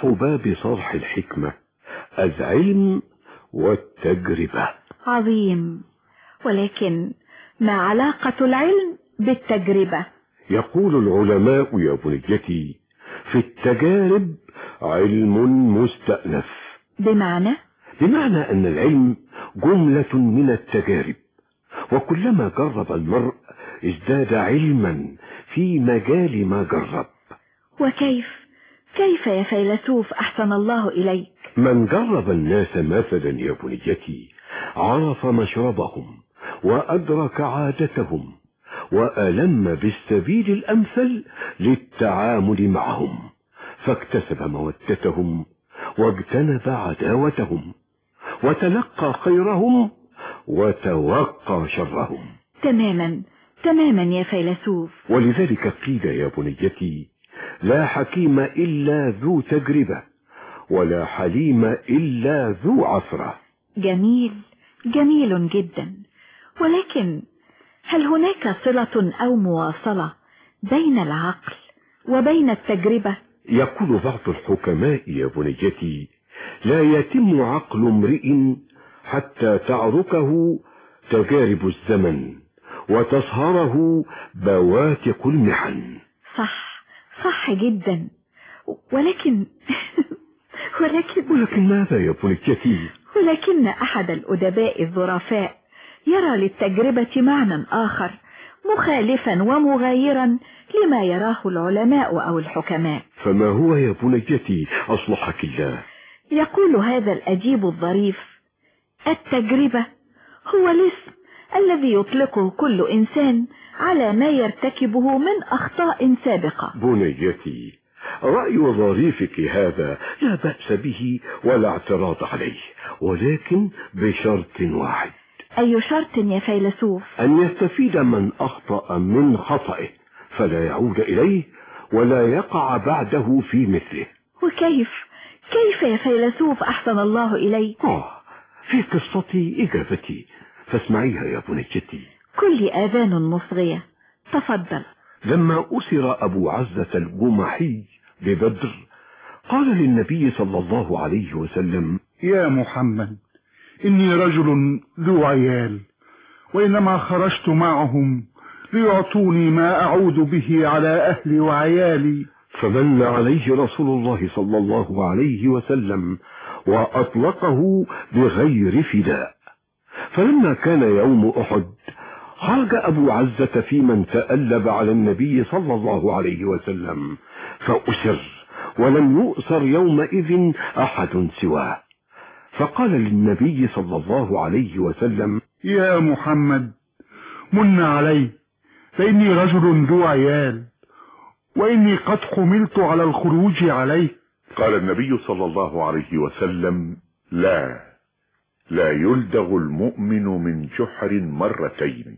مفتاح باب صرح الحكمة العلم والتجربة عظيم ولكن ما علاقة العلم بالتجربة يقول العلماء يا بنيتي في التجارب علم مستأنف بمعنى بمعنى أن العلم جملة من التجارب وكلما جرب المرء ازداد علما في مجال ما جرب وكيف كيف يا فيلسوف أحسن الله إليك من جرب الناس مثلا يا بنيتي عرف مشربهم وأدرك عادتهم وألم بالسبيل الأمثل للتعامل معهم فاكتسب مودتهم واجتنب عداوتهم وتلقى خيرهم وتوقى شرهم تماما تماما يا فيلسوف ولذلك قيل يا بنيتي لا حكيم إلا ذو تجربة ولا حليم إلا ذو عثرة جميل جميل جدا ولكن هل هناك صلة أو مواصلة بين العقل وبين التجربة يقول بعض الحكماء يا بنيتي لا يتم عقل امرئ حتى تعركه تجارب الزمن وتصهره بواتق المحن صح صح جدا ولكن ولكن ولكن ماذا يا بنيتي ولكن أحد الأدباء الظرفاء يرى للتجربة معنى آخر مخالفا ومغايرا لما يراه العلماء أو الحكماء فما هو يا بنيتي أصلحك الله يقول هذا الأديب الظريف التجربة هو الاسم الذي يطلقه كل إنسان على ما يرتكبه من أخطاء سابقة بنيتي رأي ظريفك هذا لا بأس به ولا اعتراض عليه ولكن بشرط واحد أي شرط يا فيلسوف أن يستفيد من أخطأ من خطئه فلا يعود إليه ولا يقع بعده في مثله وكيف كيف يا فيلسوف أحسن الله إليك آه في قصتي إجابتي فاسمعيها يا بنيتي كل آذان مصغية تفضل لما أسر أبو عزة الجمحي ببدر قال للنبي صلى الله عليه وسلم يا محمد إني رجل ذو عيال وإنما خرجت معهم ليعطوني ما أعود به على أهلي وعيالي فمن عليه رسول الله صلى الله عليه وسلم وأطلقه بغير فداء فلما كان يوم أحد خرج أبو عزة في من تألب على النبي صلى الله عليه وسلم فأسر ولم يؤسر يومئذ أحد سواه فقال للنبي صلى الله عليه وسلم يا محمد من علي فإني رجل ذو عيال وإني قد حملت على الخروج عليه قال النبي صلى الله عليه وسلم لا لا يلدغ المؤمن من جحر مرتين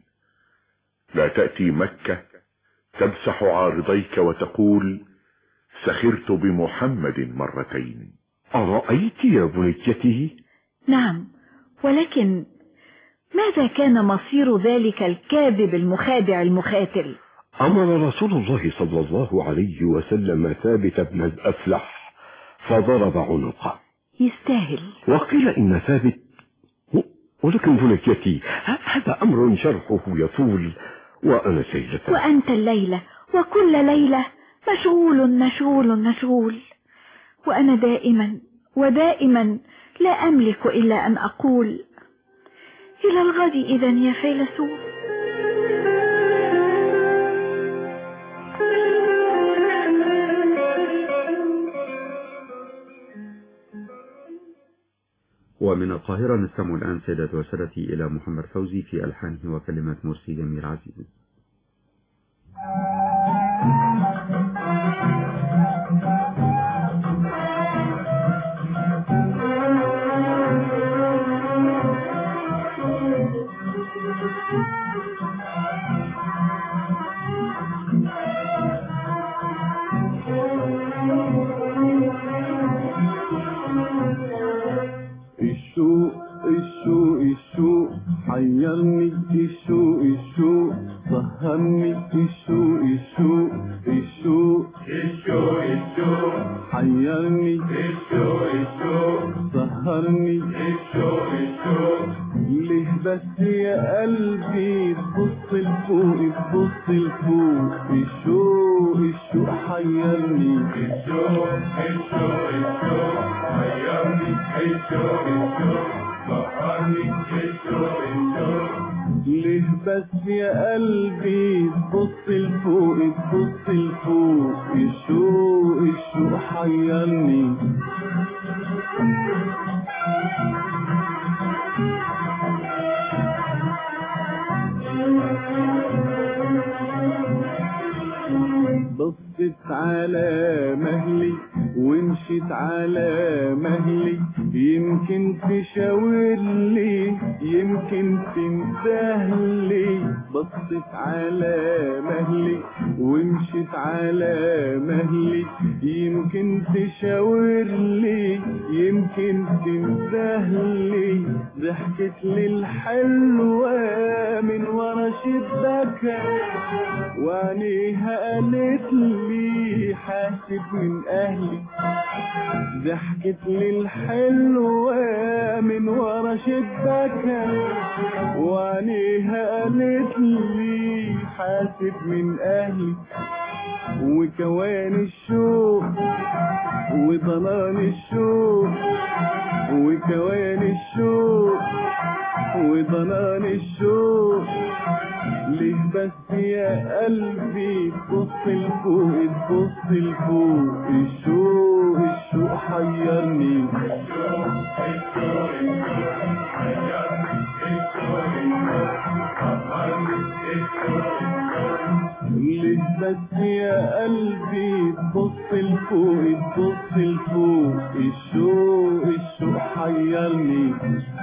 لا تأتي مكة تمسح عارضيك وتقول سخرت بمحمد مرتين أرأيت يا بنيته نعم ولكن ماذا كان مصير ذلك الكاذب المخادع المخاتل أمر رسول الله صلى الله عليه وسلم ثابت بن الأفلح فضرب عنقه يستاهل وقيل إن ثابت ولكن بنيتي هذا أمر شرحه يطول وأنا سيدة وأنت الليلة وكل ليلة مشغول مشغول مشغول وأنا دائما ودائما لا أملك إلا أن أقول إلى الغد إذا يا فيلسوف ومن القاهرة نستمع الآن سيدات وسادتي إلى محمد فوزي في ألحانه وكلمات مرسي جميل عزيز الشوق الشوق الشوق حيرني الشوق الشوق الشوق الشوق سهرني الشوق الشوق ليه بس يا قلبي تبص لفوق تبص لفوق الشوق الشوق حيرني الشوق الشوق الشوق حيرني الشوق الشوق سهرني الشوق الشوق ليه بس يا قلبي تبص لفوق تبص لفوق الشوق الشوق حيرني بصت على مهلي ومشيت على مهلي يمكن تشاور لي يمكن تنتهلي بصت على مهلي ومشيت على مهلي يمكن تشاور لي يمكن تنتهلي ضحكت لي الحلوة من ورا شباكها وعينيها قالت لي حاسب من اهلي ضحكت لي الحلوة من ورا شباكها وعينيها قالت لي حاسب من اهلي وكوان الشوق وضنان الشوق وكوان الشوق وضنان الشوق ليه بس يا قلبي تبص لفوق تبص لفوق الشوق الشوق حيرني ليه بس يا قلبي تبص لفوق تبص لفوق الشوق الشوق حيرني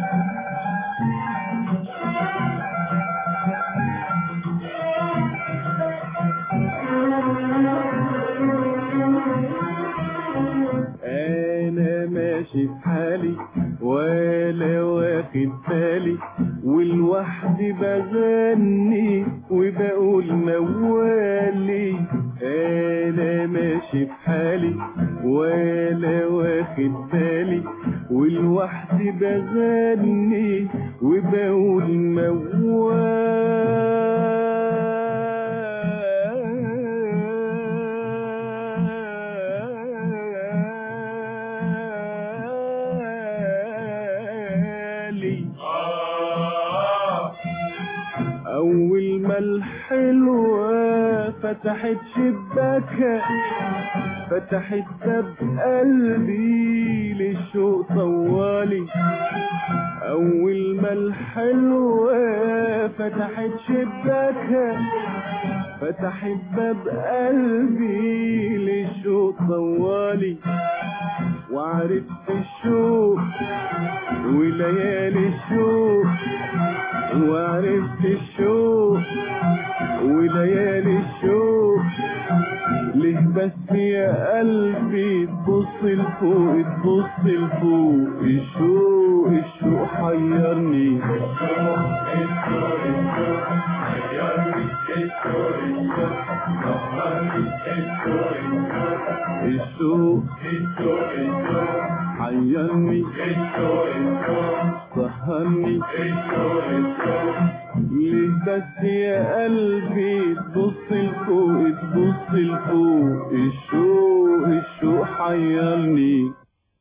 انا ماشي في حالي ولا واخد بالي والوحدي بغني وبقول موالي انا ماشي في حالي ولا واخد بالي والوحدي بغني وبقول موالي أول ما الحلوة فتحت شباكها فتحت باب قلبي للشوق طوالي أول ما الحلوة فتحت شباكها فتحت باب قلبي للشوق طوالي وعرفت الشوق وليالي الشوق وعرفت الشوق وليالي الشوق ليه بس يا قلبي تبص لفوق تبص لفوق الشوق الشوق حيرني الشوق حيرني سهرني ليه بس يا قلبي تبص لفوق تبص لفوق الشوق الشوق حيرني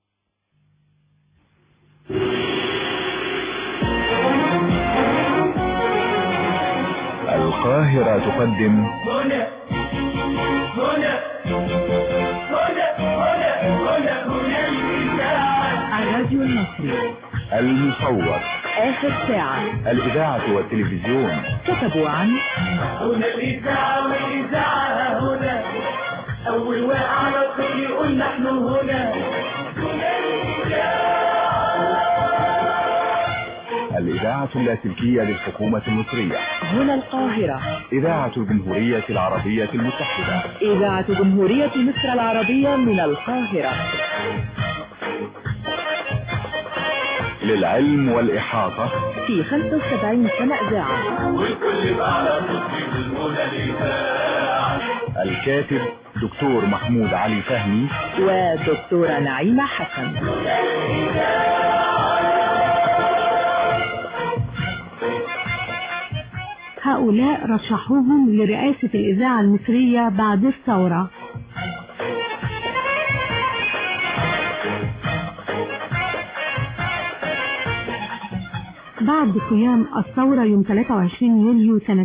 القاهرة تقدم هنا هنا هنا هنا هنا هنا الإذاعة الراديو المصري المصور آخر ساعة الإذاعة والتلفزيون كتبوا عن هنا الإذاعة والإذاعة هنا أول واقع على الطفل يقول نحن هنا هنا الإذاعة الإذاعة اللاسلكية للحكومة المصرية هنا القاهرة إذاعة الجمهورية العربية المتحدة إذاعة جمهورية مصر العربية من القاهرة للعلم والإحاطة في 75 سنة إذاعة والكل بقى على طفل بالهنا الإذاعة الكاتب دكتور محمود علي فهمي ودكتورة نعيمة حسن هؤلاء رشحوهم لرئاسة الإذاعة المصرية بعد الثورة بعد قيام الثورة يوم 23 يوليو سنة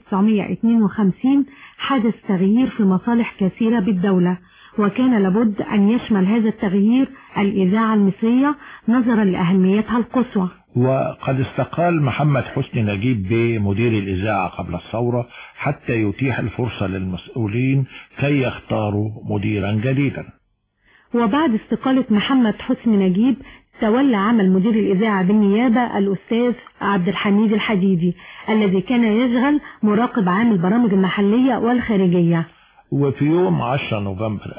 1952 حدث تغيير في مصالح كثيرة بالدولة وكان لابد أن يشمل هذا التغيير الإذاعة المصرية نظرا لأهميتها القصوى وقد استقال محمد حسني نجيب بيه مدير الإذاعة قبل الثورة حتى يتيح الفرصة للمسؤولين كي يختاروا مديرا جديدا وبعد استقالة محمد حسني نجيب تولى عمل مدير الإذاعة بالنيابة الأستاذ عبد الحميد الحديدي الذي كان يشغل مراقب عام البرامج المحلية والخارجية وفي يوم 10 نوفمبر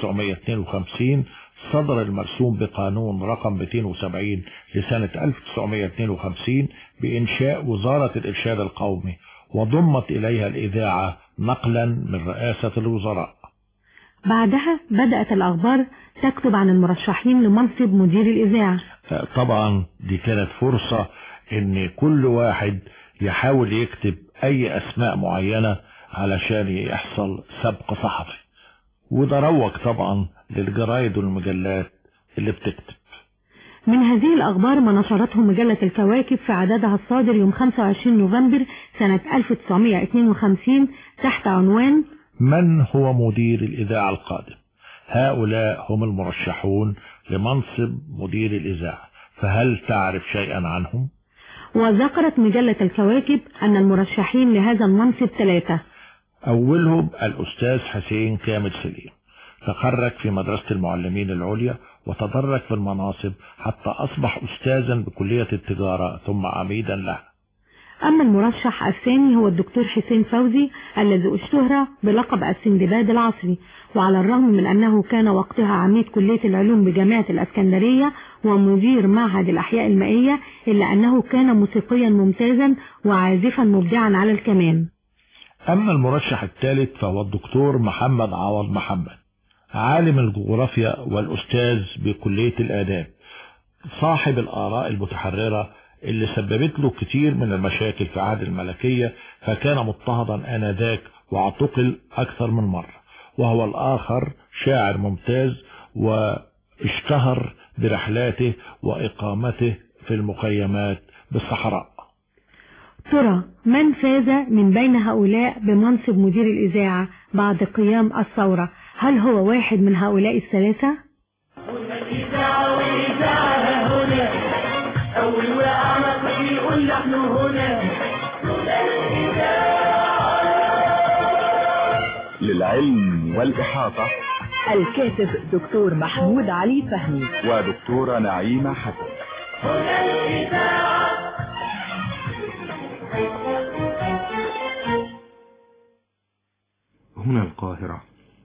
1952 صدر المرسوم بقانون رقم 270 لسنة 1952 بإنشاء وزارة الإرشاد القومي وضمت إليها الإذاعة نقلا من رئاسة الوزراء بعدها بدأت الأخبار تكتب عن المرشحين لمنصب مدير الإذاعة طبعا دي كانت فرصة ان كل واحد يحاول يكتب اي اسماء معينة علشان يحصل سبق صحفي وده روج طبعا للجرايد والمجلات اللي بتكتب من هذه الأخبار ما نشرته مجلة الكواكب في عددها الصادر يوم 25 نوفمبر سنة 1952 تحت عنوان من هو مدير الإذاعة القادم هؤلاء هم المرشحون لمنصب مدير الإذاعة فهل تعرف شيئا عنهم؟ وذكرت مجلة الكواكب أن المرشحين لهذا المنصب ثلاثة أولهم الأستاذ حسين كامل سليم تخرج في مدرسة المعلمين العليا وتدرج في المناصب حتى أصبح أستاذا بكلية التجارة ثم عميدا لها أما المرشح الثاني هو الدكتور حسين فوزي الذي اشتهر بلقب السندباد العصري وعلى الرغم من أنه كان وقتها عميد كلية العلوم بجامعة الأسكندرية ومدير معهد الأحياء المائية إلا أنه كان موسيقيا ممتازا وعازفا مبدعا على الكمان أما المرشح الثالث فهو الدكتور محمد عوض محمد عالم الجغرافيا والأستاذ بكلية الآداب صاحب الآراء المتحررة اللي سببت له كتير من المشاكل في عهد الملكية فكان مضطهدا آنذاك واعتقل أكثر من مرة وهو الآخر شاعر ممتاز واشتهر برحلاته وإقامته في المخيمات بالصحراء ترى من فاز من بين هؤلاء بمنصب مدير الإذاعة بعد قيام الثورة هل هو واحد من هؤلاء الثلاثة؟ الإذاعة والإذاعة هنا أول واقع نقص يقول نحن هنا للعلم والإحاطة الكاتب دكتور محمود علي فهمي ودكتورة نعيمة حسن هنا الإذاعة هنا القاهرة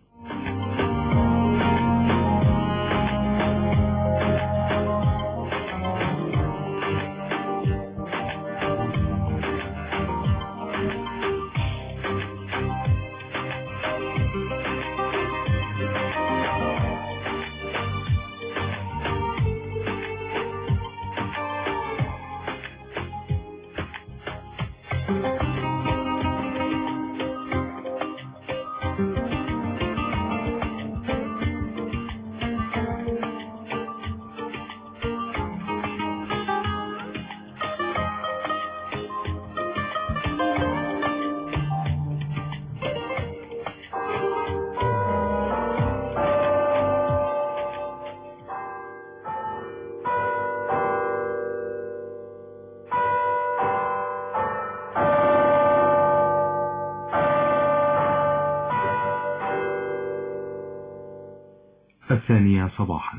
الثانية صباحا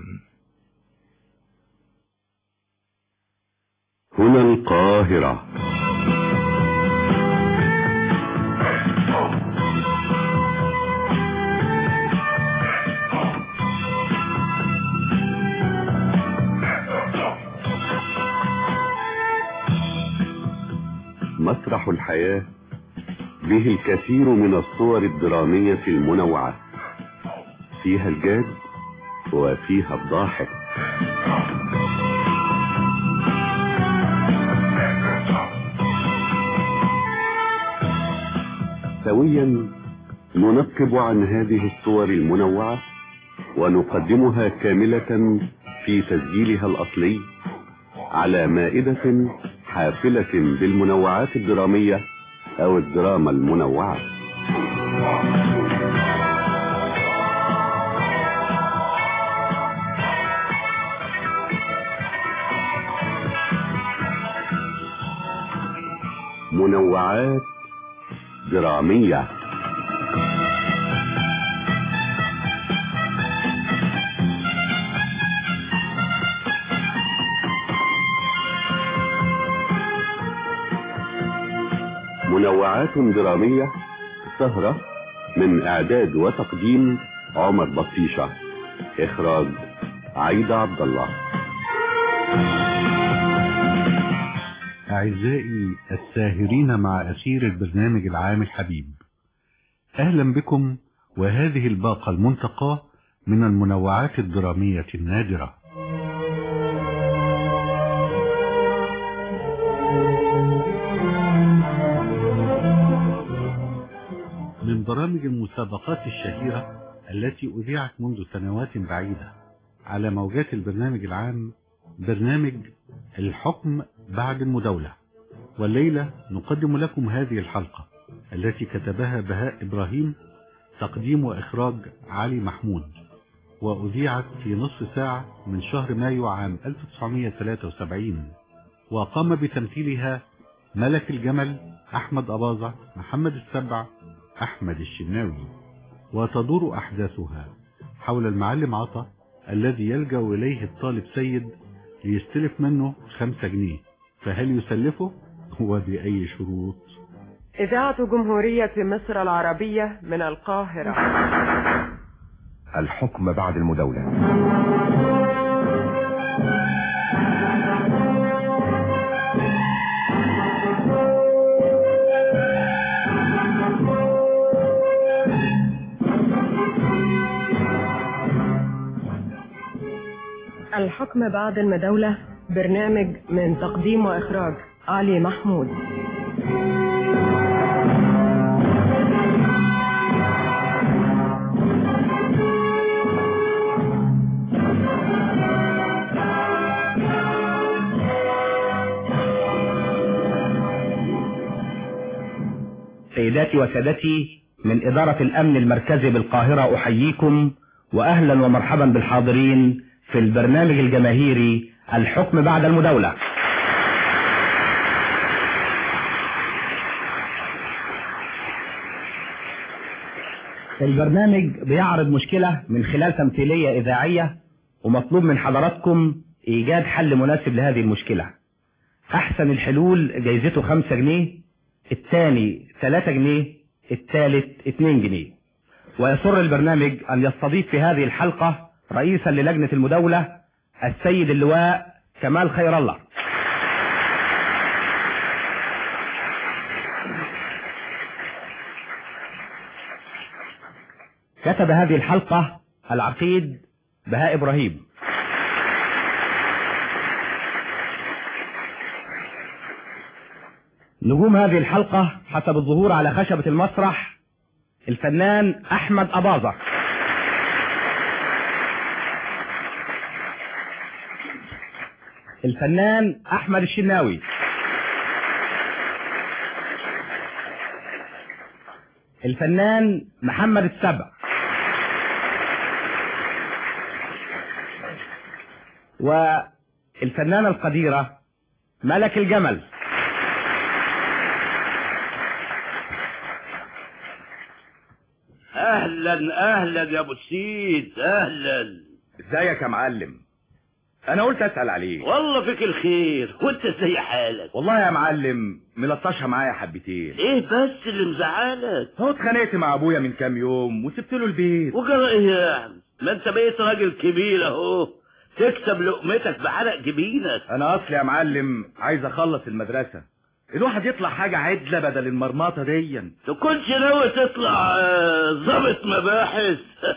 هنا القاهرة مسرح الحياة به الكثير من الصور الدرامية المنوعة فيها الجاد وفيها الضاحك سويا ننقب عن هذه الصور المنوعة ونقدمها كاملة في تسجيلها الأصلي على مائدة حافلة بالمنوعات الدرامية أو الدراما المنوعة منوعات درامية منوعات درامية سهرة من إعداد وتقديم عمر بطيشة إخراج عيدة عبد الله أعزائي الساهرين مع أسير البرنامج العام الحبيب أهلا بكم وهذه الباقة المنتقاة من المنوعات الدرامية النادرة من برامج المسابقات الشهيرة التي أذيعت منذ سنوات بعيدة على موجات البرنامج العام برنامج الحكم بعد المداولة والليلة نقدم لكم هذه الحلقة التي كتبها بهاء إبراهيم تقديم وإخراج علي محمود وأذيعت في نصف ساعة من شهر مايو عام 1973 وقام بتمثيلها ملك الجمل أحمد أباظة محمد السبع أحمد الشناوي وتدور أحداثها حول المعلم عطا الذي يلجأ إليه الطالب سيد ليستلف منه خمسة جنيه فهل يسلفه وبأي شروط إذاعة جمهورية مصر العربية من القاهرة الحكم بعد المداولة الحكم بعد المداولة برنامج من تقديم وإخراج علي محمود سيداتي وسادتي من إدارة الأمن المركزي بالقاهرة أحييكم وأهلا ومرحبا بالحاضرين في البرنامج الجماهيري الحكم بعد المداولة البرنامج بيعرض مشكلة من خلال تمثيلية إذاعية ومطلوب من حضراتكم إيجاد حل مناسب لهذه المشكلة أحسن الحلول جايزته خمسة جنيه الثاني ثلاثة جنيه الثالث اتنين جنيه ويسر البرنامج أن يستضيف في هذه الحلقة رئيسا للجنة المداولة السيد اللواء كمال خير الله كتب هذه الحلقة العقيد بهاء إبراهيم نجوم هذه الحلقة حسب الظهور على خشبة المسرح الفنان أحمد أباظة الفنان أحمد الشناوي الفنان محمد السبع والفنانة القديرة ملك الجمل اهلا اهلا يا ابو السيد اهلا ازيك يا معلم انا قلت اسال عليك والله فيك الخير وانت ازاي حالك والله يا معلم ملطشها معايا حبتين ايه بس اللي مزعلك هو اتخانقت مع ابويا من كام يوم وسبت له البيت وجرى ايه يعني ما انت بقيت راجل كبير اهو تكسب لقمتك بعرق جبينك انا اصلي يا معلم عايز اخلص المدرسه الواحد يطلع حاجه عدله بدل المرمطه دي تكونش ناوي تطلع ظابط مباحث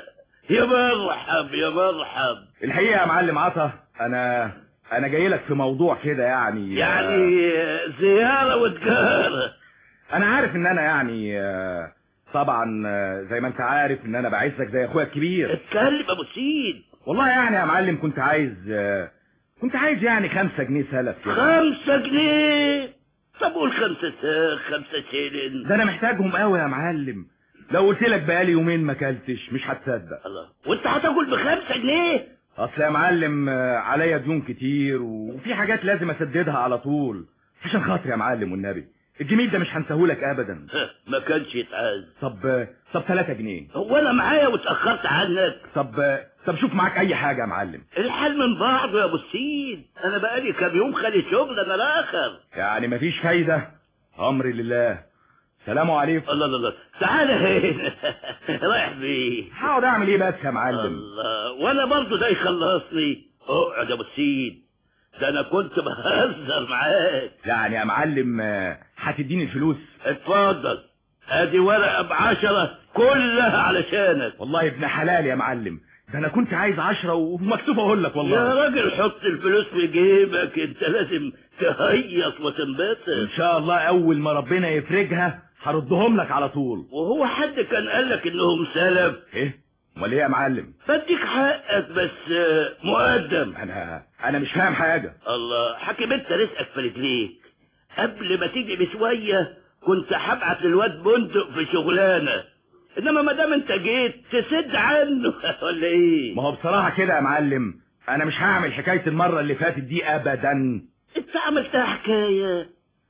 يا مرحب يا مرحب الحقيقه يا معلم عطا انا انا جاي لك في موضوع كده يعني يعني زيارة وتجارة انا عارف ان انا يعني آه، طبعا آه، زي ما انت عارف ان انا بعزك زي اخويا الكبير اتكلم يا ابو سيد والله يعني يا معلم كنت عايز آه، كنت عايز يعني خمسة جنيه سلف كده خمسة جنيه طب قول خمسة ساق خمسة شيلين ده انا محتاجهم قوي يا معلم لو قلت لك بقالي يومين ما اكلتش مش هتصدق الله وانت هتاكل بخمسة جنيه اصل يا معلم آه، عليا ديون كتير وفي حاجات لازم اسددها على طول عشان خاطر يا معلم والنبي الجميل ده مش هنساهولك ابدا ما كانش يتعاز طب آه، طب 3 جنيه هو انا معايا واتأخرت عنك طب آه، طب شوف معاك اي حاجه يا معلم الحال من بعضه يا ابو السيد انا بقالي كام يوم خالي شغل انا الاخر يعني مفيش فايده امري لله سلام عليكم الله الله الله تعالى هنا رايح فين هقعد اعمل ايه بس يا معلم الله وانا برضه ده يخلصني اقعد يا ابو السيد ده انا كنت بهزر معاك يعني يا معلم آه، هتديني الفلوس اتفضل ادي ورقه بعشرة كلها علشانك والله ابن حلال يا معلم ده انا كنت عايز عشرة ومكتوب اقول لك والله يا راجل حط الفلوس في جيبك انت لازم تهيص وتنبسط ان شاء الله اول ما ربنا يفرجها هردهم لك على طول وهو حد كان قال لك انهم سلف ايه امال ايه يا معلم بديك حقك بس آه، مقدم انا انا مش فاهم حاجه الله حكم انت رزقك في رجليك قبل ما تيجي بشويه كنت هبعت للواد بندق في شغلانه انما ما دام انت جيت تسد عنه ولا ايه ما هو بصراحه كده يا معلم انا مش هعمل حكايه المره اللي فاتت دي ابدا انت عملتها حكايه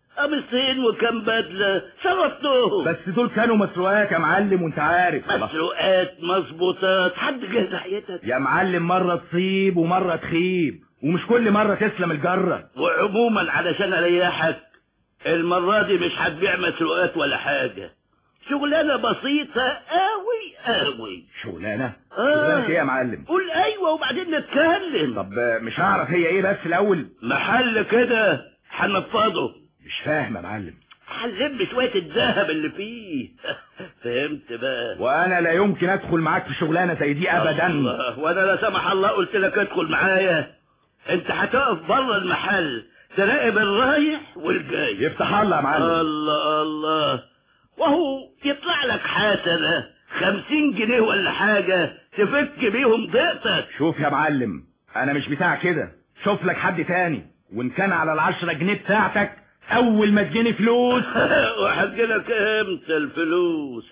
قميصين وكم بدله صرفتهم بس دول كانوا مسروقات يا معلم وانت عارف مسروقات مظبوطات حد جه ناحيتك يا معلم مره تصيب ومره تخيب ومش كل مره تسلم الجره وعموما علشان اريحك المرة دي مش هتبيع مسروقات ولا حاجة شغلانة بسيطة قوي قوي شغلانه آه. شغلانه ايه يا معلم قول ايوه وبعدين نتكلم طب آه، مش هعرف هي ايه بس الاول محل كده هنفضه مش فاهم يا معلم هنلم شوية الذهب اللي فيه فهمت بقى وانا لا يمكن ادخل معاك في شغلانه زي دي ابدا الله وانا لا سمح الله قلت لك ادخل معايا انت هتقف بره المحل تراقب الرايح والجاي يفتح الله يا معلم الله الله وهو يطلع لك حسنة خمسين جنيه ولا حاجة تفك بيهم ضيقتك شوف يا معلم انا مش بتاع كده شوف لك حد تاني وان كان على العشرة جنيه بتاعتك اول ما تجيني فلوس وهجيلك امتى الفلوس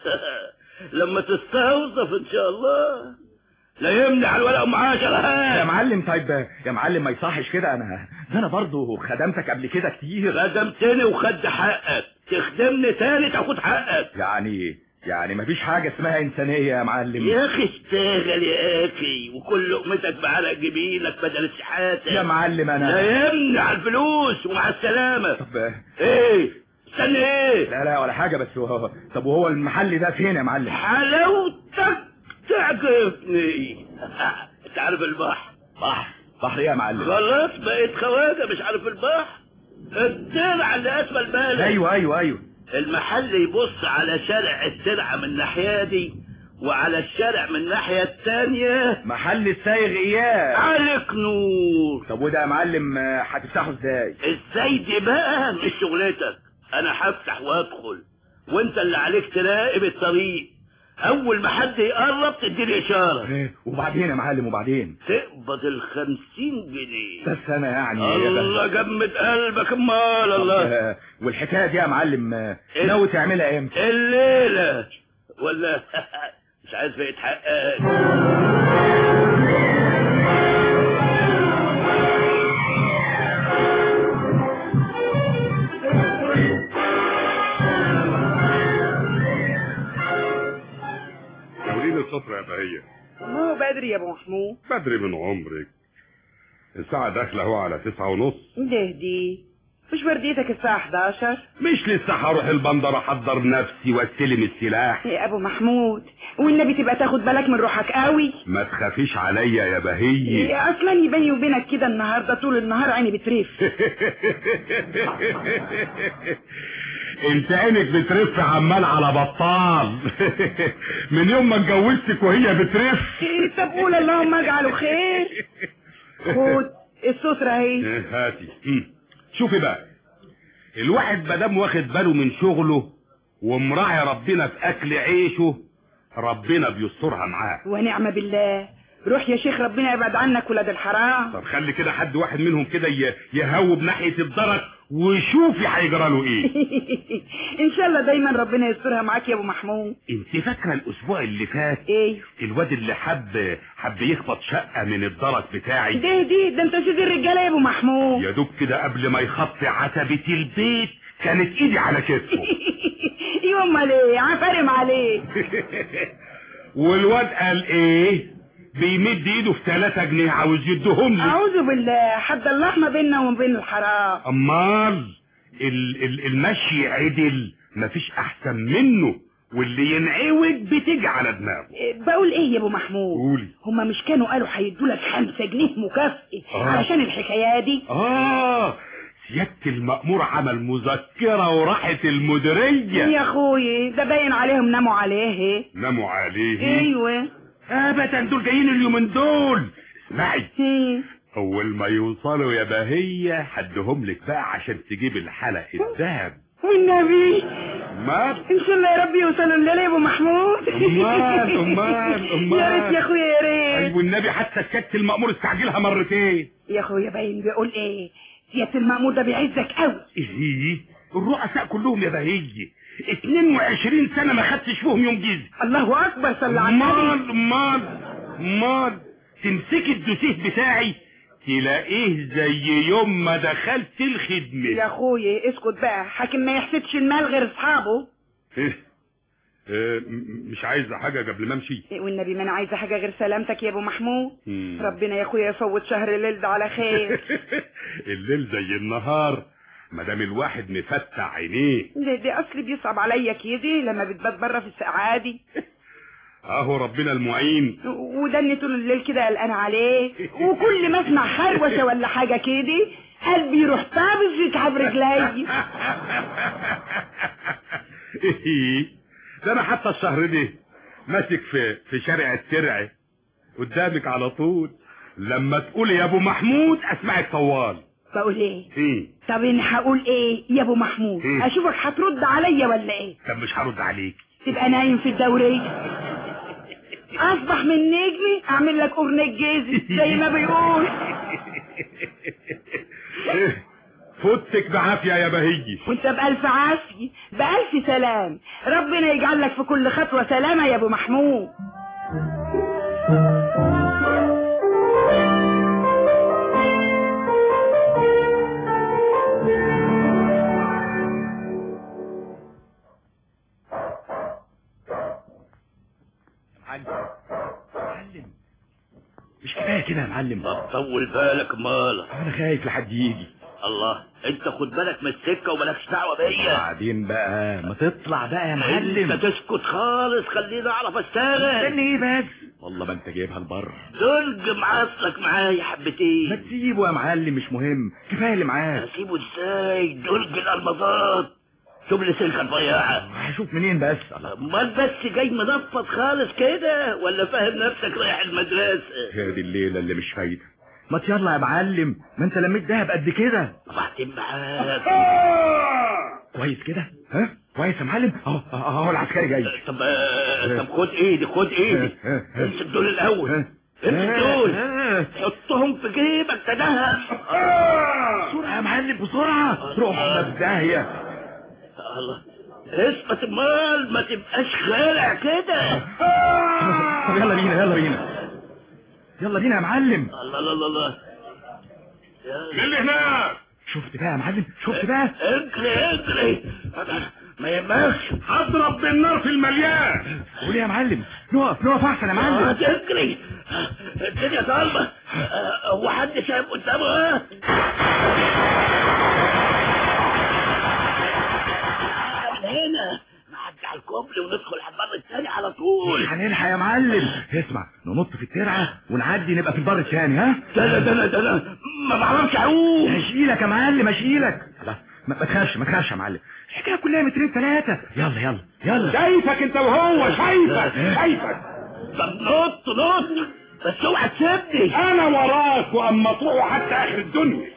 لما تستوظف ان شاء الله لا يمنع الورق معاشرة يا معلم طيب يا معلم ما يصحش كده انا ده انا برضه خدمتك قبل كده كتير خدمتني وخد حقك تخدمني تاني تاخد حقك يعني يعني مفيش حاجة اسمها إنسانية يا معلم يا اخي اشتغل يا اخي وكل لقمتك بعرق جبينك بدل الشحاتة يا معلم أنا لا يمنع الفلوس ومع السلامة طب ايه استنى ايه لا لا ولا حاجة بس هو طب وهو المحل ده فين يا معلم حلاوتك تعجبني انت عارف البحر بحر بحر ايه يا معلم خلاص بقيت خواجه مش عارف البحر الترعة اللي اسفل بالك ايوه ايوه ايوه المحل يبص على شارع الترعة من الناحية دي وعلى الشارع من الناحية التانية محل السايغ اياه عليك نور طب وده يا معلم آه، هتفتحه ازاي ازاي دي بقى مش شغلتك انا هفتح وادخل وانت اللي عليك تراقب الطريق اول ما حد يقرب تديني اشارة إيه، وبعدين يا معلم وبعدين تقبض الخمسين جنيه بس انا يعني يا الله بس. جمد قلبك امال طب، الله آه، والحكاية دي يا معلم آه، إيه؟ ناوي تعملها امتى الليلة ولا مش عايز يتحقق توريني السفرة يا بهية ما هو بدري يا ابو محمود بدري من عمرك الساعة داخلة هو على تسعة ونص ده دي مش ورديتك الساعة 11 مش لسه هروح البندر احضر نفسي واستلم السلاح يا ابو محمود والنبي تبقى تاخد بالك من روحك قوي ما تخافيش عليا يا بهية يا اصلا بيني وبينك كده النهارده طول النهار عيني بترف انت عينك بترف عمال على بطال من يوم ما اتجوزتك وهي بترف طب قول اللهم اجعله خير خد السترة اهي هاتي مم. شوفي بقى الواحد مادام واخد باله من شغله ومراعي ربنا في اكل عيشه ربنا بيسترها معاه ونعم بالله روح يا شيخ ربنا يبعد عنك ولاد الحرام طب خلي كده حد واحد منهم كده ي- يهوب ناحية الدرك وشوفي هيجرى له ايه ان شاء الله دايما ربنا يسترها معاك يا ابو محمود انت فاكره الاسبوع اللي فات ايه الواد اللي حب حب يخبط شقه من الدرك بتاعي ده دي ده انت سيد الرجاله يا ابو محمود يا دوب كده قبل ما يخطي عتبة البيت كانت ايدي على كتفه يوم ليه عفارم عليه والواد قال ايه بيمد ايده في 3 جنيه عاوز يديهم لي اعوذ بالله حد الله ما بيننا وما بين الحرام امال ال ال المشي عدل مفيش احسن منه واللي ينعوج بتيجي على دماغه إيه، بقول ايه يا ابو محمود قولي هما مش كانوا قالوا هيدوا لك خمسة جنيه مكافئ آه. علشان الحكايه دي اه سيادة المأمور عمل مذكرة وراحت المديرية يا اخوي ده باين عليهم ناموا عليه ناموا عليه ايوه ابدا دول جايين اليومين دول اسمعي اول ما يوصلوا يا بهية حدهم لك بقى عشان تجيب الحلق الذهب والنبي ما ان شاء الله يا رب يوصلوا الليله يا ابو محمود امال امال امال يا ريت يا اخويا يا ريت ايوه والنبي حتى الكت المأمور استعجلها مرتين يا اخويا باين بيقول ايه سيادة المأمور ده بيعزك قوي ايه الرؤساء كلهم يا بهية 22 سنة ما خدتش فيهم يوم جيزة الله اكبر صلى على امال النبي امال امال تمسكي الدوسيه بتاعي تلاقيه زي يوم ما دخلت الخدمة يا اخويا اسكت بقى حاكم ما يحسدش المال غير اصحابه إيه؟ إيه، م- مش عايز حاجة قبل ما امشي والنبي ما انا عايزه حاجه غير سلامتك يا ابو محمود مم. ربنا يا اخويا يفوت شهر الليل ده على خير الليل زي النهار مادام الواحد مفتح عينيه ده, ده اصلي بيصعب عليا كده لما بتبات بره في الساعه دي اهو ربنا المعين ودني طول الليل كده قلقان عليه وكل ما اسمع خروشه ولا حاجه كده قلبي يروح طابز في كعب رجلي ده انا حتى الشهر ده ماسك في في شارع الترع قدامك على طول لما تقول يا ابو محمود اسمعك طوال بقول ايه ايه طب انا هقول ايه يا ابو محمود إيه؟ اشوفك هترد عليا ولا ايه طب مش هرد عليك تبقى نايم في الدورية اصبح من نجمي اعمل لك اغنية جيزي زي ما بيقول فوتك بعافيه يا بهيجي وانت بألف عافية بألف سلام ربنا يجعل لك في كل خطوة سلامة يا ابو محمود مش كفايه كده يا معلم طول بالك مالك انا خايف لحد يجي الله انت خد بالك من السكه ومالكش دعوه بيا بعدين بقى ما تطلع بقى يا انت معلم تسكت خالص خليني اعرف اشتغل استنى ايه بس والله ما انت جايبها البر دلج معصلك معايا حبتين ما تسيبه يا معلم مش مهم كفايه اللي معاك اسيبه ازاي دلج الالمظات شوف لي سلكه رفيعه هشوف منين بس امال بس جاي منفض خالص كده ولا فاهم نفسك رايح المدرسه هي دي الليله اللي مش فايده ما يلا يا معلم ما انت لميت دهب قد كده وبعدين معاك كويس كده ها كويس يا معلم اهو اهو العسكري جاي طب آه، طب خد ايدي خد ايدي امسك دول الاول امسك دول حطهم في جيبك ده دهب بسرعه يا معلم بسرعه روح في داهيه الله اثبت امال ما تبقاش خالع كده طب يلا بينا يلا بينا يلا بينا يا معلم الله الله الله الله مين اللي هناك شفت بقى يا معلم شفت بقى اجري اجري ما يهمكش هضرب بالنار في المليان قول يا معلم نقف نقف احسن يا آه، معلم تجري الدنيا ضلمه آه، هو حد شايف قدامه ها من هنا نعدي على الكوبري وندخل على البر التاني على طول مش هنلحق يا معلم اسمع ننط في الترعه ونعدي نبقى في البر الثاني ها ده انا ده انا ده انا ما بعرفش اعوم هشيلك يا معلم هشيلك لا ما ما تخافش ما تخافش يا معلم الحكايه كلها مترين ثلاثه يلا يلا يلا شايفك انت وهو شايفك شايفك طب نط نط بس اوعى تسيبني انا وراك واما تروحوا حتى اخر الدنيا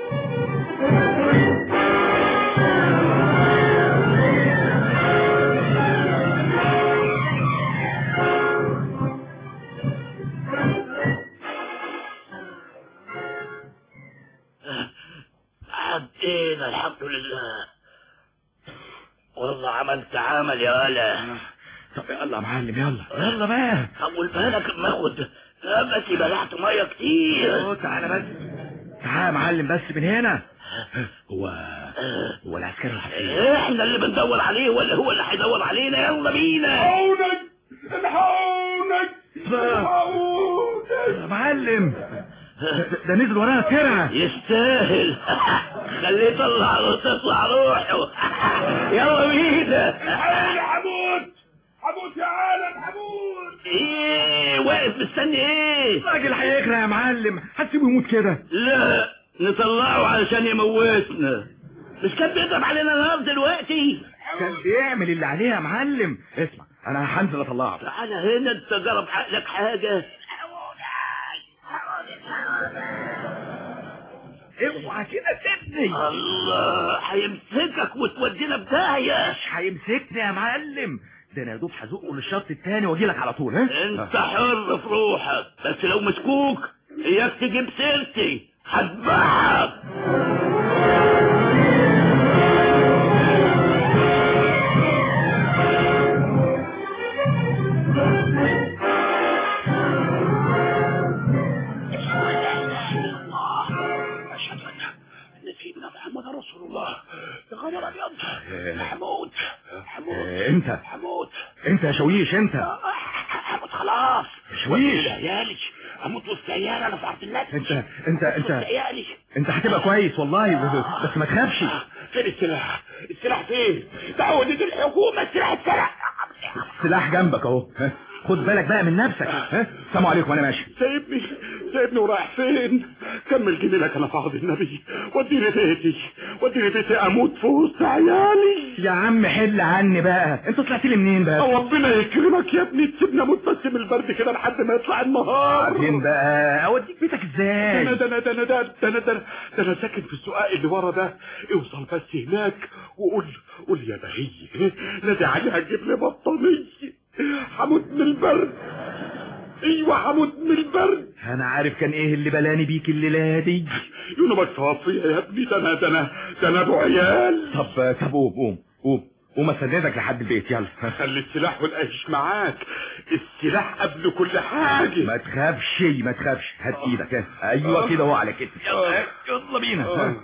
عدينا الحمد لله والله عملت عمل يا ولا طب يلا يا معلم يلا يلا بقى اول بالك اما اخد نفسي بلعت ميه كتير أوه، تعالى بس تعالى يا معلم بس من هنا هو هو العسكري راح فين احنا اللي بندور عليه ولا هو اللي هيدور علينا يلا بينا الحقونك الحقونك يا معلم ده, ده نزل ورانا ترعه يستاهل خليه يطلع تطلع روحه يلا بينا انا هموت هموت يا عالم هموت ايه واقف مستني ايه الراجل هيغرق يا معلم هتسيبه يموت كده لا نطلعه علشان يموتنا مش كان بيضرب علينا نار دلوقتي كان بيعمل اللي عليه يا معلم اسمع انا هنزل اطلعه تعالى هنا انت جرب عقلك حاجه اوعى كده سيبني الله هيمسكك وتودينا في داهيه مش هيمسكني يا معلم ده انا يا دوب هزقه للشط التاني واجي لك على طول ها انت حر في روحك بس لو مسكوك اياك تجيب سيرتي هتبعك اشهد ان سيدنا محمد رسول الله يا خبر ابيض حمود حمود إيه، انت حمود انت يا شويش انت حمود خلاص شويش. عيالي هموت وسط عيالي انا في عرض الناس انت انت انت عيالي انت هتبقى كويس والله بس- بس ما تخافش فين السلاح السلاح فين تعودت الحكومة السلاح اتسرق السلاح جنبك اهو ها؟ خد بالك بقى من نفسك ها السلام عليكم وانا ماشي سايبني سايبني ورايح فين كمل جميلك انا في عرض النبي وديني بيتي وديني بيتي اموت في وسط عيالي يا عم حل عني بقى انت طلعت لي منين بقى ربنا يكرمك يا ابني تسيبني اموت بس من البرد كده لحد ما يطلع النهار بعدين بقى اوديك بيتك ده انا ازاي ده انا ده انا ده ده انا ده انا ده انا ساكن في السقاق اللي ورا ده اوصل بس هناك وقول قول يا بهي نادي عليها تجيب لي بطانيه هموت من البرد ايوه هموت من البرد انا عارف كان ايه اللي بلاني بيك الليله دي يونبك صافي يا ابني ده انا ده انا ده انا ابو عيال طب طب قوم قوم قوم قوم اسددك لحد البيت يلا خلي السلاح والقش معاك السلاح قبل كل حاجه ما تخافش ما تخافش هات ايدك ها. ايوه كده اهو على كتفي يلا يلا بينا ها.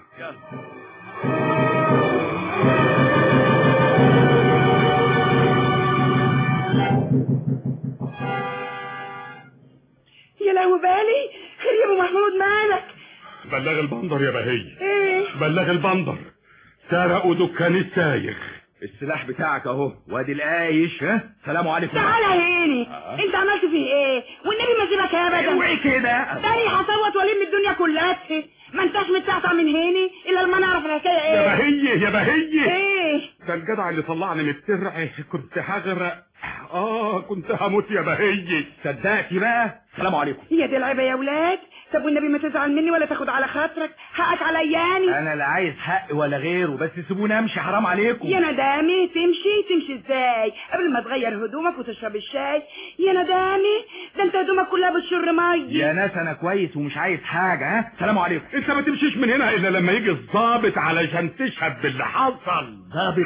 يا لهو بالي خير يا ابو محمود مالك بلغ البندر يا بهي ايه بلغ البندر سرقوا دكان السايخ السلاح بتاعك اهو وادي القايش ها سلام عليكم تعالى هيني انت عملت فيه ايه والنبي ما سيبك ابدا اوعي كده تاني هصوت والم الدنيا كلها ما انتش متعطى من هيني الا لما نعرف الحكايه ايه يا بهي يا بهي ايه ده الجدع اللي طلعني من الترع كنت هغرق اه كنت هموت يا بهي صدقتي بقى سلام عليكم هي دي العيبه يا ولاد طب والنبي ما تزعل مني ولا تاخد على خاطرك حقك علياني انا لا عايز حق ولا غيره بس سيبوني امشي حرام عليكم يا ندامي تمشي تمشي ازاي قبل ما تغير هدومك وتشرب الشاي يا ندامي ده انت هدومك كلها بتشر ميه يا ناس انا كويس ومش عايز حاجه ها سلام عليكم انت ما تمشيش من هنا الا لما يجي الضابط علشان تشهد باللي حصل ضابط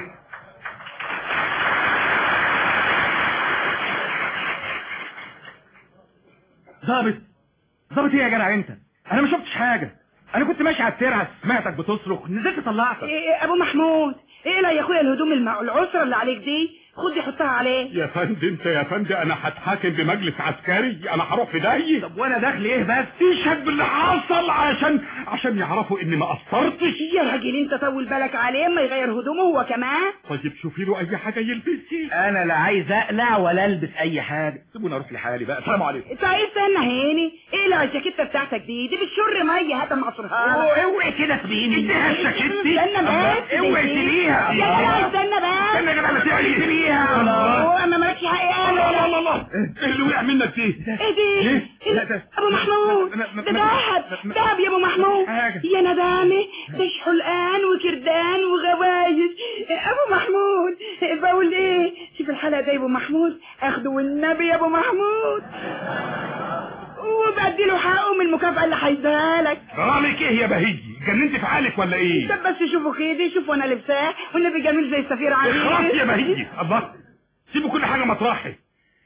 ضابط ضابط ايه يا جدع انت انا ما شفتش حاجه انا كنت ماشي على الترعه سمعتك بتصرخ نزلت طلعتك إيه ابو محمود ايه لا يا اخويا الهدوم المع... العسره اللي عليك دي خد حطها عليه يا فندم انت يا فندم انا هتحاكم بمجلس عسكري انا هروح في داهيه طب وانا داخل ايه بس يشهد باللي حصل عشان عشان يعرفوا اني ما قصرتش يا راجل انت طول بالك عليه ما يغير هدومه هو كمان طيب شوفي له اي حاجه يلبسها انا لا عايز اقلع ولا البس اي حاجه سيبوني اروح لحالي بقى السلام عليكم انت عايز استنى هاني اقلع الجاكيته بتاعتك دي دي بتشر ميه هات اما اعصرها لك اوعي كده تبيني اديها الجاكيتة. استنى بس اوعي تسيبيها. يا جدع استنى بس استنى يا جدع، ما تسيبيها. سيبيها. الله اما مالكش حق الله انا الله الله ايه اللي وقع منك دي ايه دي إيه؟ إيه؟ ابو محمود ده دهب دهب يا ابو محمود يا ندامه ده حلقان وكردان وغوايش ابو محمود بقول ايه شوف الحلقه ده يا ابو محمود اخده والنبي يا ابو محمود وبدي له حقه من المكافأة اللي هيديها لك غرامك ايه يا بهيجي جننت في حالك ولا ايه طب بس شوفوا كده شوفوا انا لابساه والنبي جميل زي السفير عامل خلاص يا بهيجي الله سيبوا كل حاجه مطرحي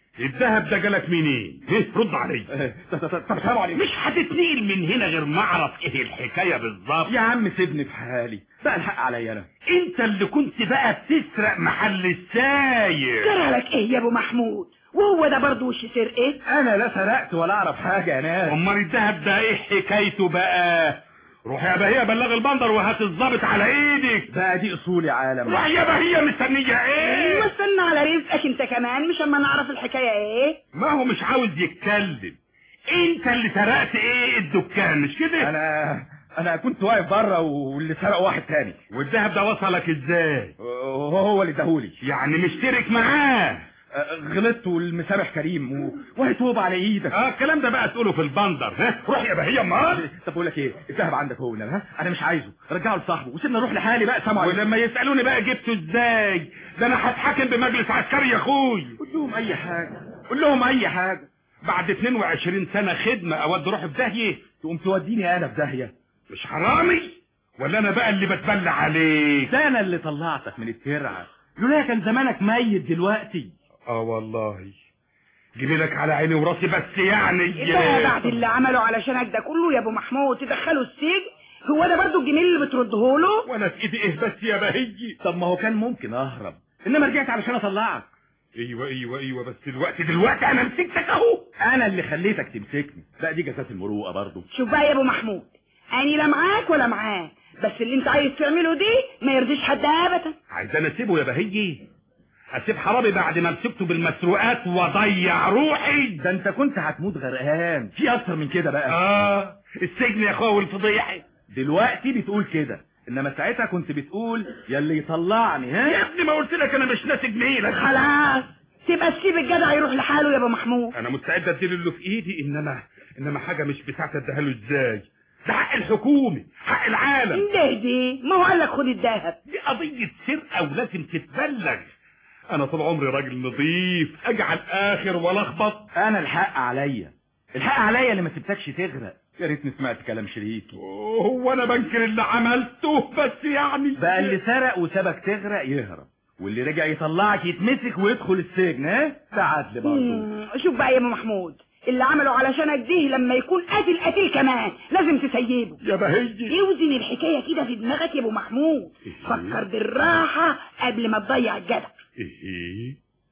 الذهب ده جالك منين ايه رد عليا طب سلام عليكم مش هتتنقل من هنا غير ما اعرف ايه الحكايه بالظبط يا عم سيبني في حالي بقى الحق عليا انا انت اللي كنت بقى بتسرق محل السايق جرى لك ايه يا ابو محمود وهو ده برضه وش سرقه انا لا سرقت ولا اعرف حاجه يا ناس امال الذهب ده ايه حكايته بقى روح يا بهيه بلغ البندر وهات الظابط على ايدك بقى دي اصول يا عالم روح يا بهيه مستنيه ايه واستنى على رزقك انت كمان مش اما نعرف الحكايه ايه ما هو مش عاوز يتكلم انت اللي سرقت ايه الدكان مش كده انا انا كنت واقف بره واللي سرق واحد تاني والذهب ده وصلك ازاي هو اللي اداهولي يعني مشترك معاه أه، غلطت والمسامح كريم و... وهيتوب على ايدك اه الكلام ده بقى تقوله في البندر ها روح يا بهيه امال طب بقول لك ايه الذهب عندك هو ها انا مش عايزه رجعه لصاحبه وسيبنا نروح لحالي بقى سامع ولما يسالوني بقى جبته ازاي ده انا هتحاكم بمجلس عسكري يا اخوي قول لهم اي حاجه قول لهم اي حاجه بعد 22 سنه خدمه اود روحي في داهيه تقوم توديني انا في داهيه مش حرامي ولا انا بقى اللي بتبلى عليك ده انا اللي طلعتك من الترعه لولا كان زمانك ميت دلوقتي اه والله جيبي لك على عيني وراسي بس يعني ده بعد اللي عمله علشانك ده كله يا ابو محمود تدخله السجن هو ده برضه الجميل اللي بترده له وانا في ايدي ايه بس يا بهيجي طب ما هو كان ممكن اهرب انما رجعت علشان اطلعك ايوه ايوه ايوه بس دلوقتي دلوقتي انا مسكتك اهو انا اللي خليتك تمسكني بقى دي جزات المروءه برضه شوف بقى يا ابو محمود اني لا معاك ولا معاه بس اللي انت عايز تعمله دي ما يرضيش حد ابدا عايز انا اسيبه يا بهيجي اسيب حرامي بعد ما مسكته بالمسروقات واضيع روحي ده انت كنت هتموت غرقان في اكتر من كده بقى اه السجن يا اخويا والفضيحه دلوقتي بتقول كده انما ساعتها كنت بتقول يا اللي يطلعني ها يا ابني ما قلت لك انا مش ناسي جميلك خلاص تبقى تسيب الجدع يروح لحاله يا ابو محمود انا مستعد اديله اللي في ايدي انما انما حاجه مش بتاعتي اديها له ازاي ده حق الحكومه حق العالم ده دي ما هو قال لك خد الذهب دي قضيه سرقه ولازم تتبلغ انا طول عمري راجل نظيف اجعل اخر ولا اخبط انا الحق عليا الحق عليا اللي ما سبتكش تغرق يا ريتني سمعت كلام شريكي هو انا بنكر اللي عملته بس يعني بقى اللي سرق وسابك تغرق يهرب واللي رجع يطلعك يتمسك ويدخل السجن ها ده عدل برضه مم، شوف بقى يا ابو محمود اللي عمله علشانك دي لما يكون قاتل قتيل كمان لازم تسيبه يا بهيجي اوزن الحكايه كده في دماغك يا ابو محمود فكر بالراحه قبل ما تضيع الجدع ايه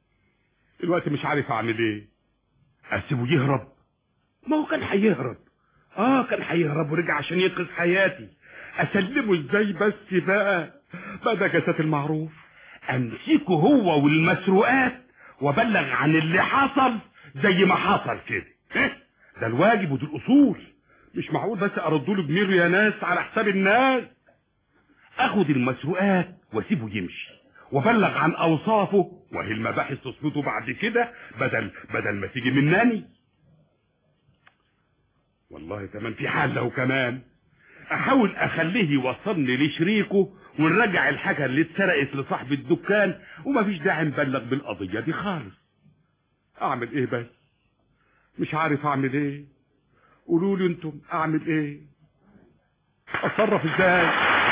دلوقتي مش عارف اعمل ايه اسيبه يهرب ما هو كان هيهرب اه كان هيهرب ورجع عشان ينقذ حياتي اسلمه ازاي بس بقى بقى ده جسات المعروف امسكه هو والمسروقات وابلغ عن اللي حصل زي ما حصل كده إيه؟ ده الواجب ودي الاصول مش معقول بس اردوا له جميله يا ناس على حساب الناس اخد المسروقات واسيبه يمشي وابلغ عن اوصافه وهي المباحث تثبته بعد كده بدل بدل ما تيجي مناني والله كمان في حل له كمان احاول اخليه يوصلني لشريكه ونرجع الحاجه اللي اتسرقت لصاحب الدكان ومفيش داعي نبلغ بالقضيه دي خالص اعمل ايه بس مش عارف اعمل ايه قولوا لي انتم اعمل ايه اتصرف ازاي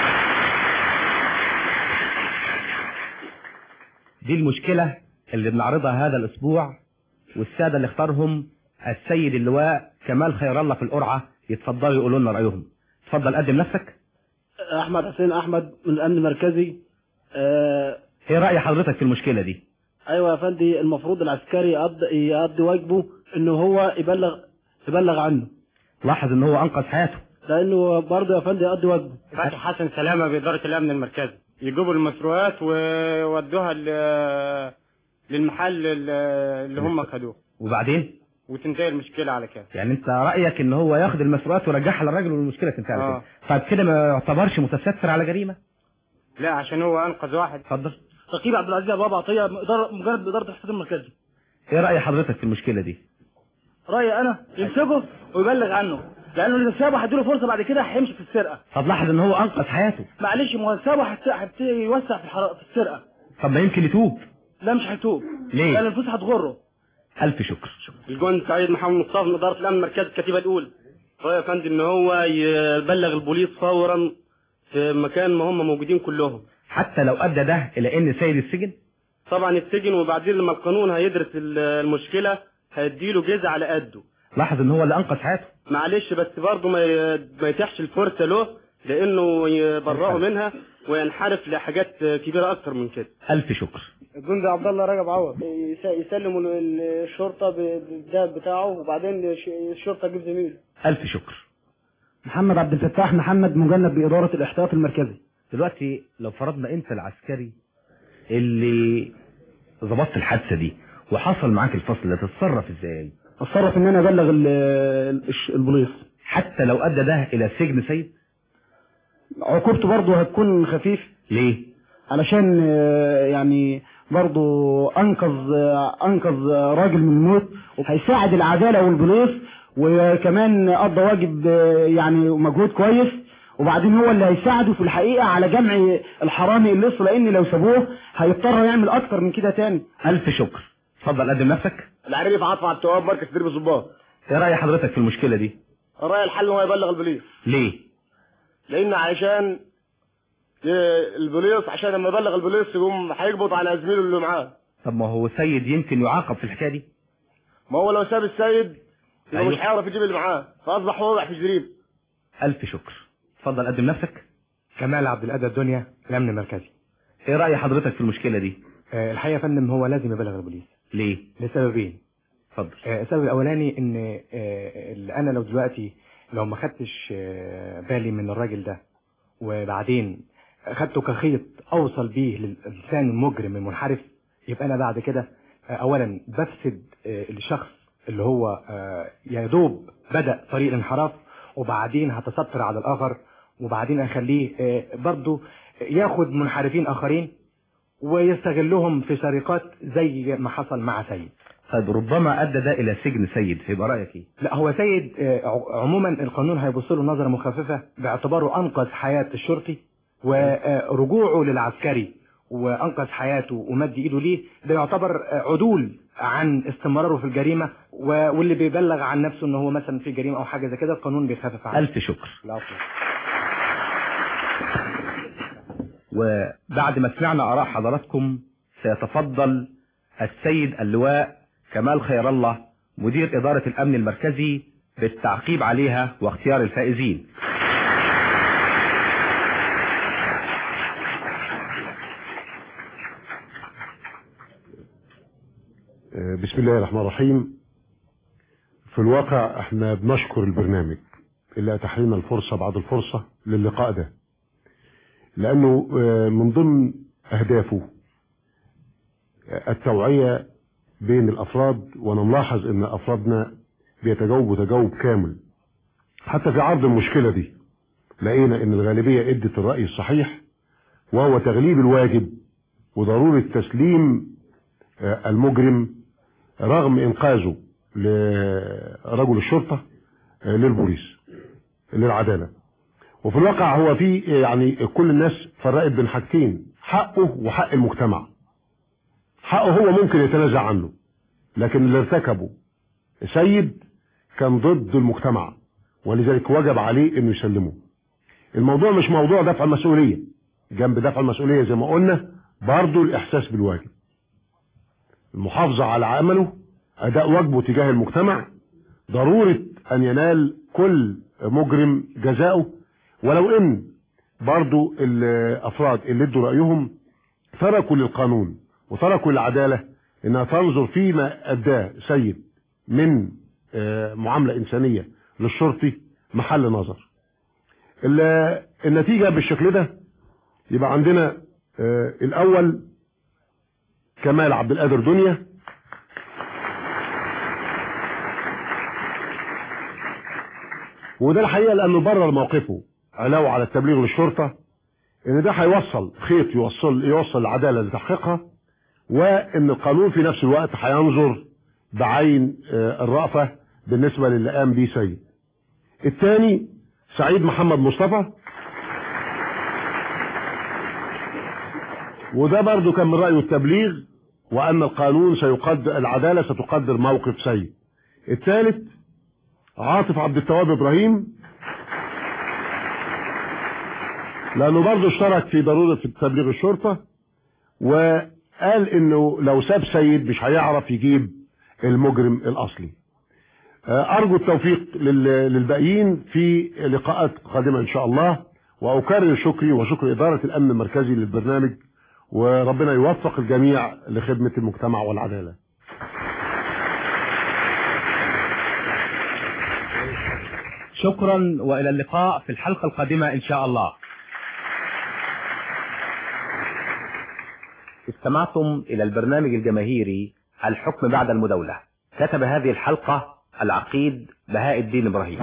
دي المشكلة اللي بنعرضها هذا الأسبوع والسادة اللي اختارهم السيد اللواء كمال خير الله في القرعة يتفضلوا يقولوا لنا رأيهم اتفضل قدم نفسك احمد حسين احمد من الامن المركزي آه ايه رأي حضرتك في المشكلة دي ايوه يا فندي المفروض العسكري يقضي, يقضي واجبه ان هو يبلغ يبلغ عنه لاحظ ان هو انقذ حياته لانه برضه يا فندي يقضي واجبه فتحي حسن سلامة بإدارة الأمن المركزي يجيبوا المسروقات ويودوها ل- للمحل ال- اللي هم خدوه وبعدين وتنتهي المشكلة على كده يعني انت رايك ان هو ياخد المسروقات ويرجعها للراجل والمشكله تنتهي على آه. كده طيب كده ما يعتبرش متستر على جريمه لا عشان هو أنقذ واحد اتفضل رقيب عبد العزيز ابو عطيه إدارة- مجرد اداره الحساب المركزي ايه راي حضرتك في المشكله دي رايي انا يمسكه ويبلغ عنه لانه اللي سابه هيديله فرصه بعد كده هيمشي في السرقه طب لاحظ ان هو انقذ حياته معلش ما هو سابه هت- هيبتدي يوسع في الحرا- في السرقه طب ما يمكن يتوب لا مش هيتوب ليه؟ لان الفلوس هتغره الف شكر الجون سعيد محمد مصطفى من إدارة الأمن المركزي الكتيبة الأولى رأي يا فندم إن هو يبلغ البوليس فورا في مكان ما هم موجودين كلهم حتى لو ادى ده الى ان سيد السجن طبعا يتسجن وبعدين لما القانون هيدرس ال- المشكلة هيديله جزء على قده لاحظ ان هو اللي انقذ حياته معلش بس برضه ما ي- ما يتيحش الفرصة له لأنه يبرئه منها وينحرف لحاجات كبيرة أكتر من كده الف شكر الجندي عبد الله رجب عوض يس- يسلموا ال- الشرطه ب- بالدهب بتاعه وبعدين الش- الشرطه تجيب زميله الف شكر محمد عبد الفتاح محمد مجند باداره الاحتياط المركزي دلوقتي لو فرضنا انت العسكري اللي ظبطت الحادثه دي وحصل معاك الفصل ده تتصرف ازاي اتصرف ان انا ابلغ ال- الش- البوليس حتى لو ادى ده الى سجن سيد عقوبته برضه هتكون خفيف ليه علشان آه، يعني برضه انقذ آه، انقذ آه، راجل من الموت وهيساعد العداله والبوليس وكمان قضى واجب آه، يعني مجهود كويس وبعدين هو اللي هيساعده في الحقيقه على جمع الحرامي اللي لسه لان لو سابوه هيضطر يعمل اكتر من كده تاني الف شكر اتفضل قدم نفسك العريف عطف على التواب مركز تدريب الظباط ايه راي حضرتك في المشكله دي راي الحل هو يبلغ البوليس ليه لان علشان ي- البوليس عشان لما يبلغ البوليس يقوم هيقبض على زميله اللي معاه طب ما هو سيد يمكن يعاقب في الحكايه دي ما هو لو ساب السيد يبقى أيوه. مش هيعرف يجيب اللي معاه فاصبح هو واقع في جريمه الف شكر اتفضل قدم نفسك كمال عبد الأدى الدنيا الأمن المركزي ايه راي حضرتك في المشكله دي آه، الحقيقة يا فندم هو لازم يبلغ البوليس ليه لسببين اتفضل آه، السبب الأولاني إن آه، اللي أنا لو دلوقتي لو ما خدتش آه، بالي من الراجل ده وبعدين خدته كخيط أوصل بيه للإنسان المجرم المنحرف يبقى أنا بعد كده آه، أولا بفسد آه، الشخص اللي هو آه، يا دوب بدأ طريق الانحراف وبعدين هتستر على الآخر وبعدين أخليه آه، برضه ياخد منحرفين آخرين ويستغلهم في سرقات زي ما حصل مع سيد طيب ربما ادى ده الى سجن سيد فيبقى رايك ايه لا هو سيد آه، ع- عموما القانون هيبص له نظره مخففه باعتباره انقذ حياه الشرطي ورجوعه للعسكري وانقذ حياته ومد ايده ليه ده يعتبر آه، عدول عن استمراره في الجريمه و- واللي بيبلغ عن نفسه ان هو مثلا في جريمه او حاجه زي كده القانون بيخفف عنه الف شكر العفو. وبعد ما سمعنا آراء حضراتكم سيتفضل السيد اللواء كمال خير الله مدير إدارة الأمن المركزي بالتعقيب عليها واختيار الفائزين بسم الله الرحمن الرحيم في الواقع احنا بنشكر البرنامج اللي اتاح لنا الفرصة بعد الفرصة للقاء ده لانه آه، من ضمن اهدافه آه، التوعية بين الافراد وانا ملاحظ ان افرادنا بيتجاوبوا تجاوب كامل حتى في عرض المشكلة دي لقينا ان الغالبية ادت الرأي الصحيح وهو تغليب الواجب وضرورة تسليم آه، المجرم رغم انقاذه لرجل الشرطة آه، للبوليس للعدالة وفي الواقع هو في يعني كل الناس فرقت بين حاجتين حقه وحق المجتمع حقه هو ممكن يتنازع عنه لكن اللي ارتكبه سيد كان ضد المجتمع ولذلك وجب عليه انه يسلمه الموضوع مش موضوع دفع المسؤولية جنب دفع المسؤولية زي ما قلنا برضه الاحساس بالواجب المحافظة على عمله اداء واجبه تجاه المجتمع ضرورة ان ينال كل مجرم جزاؤه ولو ان برضو الافراد اللي ادوا رأيهم تركوا للقانون وتركوا للعدالة انها تنظر فيما اداه سيد من آه، معاملة انسانية للشرطي محل نظر ال- النتيجة بالشكل ده يبقى عندنا آه، الاول كمال عبد القادر دنيا وده الحقيقة لانه برر موقفه علاوة على التبليغ للشرطة ان ده هيوصل خيط يوصل يوصل العدالة لتحقيقها وان القانون في نفس الوقت هينظر بعين آه، الرأفة بالنسبة للي قام بيه سيد الثاني سعيد محمد مصطفى وده برضو كان من رأيه التبليغ وأن القانون سيقدر العدالة ستقدر موقف سيد الثالث عاطف عبد التواب إبراهيم لأنه برضو اشترك في ضرورة تبليغ الشرطة وقال إنه لو ساب سيد مش هيعرف يجيب المجرم الأصلي آه، أرجو التوفيق لل- للباقيين في لقاءات قادمة إن شاء الله وأكرر شكري وشكر إدارة الأمن المركزي للبرنامج وربنا يوفق الجميع لخدمة المجتمع والعدالة شكرا وإلى اللقاء في الحلقة القادمة إن شاء الله استمعتم إلى البرنامج الجماهيري الحكم بعد المداولة كتب هذه الحلقة العقيد بهاء الدين إبراهيم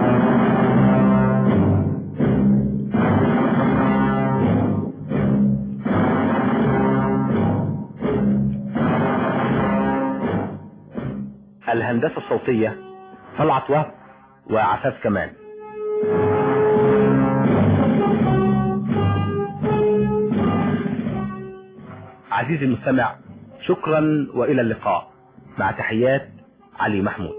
الهندسة الصوتية طلعت وهب وعفاف كمال عزيزي المستمع شكرا وإلى اللقاء مع تحيات علي محمود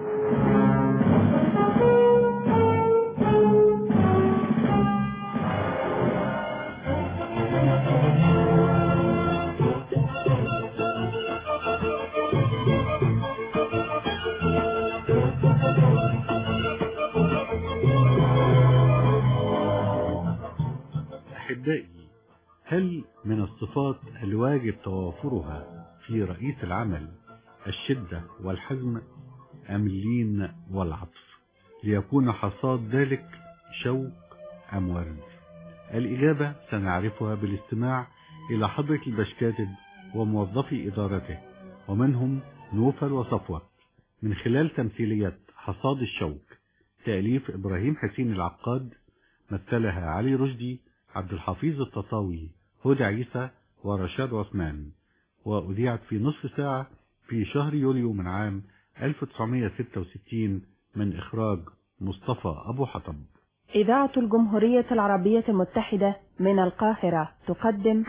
أحبائي هل من الصفات الواجب توافرها في رئيس العمل الشدة والحزم أم اللين والعطف ليكون حصاد ذلك شوق أم ورد الإجابة سنعرفها بالاستماع إلى حضرة البشكاتب وموظفي إدارته ومنهم نوفل وصفوة من خلال تمثيلية حصاد الشوك تأليف إبراهيم حسين العقاد مثلها علي رشدي عبد الحفيظ التطاوي هدى عيسى ورشاد عثمان وأذيعت في نصف ساعة في شهر يوليو من عام 1966 من إخراج مصطفى أبو حطب إذاعة الجمهورية العربية المتحدة من القاهرة تقدم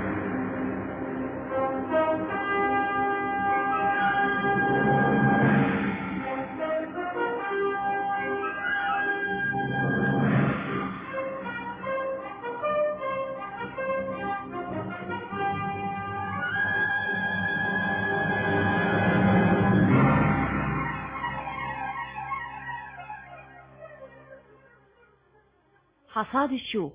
حصاد الشوك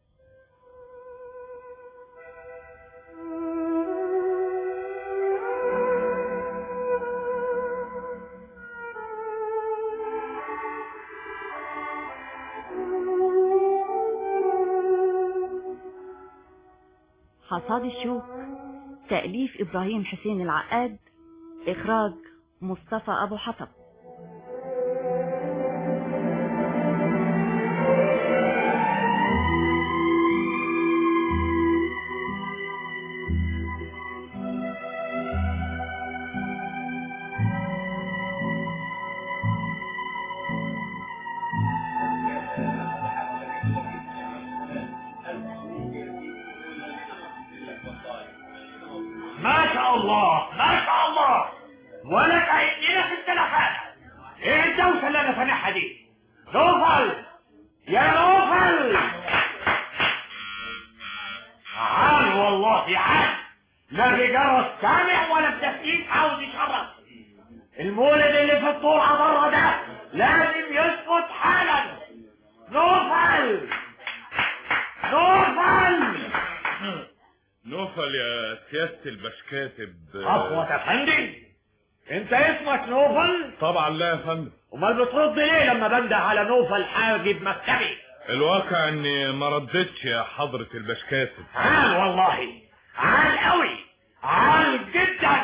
حصاد الشوك تأليف إبراهيم حسين العقاد إخراج مصطفى أبو حطب ما شاء الله ما شاء الله ولا تعيدنا في التلفات ايه الدوسه اللي انا سامعها دي نوفل يا نوفل عال والله عال لا بجرس سامع ولا بتسقيف عاوز يشرب المولد اللي في الطلعه بره ده لازم يسقط حالا نوفل نوفل نوفل يا سيادة البشكاتب صفوة افندي انت اسمك نوفل طبعا لا يا فندم امال بترد ليه لما بنده على نوفل حاجب مكتبي الواقع اني ما ردتش يا حضرة البشكاتب عال والله عال قوي عال جدا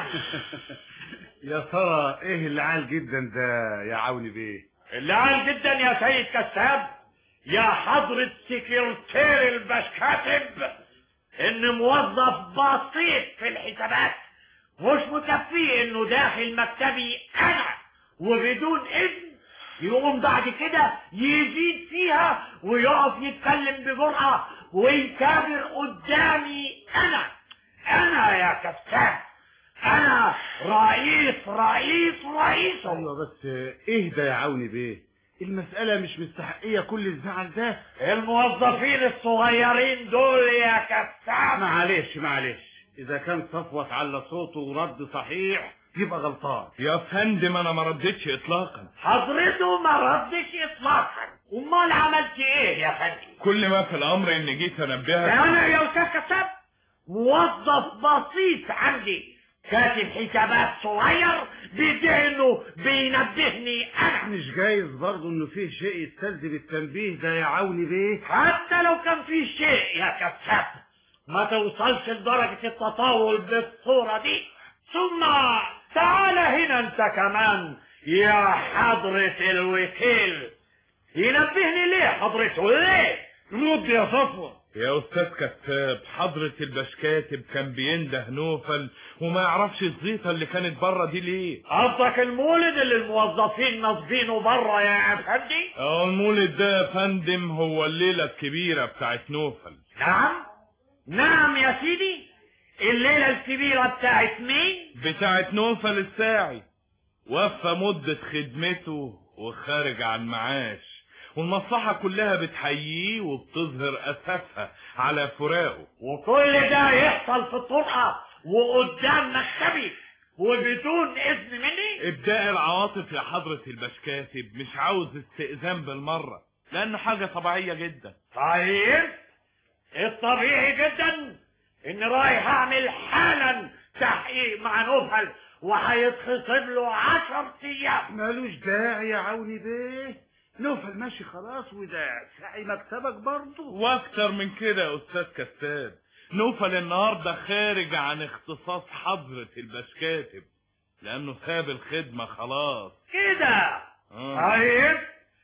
يا ترى ايه اللي عال جدا ده يا عوني بيه اللي عال جدا يا سيد كساب يا حضرة سكرتير البشكاتب ان موظف بسيط في الحسابات مش مكفيه انه داخل مكتبي انا وبدون اذن يقوم بعد كده يزيد فيها ويقف يتكلم بجرأة ويكابر قدامي انا انا يا كساب انا رئيس رئيس رئيس ايوه بس ايه ده يا عوني بيه المسألة مش مستحقية كل الزعل ده الموظفين الصغيرين دول يا كساب معلش معلش اذا كان صفوت على صوته ورد صحيح يبقى غلطان يا فندم انا ما ردتش اطلاقا حضرته ما ردش اطلاقا امال عملت ايه يا فندم كل ما في الامر اني جيت انبهك انا يا استاذ كساب موظف بسيط عندي كاتب حسابات صغير بذهنه بينبهني انا مش جايز برضه انه فيه شيء يستلزم التنبيه ده يا عوني بيه حتى لو كان في شيء يا كساب ما توصلش لدرجة التطاول بالصورة دي ثم تعال هنا انت كمان يا حضرة الوكيل ينبهني ليه حضرته ليه رد يا صفوة يا استاذ كتاب حضرة البشكاتب كان بينده نوفل وما يعرفش الزيطة اللي كانت بره دي ليه قصدك المولد اللي الموظفين نصبينه بره يا افندي اه المولد ده يا فندم هو الليلة الكبيرة بتاعت نوفل نعم نعم يا سيدي الليلة الكبيرة بتاعت مين بتاعت نوفل الساعي وفى مدة خدمته وخارج عن معاش والمصلحة كلها بتحييه وبتظهر أسفها على فراقه وكل ده يحصل في الطرقة وقدام مكتبي وبدون إذن مني ابداء العواطف يا حضرة البشكاتب مش عاوز استئذان بالمرة لأنه حاجة طبيعية جدا طيب الطبيعي جدا إن رايح أعمل حالا تحقيق مع نوفل وهيتخصم له عشر أيام مالوش داعي يا عوني بيه نوفل ماشي خلاص وده ساعي مكتبك برضه واكتر من كده يا استاذ كساب نوفل النهارده خارج عن اختصاص حضرة البشكاتب لانه ساب الخدمة خلاص كده آه. طيب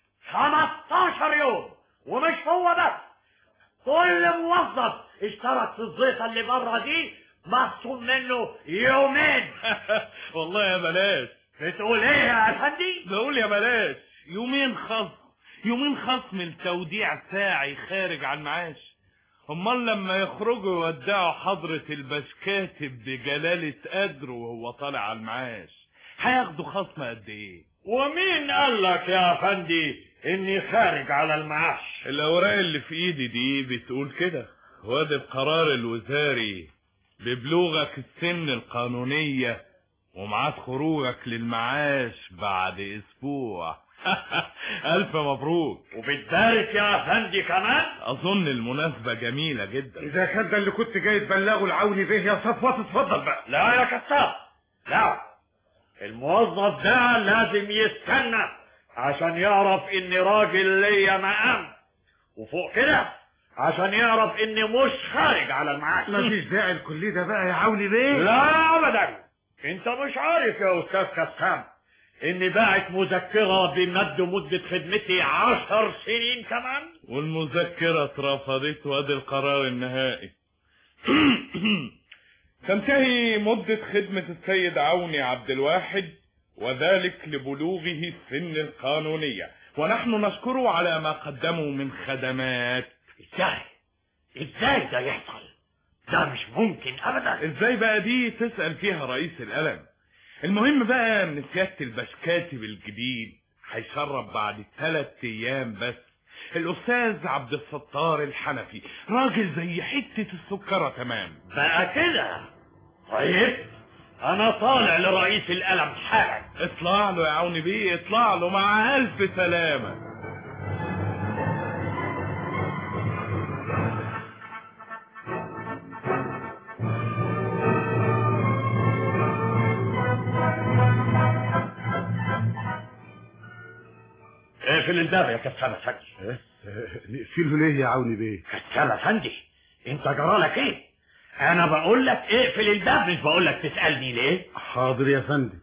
15 يوم ومش هو بس كل موظف اشترك في الزيطة اللي بره دي مخصوم منه يومين والله يا بلاش بتقول ايه يا افندي بقول يا بلاش يومين خصم يومين خصم التوديع ساعي خارج عن معاش امال لما يخرجوا يودعوا حضرة البشكاتب بجلالة قدره وهو طالع على المعاش هياخدوا خصم قد ايه ومين قال لك يا افندي اني خارج على المعاش الاوراق اللي في ايدي دي بتقول كده وادي القرار الوزاري ببلوغك السن القانونية ومعاد خروجك للمعاش بعد اسبوع الف مبروك وبتبارك يا افندي كمان اظن المناسبة جميلة جدا اذا كان ده اللي كنت جاي تبلغه العوني بيه يا صفوة اتفضل بقى لا يا كساب لا الموظف ده لازم يستنى عشان يعرف اني راجل ليا مقام وفوق كده عشان يعرف اني مش خارج على المعاش مفيش داعي لكل ده بقى يا عوني بيه لا ابدا انت مش عارف يا استاذ كسام اني باعت مذكرة بمد مدة خدمتي عشر سنين كمان والمذكرة اترفضت وادي القرار النهائي تنتهي مدة خدمة السيد عوني عبد الواحد وذلك لبلوغه السن القانونية ونحن نشكره على ما قدمه من خدمات ازاي ازاي ده يحصل ده مش ممكن ابدا ازاي بقى دي تسأل فيها رئيس القلم المهم بقى ان سيادة البشكاتب الجديد هيشرب بعد ثلاث ايام بس الاستاذ عبد الستار الحنفي راجل زي حتة السكرة تمام بقى كده طيب انا طالع لرئيس القلم حالا اطلع له يا عوني بيه اطلع له مع الف سلامة اقفل الباب يا كسام افندي نقفله ليه يا عوني بيه كسام افندي انت جرالك ايه انا بقول لك اقفل الباب مش بقول لك تسالني ليه حاضر يا فندم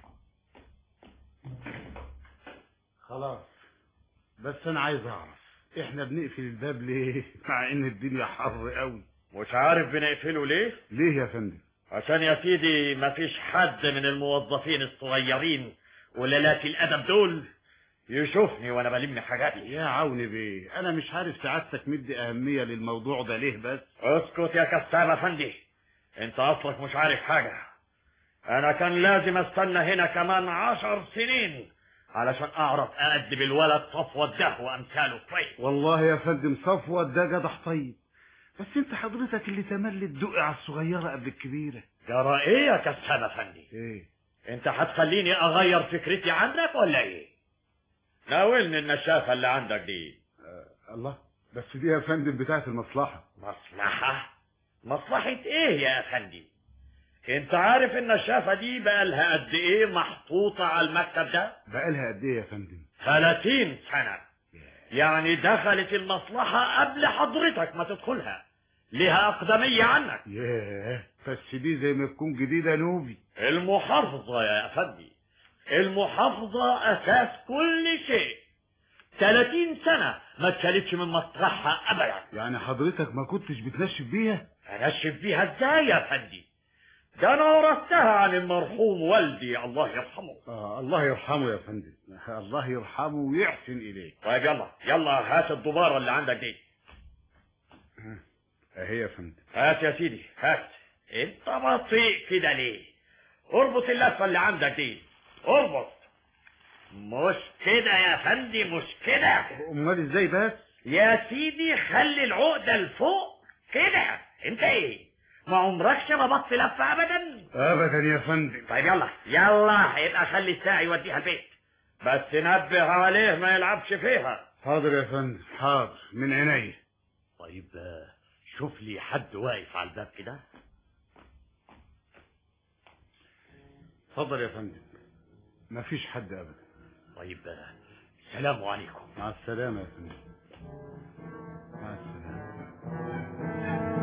خلاص بس انا عايز اعرف احنا بنقفل الباب ليه مع ان الدنيا حر قوي مش عارف بنقفله ليه ليه يا فندم عشان يا سيدي مفيش حد من الموظفين الصغيرين ولالات الادب دول يشوفني وانا بلم حاجاتي يا عوني بيه انا مش عارف سعادتك مدي اهمية للموضوع ده ليه بس اسكت يا كسام افندي انت اصلك مش عارف حاجة انا كان لازم استنى هنا كمان عشر سنين علشان اعرف اادب الولد صفوة ده وامثاله كويس والله يا فندم صفوة ده جدع طيب بس انت حضرتك اللي تملي تدق على الصغيرة قبل الكبيرة جرى ايه يا كسام افندي ايه انت هتخليني اغير فكرتي عنك ولا ايه ناولني النشافة اللي عندك دي آه الله بس دي يا فندم بتاعت المصلحة مصلحة مصلحة ايه يا افندي انت عارف النشافة دي بقالها قد ايه محطوطة على المكتب ده بقالها قد ايه يا فندم 30 سنة يعني دخلت المصلحة قبل حضرتك ما تدخلها لها أقدمية عنك ياه بس دي زي ما تكون جديدة نوبي المحافظة يا أفندي المحافظة أساس كل شيء 30 سنة ما اتشالتش من مطرحها أبدا يعني حضرتك ما كنتش بتنشف بيها أنشف بيها إزاي يا أفندي ده أنا ورثتها عن المرحوم والدي الله يرحمه آه الله يرحمه يا فندم الله يرحمه ويحسن إليه طيب يلا يلا هات الدبارة اللي عندك دي اهي يا فندم هات يا سيدي هات انت بطيء كده ليه اربط اللفة اللي عندك دي اربط مش كده يا فندي مش كده امال ازاي بس يا سيدي خلي العقدة لفوق كده انت ايه ما عمركش ربطت لفة ابدا ابدا يا فندم طيب يلا يلا يبقى خلي الساعي يوديها البيت بس نبه عليه ما يلعبش فيها حاضر يا فندم حاضر من عيني طيب شوف لي حد واقف على الباب كده اتفضل يا فندم مفيش حد ابدا طيب السلام عليكم مع السلامة يا فندم مع السلامة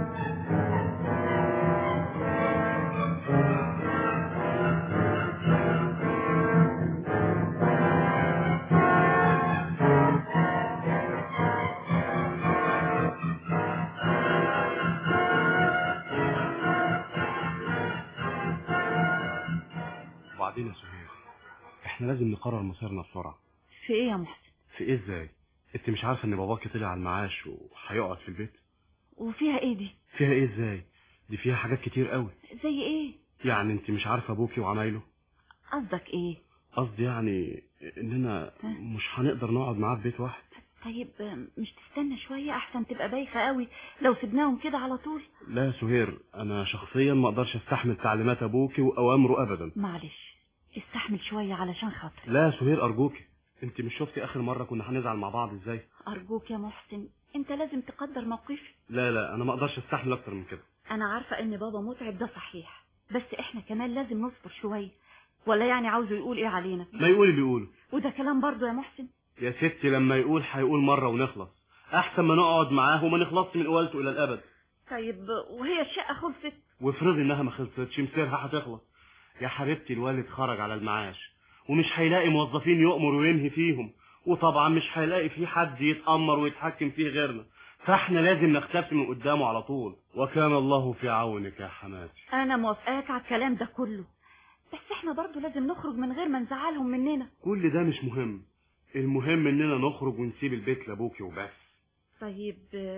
وبعدين يا سهير احنا لازم نقرر مصيرنا بسرعة في ايه يا محسن في ايه ازاي انت مش عارفه ان باباكي طلع على المعاش وهيقعد في البيت وفيها ايه دي فيها ايه ازاي دي فيها حاجات كتير قوي زي ايه يعني انت مش عارفه ابوكي وعمايله قصدك ايه قصدي يعني اننا مش هنقدر نقعد معاه في بيت واحد طيب مش تستنى شوية احسن تبقى بايخة قوي لو سبناهم كده على طول لا يا سهير انا شخصيا ما اقدرش استحمل تعليمات ابوكي واوامره ابدا معلش استحمل شوية علشان خاطري لا يا سهير ارجوكي انت مش شفتي اخر مره كنا هنزعل مع بعض ازاي ارجوك يا محسن انت لازم تقدر موقفي لا لا انا ما اقدرش استحمل اكتر من كده انا عارفة ان بابا متعب ده صحيح بس احنا كمان لازم نصبر شوية ولا يعني عاوزه يقول ايه علينا ما يقول اللي يقوله وده كلام برضه يا محسن يا ستي لما يقول هيقول مره ونخلص احسن ما نقعد معاه وما نخلصش من قولته الى الابد طيب وهي الشقة خلصت وافرضي انها ما خلصتش مصيرها هتخلص يا حبيبتي الوالد خرج على المعاش ومش هيلاقي موظفين يؤمر وينهي فيهم وطبعا مش هيلاقي في حد يتأمر ويتحكم فيه غيرنا فاحنا لازم نختفي من قدامه على طول وكان الله في عونك يا حماتي انا موافقاك على الكلام ده كله بس احنا برضه لازم نخرج من غير ما نزعلهم مننا كل ده مش مهم المهم اننا نخرج ونسيب البيت لابوكي وبس طيب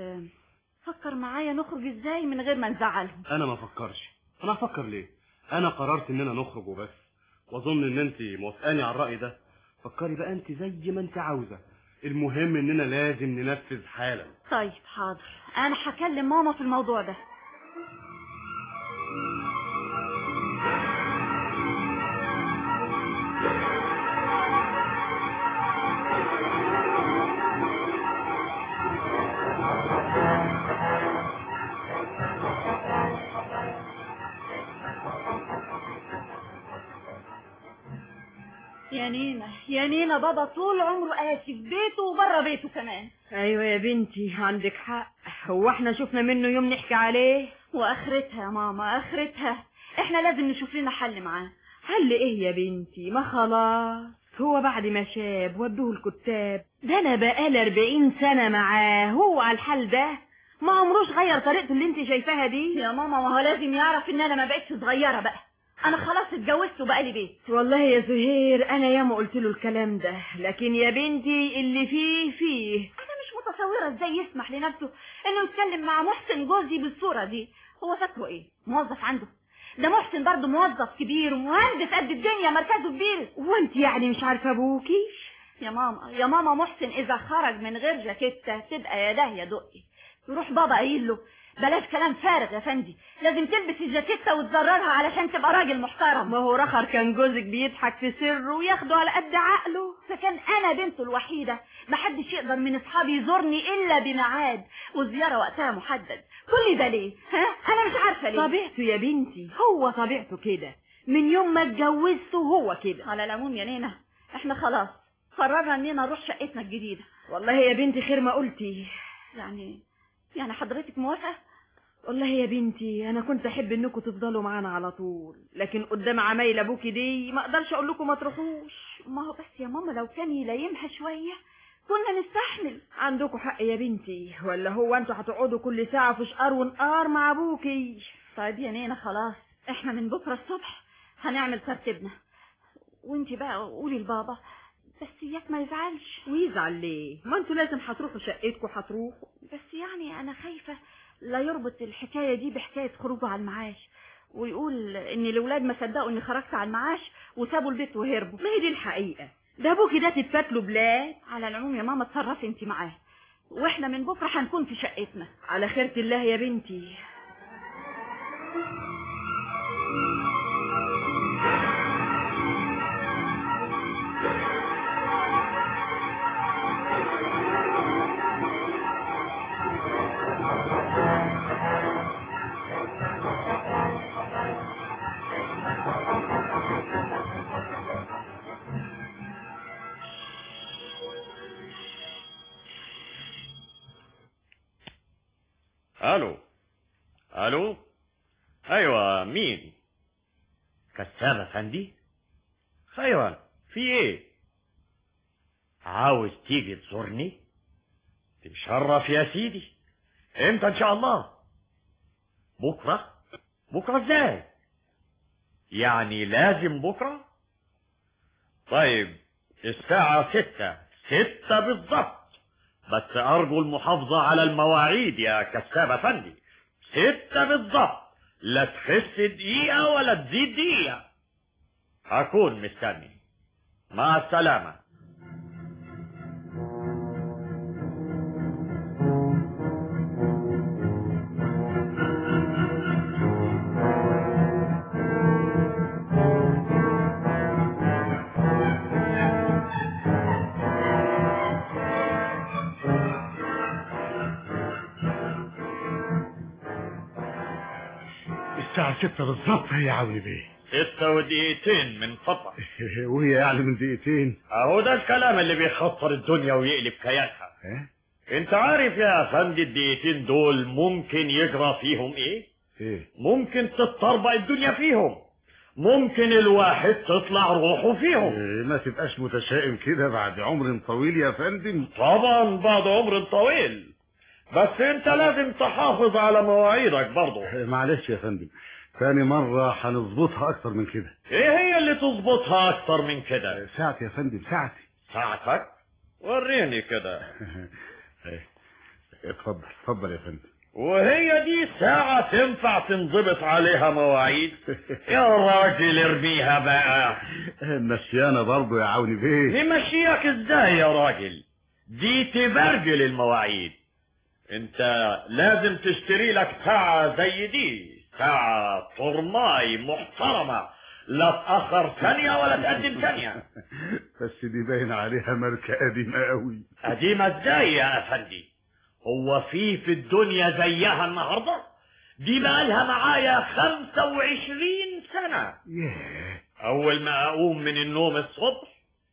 فكر معايا نخرج ازاي من غير ما نزعلهم انا ما فكرش انا هفكر ليه انا قررت اننا نخرج وبس واظن ان انت موافقاني على الراي ده فكري بقى انت زي ما انت عاوزه المهم اننا لازم ننفذ حالا طيب حاضر انا هكلم ماما في الموضوع ده يا نينا يا نينا بابا طول عمره قاسي في بيته وبره بيته كمان ايوه يا بنتي عندك حق هو احنا شفنا منه يوم نحكي عليه واخرتها يا ماما اخرتها احنا لازم نشوف لنا حل معاه حل ايه يا بنتي ما خلاص هو بعد ما شاب ودوه الكتاب ده انا بقالي 40 سنه معاه هو على الحال ده ما عمروش غير طريقته اللي انت شايفاها دي يا ماما ما هو لازم يعرف ان انا ما بقتش صغيره بقى انا خلاص اتجوزت وبقالي بيت والله يا زهير انا ياما قلت له الكلام ده لكن يا بنتي اللي فيه فيه انا مش متصوره ازاي يسمح لنفسه انه يتكلم مع محسن جوزي بالصوره دي هو فاكره ايه موظف عنده ده محسن برضه موظف كبير ومهندس قد الدنيا مركزه كبير وانت يعني مش عارفه ابوكي يا ماما يا ماما محسن اذا خرج من غير جاكيته تبقى يداه يا دقي يروح بابا قايل له بلاش كلام فارغ يا فندي لازم تلبس الجاكيته وتزررها علشان تبقى راجل محترم ما هو رخر كان جوزك بيضحك في سره وياخده على قد عقله فكان انا بنته الوحيده محدش يقدر من اصحابي يزورني الا بميعاد والزياره وقتها محدد كل ده ليه ها انا مش عارفه ليه طبيعته يا بنتي هو طبيعته كده من يوم ما اتجوزته هو كده على العموم يا نينا احنا خلاص قررنا اننا نروح شقتنا الجديده والله يا بنتي خير ما قلتي يعني يعني حضرتك موافقه والله يا بنتي انا كنت احب انكم تفضلوا معانا على طول لكن قدام عمايل ابوكي دي ما اقدرش اقول لكم ما تروحوش ما هو بس يا ماما لو كان يلايمها شويه كنا نستحمل عندكم حق يا بنتي ولا هو انتوا هتقعدوا كل ساعه في شقار ونقار مع ابوكي طيب يا نينا خلاص احنا من بكره الصبح هنعمل ترتيبنا وانتي بقى قولي لبابا بس اياك ما يزعلش ويزعل ليه ما انتوا لازم هتروحوا شقتكم هتروحوا بس يعني انا خايفه لا يربط الحكايه دي بحكايه خروجه على المعاش ويقول ان الاولاد ما صدقوا اني خرجت على المعاش وسابوا البيت وهربوا ما هي دي الحقيقه ده ابوكي ده تتفات له بلاد على العموم يا ماما اتصرفي انت معاه واحنا من بكره هنكون في شقتنا على خيرة الله يا بنتي الو الو ايوه مين كساب افندي خيرا في ايه عاوز تيجي تزورني تشرف يا سيدي امتى ان شاء الله بكره بكره ازاي يعني لازم بكره طيب الساعة ستة ستة بالضبط بس أرجو المحافظة على المواعيد يا كساب أفندي ستة بالضبط لا تخس دقيقة ولا تزيد دقيقة هكون مستني مع السلامة الساعة ستة بالظبط هي عاوني بيه ستة ودقيقتين من فضلك وهي يعني من دقيقتين اهو ده الكلام اللي بيخطر الدنيا ويقلب كيانها ايه انت عارف يا افندي الدقيقتين دول ممكن يجرى فيهم ايه ايه ممكن تتطربق الدنيا فيهم ممكن الواحد تطلع روحه فيهم إيه ما تبقاش متشائم كده بعد عمر طويل يا فندم طبعا بعد عمر طويل بس انت لازم تحافظ على مواعيدك برضه إيه معلش يا فندم تاني مرة هنظبطها أكتر من كده ايه هي اللي تظبطها اكتر من كده ساعتي يا فندم ساعتي ساعتك وريني كده إيه، اتفضل اتفضل يا فندم وهي دي ساعة تنفع تنضبط عليها مواعيد يا راجل ارميها بقى النسيانة برضه يا عوني بيه نمشيك ازاي يا راجل دي تبرجل المواعيد انت لازم تشتري لك ساعة زي دي ساعة طرماي محترمة لا تأخر ثانية ولا تقدم ثانية بس دي باين عليها ماركة قديمة قوي قديمة ازاي يا افندي هو في في الدنيا زيها النهاردة دي بقالها معايا خمسة وعشرين سنة ياه أول ما أقوم من النوم الصبح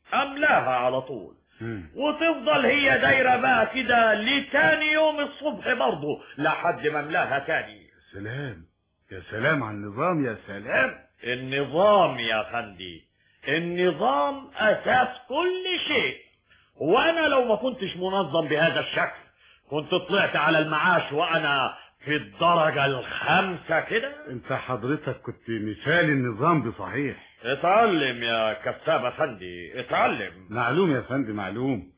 املاها على طول وتفضل هي دايره بقى كده لتاني يوم الصبح برضه لحد ما املاها تاني سلام يا سلام على النظام يا سلام النظام يا فندي النظام اساس كل شيء وانا لو ما كنتش منظم بهذا الشكل كنت طلعت على المعاش وانا في الدرجة الخامسة كده انت حضرتك كنت مثال النظام بصحيح اتعلم يا كتاب افندي اتعلم معلوم يا فندم معلوم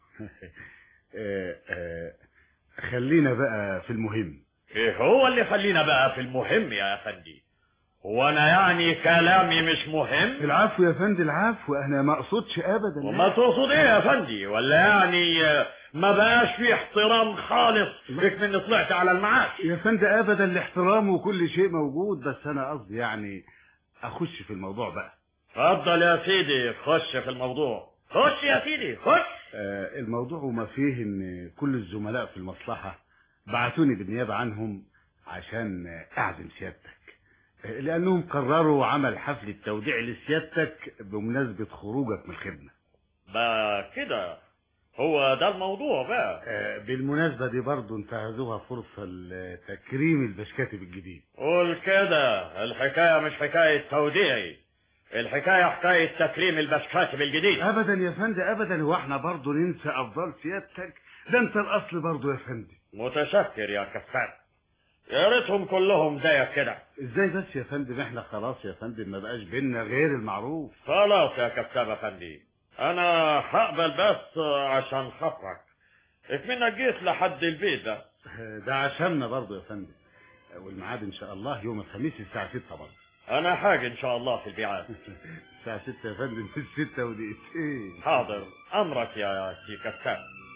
آه، آه، خلينا بقى في المهم ايه هو اللي خلينا بقى في المهم يا افندي هو انا يعني كلامي مش مهم العفو يا فندم العفو انا ما اقصدش ابدا وما تقصد ايه يا فندي ولا يعني آه، ما بقاش في احترام خالص بك من طلعت على المعاش يا فندم ابدا الاحترام وكل شيء موجود بس انا قصدي يعني اخش في الموضوع بقى اتفضل يا سيدي خش في الموضوع خش يا سيدي خش آه، الموضوع وما فيه ان كل الزملاء في المصلحة بعتوني بالنيابة عنهم عشان آه، اعزم سيادتك آه، لانهم قرروا عمل حفلة توديع لسيادتك بمناسبة خروجك من الخدمة بقى كده هو ده الموضوع بقى آه، بالمناسبة دي برضو انتهزوها فرصة لتكريم البشكاتب الجديد قول كده الحكاية مش حكاية توديعي الحكاية حكاية تكريم البشكاتب الجديد ابدا يا فندم ابدا هو احنا برضو ننسى افضال سيادتك ده انت الاصل برضو يا فندم متشكر يا كفار يا ريتهم كلهم زيك كده ازاي بس يا فندم احنا خلاص يا فندم ما بقاش بينا غير المعروف خلاص يا كتاب افندي انا هقبل بس عشان خاطرك اكمنك جيت لحد البيت ده ده عشاننا برضو يا فندم والميعاد ان شاء الله يوم الخميس الساعة 6 برضه انا حاجة ان شاء الله في البيعات الساعة 6 يا فندم في الستة ودقيقتين حاضر امرك يا سي كتاب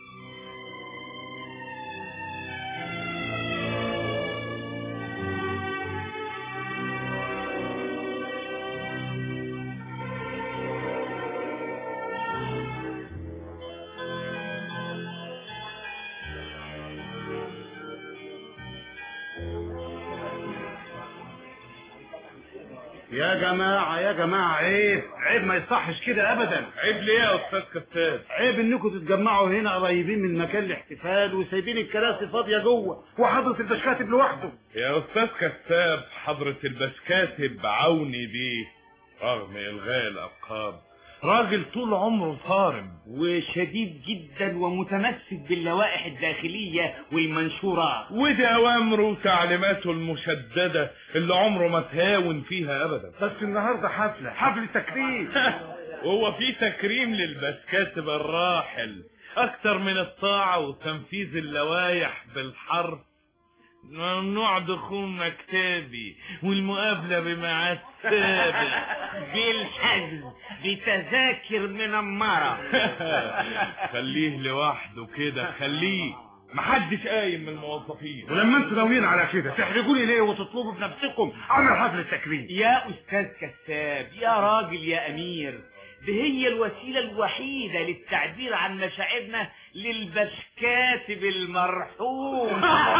يا جماعة يا جماعة عيب عيب ما يصحش كده ابدا عيب ليه يا استاذ كتاب عيب انكم تتجمعوا هنا قريبين من مكان الاحتفال وسايبين الكراسي فاضية جوه وحضرة البشكاتب لوحده يا استاذ كتاب حضرة البشكاتب عوني بيه رغم الغاء الالقاب راجل طول عمره صارم وشديد جدا ومتمسك باللوائح الداخلية والمنشورات ودي اوامره وتعليماته المشددة اللي عمره ما تهاون فيها ابدا بس النهاردة حفلة حفلة تكريم وهو في تكريم للبسكاتب الراحل اكتر من الطاعة وتنفيذ اللوائح بالحرف ممنوع دخول مكتبي والمقابلة بميعاد ثابت بالحجز بتذاكر منمرة خليه لوحده كده خليه محدش قايم من الموظفين ولما انتوا ناويين على كده تحرجوني ليه وتطلبوا بنفسكم عمل حفلة تكريم يا أستاذ كساب يا راجل يا أمير دي هي الوسيلة الوحيدة للتعبير عن مشاعرنا للبشكاتب المرحوم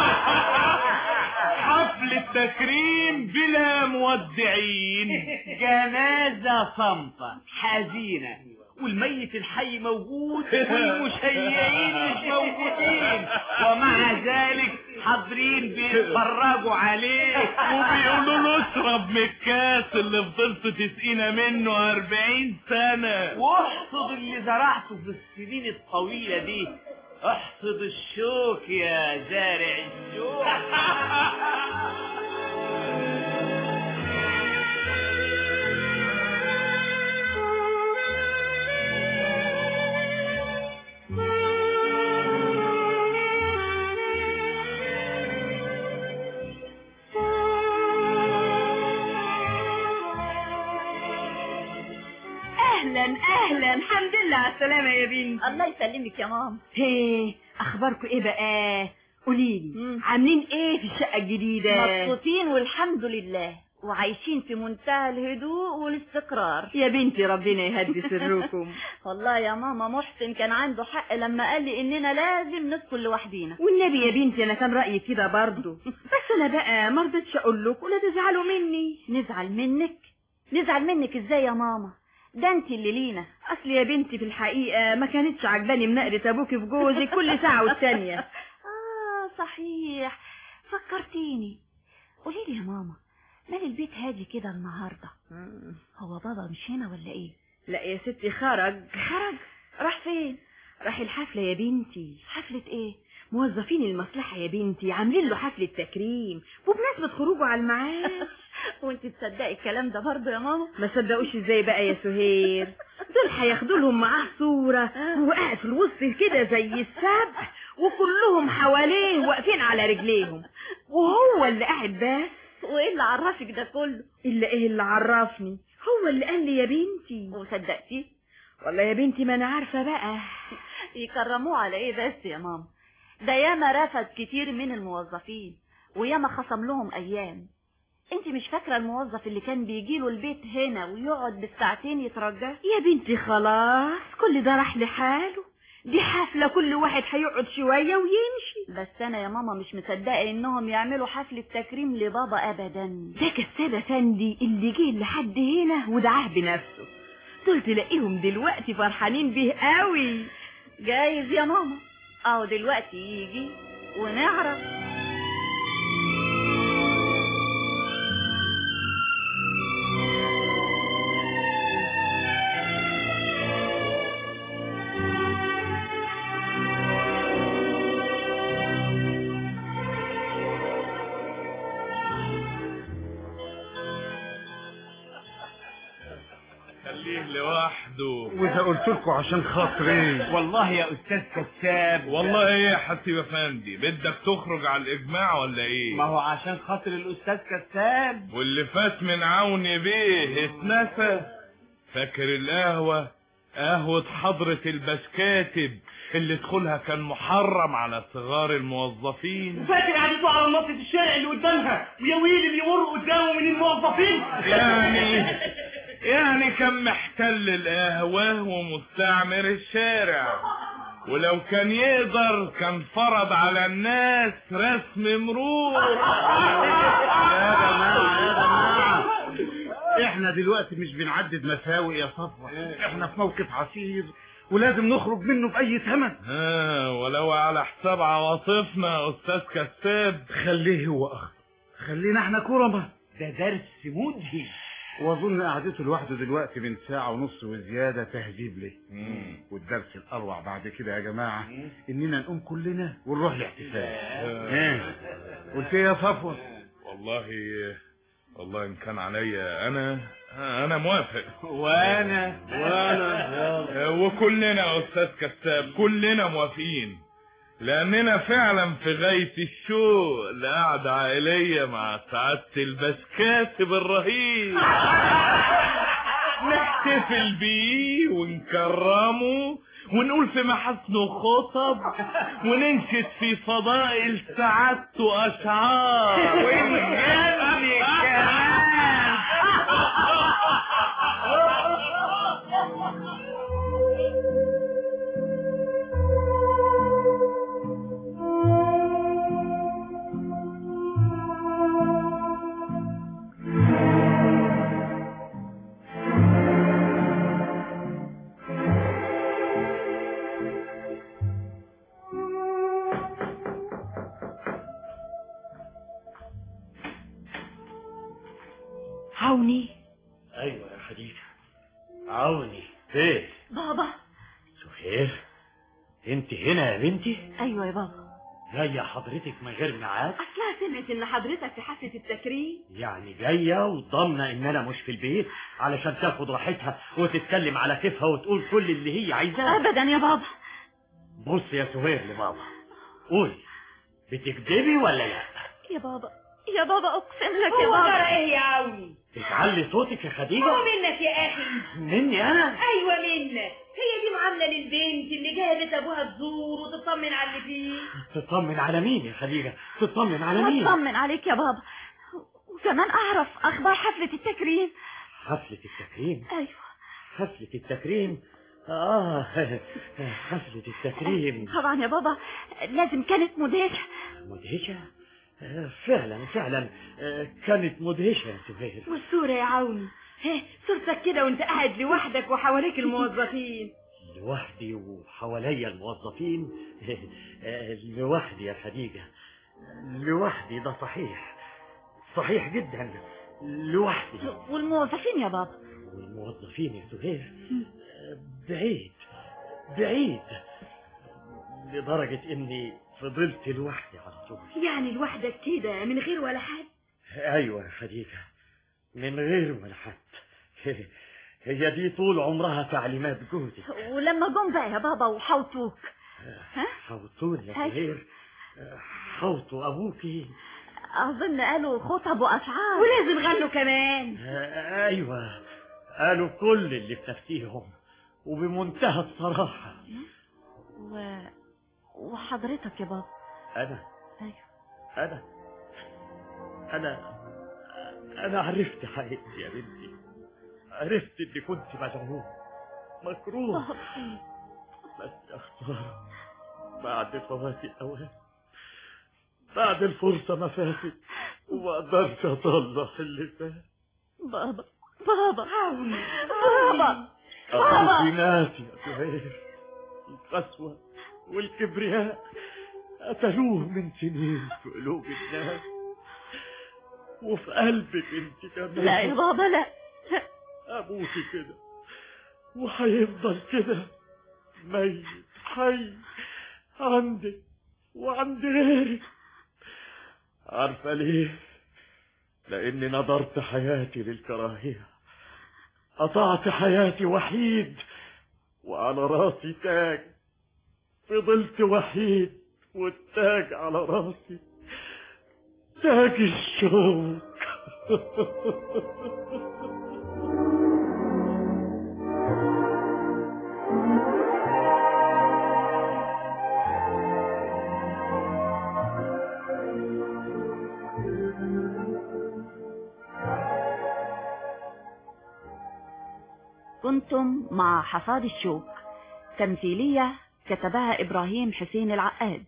حفل التكريم بلا مودعين جنازة صامتة حزينة والميت الحي موجود والمشيعين مش موجودين ومع ذلك حاضرين بيتفرجوا عليه وبيقولوا له اشرب من الكاس اللي فضلت تسقينا منه أربعين سنة واحصد اللي زرعته في السنين الطويلة دي احصد الشوك يا زارع الشوك اهلا اهلا الحمد لله على السلامه يا بنتي الله يسلمك يا ماما هي اخباركم ايه بقى قوليلي عاملين ايه في الشقه الجديده مبسوطين والحمد لله وعايشين في منتهى الهدوء والاستقرار يا بنتي ربنا يهدي سركم والله يا ماما محسن كان عنده حق لما قال لي اننا لازم نسكن لوحدينا والنبي يا بنتي انا كان رايي كده برضه بس انا بقى ما رضيتش اقول لك ولا تزعلوا مني نزعل منك نزعل منك ازاي يا ماما ده انت اللي لينا اصل يا بنتي في الحقيقة ما كانتش عجباني مناقرة ابوكي في جوزك كل ساعة والتانية اه صحيح فكرتيني قولي لي يا ماما مال البيت هادي كده النهارده هو بابا مش هنا ولا ايه لا يا ستي خرج خرج راح فين راح الحفلة يا بنتي حفلة ايه موظفين المصلحة يا بنتي عاملين له حفلة تكريم وبمناسبة خروجه على المعاش وانت تصدقي الكلام ده برضه يا ماما ما صدقوش ازاي بقى يا سهير دول هياخدوا لهم معاه صورة وهو قاعد في الوسط كده زي السبع وكلهم حواليه واقفين على رجليهم وهو اللي قاعد بس وايه اللي عرفك ده كله الا ايه اللي عرفني هو اللي قال لي يا بنتي وصدقتيه والله يا بنتي ما انا عارفة بقى يكرموه على ايه بس يا ماما ده ياما رفض كتير من الموظفين وياما خصم لهم ايام انت مش فاكرة الموظف اللي كان بيجيله البيت هنا ويقعد بالساعتين يترجاه يا بنتي خلاص كل ده راح لحاله دي حفلة كل واحد هيقعد شوية ويمشي بس انا يا ماما مش مصدقة انهم يعملوا حفلة تكريم لبابا ابدا ده كساب افندي اللي جه لحد هنا ودعاه بنفسه دول تلاقيهم دلوقتي فرحانين بيه قوي جايز يا ماما اهو دلوقتي يجي ونعرف خليه لوحده واذا قلت لكم عشان خاطري والله يا استاذ كساب والله ايه يا حسيب افندي بدك تخرج على الاجماع ولا ايه ما هو عشان خاطر الاستاذ كساب واللي فات من عوني بيه اتنسى فاكر القهوة قهوة حضرة البسكاتب اللي دخولها كان محرم على صغار الموظفين فاكر قعدته على نصة الشارع اللي قدامها ويا ويلي اللي يمر قدامه من الموظفين يعني يعني كان محتل القهوة ومستعمر الشارع ولو كان يقدر كان فرض على الناس رسم مرور يا جماعة يا جماعة احنا دلوقتي مش بنعدد مساوئ يا صفوة احنا في موقف عسير ولازم نخرج منه بأي ثمن ها ولو على حساب عواطفنا يا استاذ كساب خليه هو أخ خلينا احنا كرمة ده درس مدهش واظن قعدته لوحده دلوقتي من ساعة ونص وزيادة تهذيب له والدرس الأروع بعد كده يا جماعة إننا نقوم كلنا ونروح الاحتفال ها قلت ايه يا صفوة والله والله ان كان عليا انا انا موافق وانا وانا وكلنا يا استاذ كساب كلنا موافقين لاننا فعلا في غاية الشوق لقعدة عائلية مع سعادة البسكاتب الرهيب نحتفل بيه ونكرمه ونقول في محاسنه خطب وننشد في فضائل سعادته اشعار ونغني كمان عوني ايوه يا خديجة عوني ايه بابا سهير انت هنا يا بنتي ايوه يا بابا جاية حضرتك من غير ميعاد اصلها سمعت ان حضرتك في حفلة التكريم يعني جاية وضامنة ان انا مش في البيت علشان تاخد راحتها وتتكلم على كيفها وتقول كل اللي هي عايزاه ابدا يا بابا بص يا سهير لبابا قولي بتكذبي ولا لا يا بابا يا بابا اقسم لك يا هو بابا جرى ايه يا عوني تتعلي صوتك يا هو خديجة منك يا اخي مني انا ايوه منك هي دي معامله للبنت اللي جايه بيت ابوها تزور وتطمن على اللي فيه تطمن على مين يا خديجة تطمن على مين اطمن عليك يا بابا وكمان اعرف اخبار حفلة التكريم حفلة التكريم ايوه حفلة التكريم اه حفلة التكريم طبعا يا بابا لازم كانت مدهشة مدهشة آه، فعلا فعلا آه، كانت مدهشة يا سهير والصورة يا عوني هه، صورتك كده وانت قاعد لوحدك وحواليك الموظفين لوحدي وحواليا الموظفين لوحدي يا خديجة لوحدي ده صحيح صحيح جدا لوحدي والموظفين يا بابا والموظفين يا سهير بعيد بعيد لدرجة اني فضلت لوحدي على طول يعني لوحدك كده من غير ولا حد ايوه يا خديجة من غير ولا حد هي دي طول عمرها تعليمات جوزي ولما جم بقى يا بابا وحوطوك ها حوطون يا أيوة. سهير حوطوا ابوكي اظن قالوا خطب وافعال ولازم غنوا كمان آه، ايوه قالوا كل اللي في نفسيهم وبمنتهى الصراحة و... وحضرتك يا بابا انا ايوه انا انا انا عرفت حقيقتي يا بنتي عرفت اني كنت مجنون مكروه بس يا خسارة بعد فوات الاوان بعد الفرصة ما فاتت وما قدرتش اطلع اللي فات بابا بابا بابا أبوكي ناسي يا سهير القسوة والكبرياء قتلوه من سنين في قلوب الناس وفي قلبك انت كمان لا يا بابا لا أبوكي كده وهيفضل كده ميت حي عندك وعند غيرك عارفة ليه؟ لأني نظرت حياتي للكراهية قطعت حياتي وحيد وعلى راسي تاج فضلت وحيد والتاج على راسي تاج الشوق كنتم مع حصاد الشوك تمثيلية كتبها إبراهيم حسين العقاد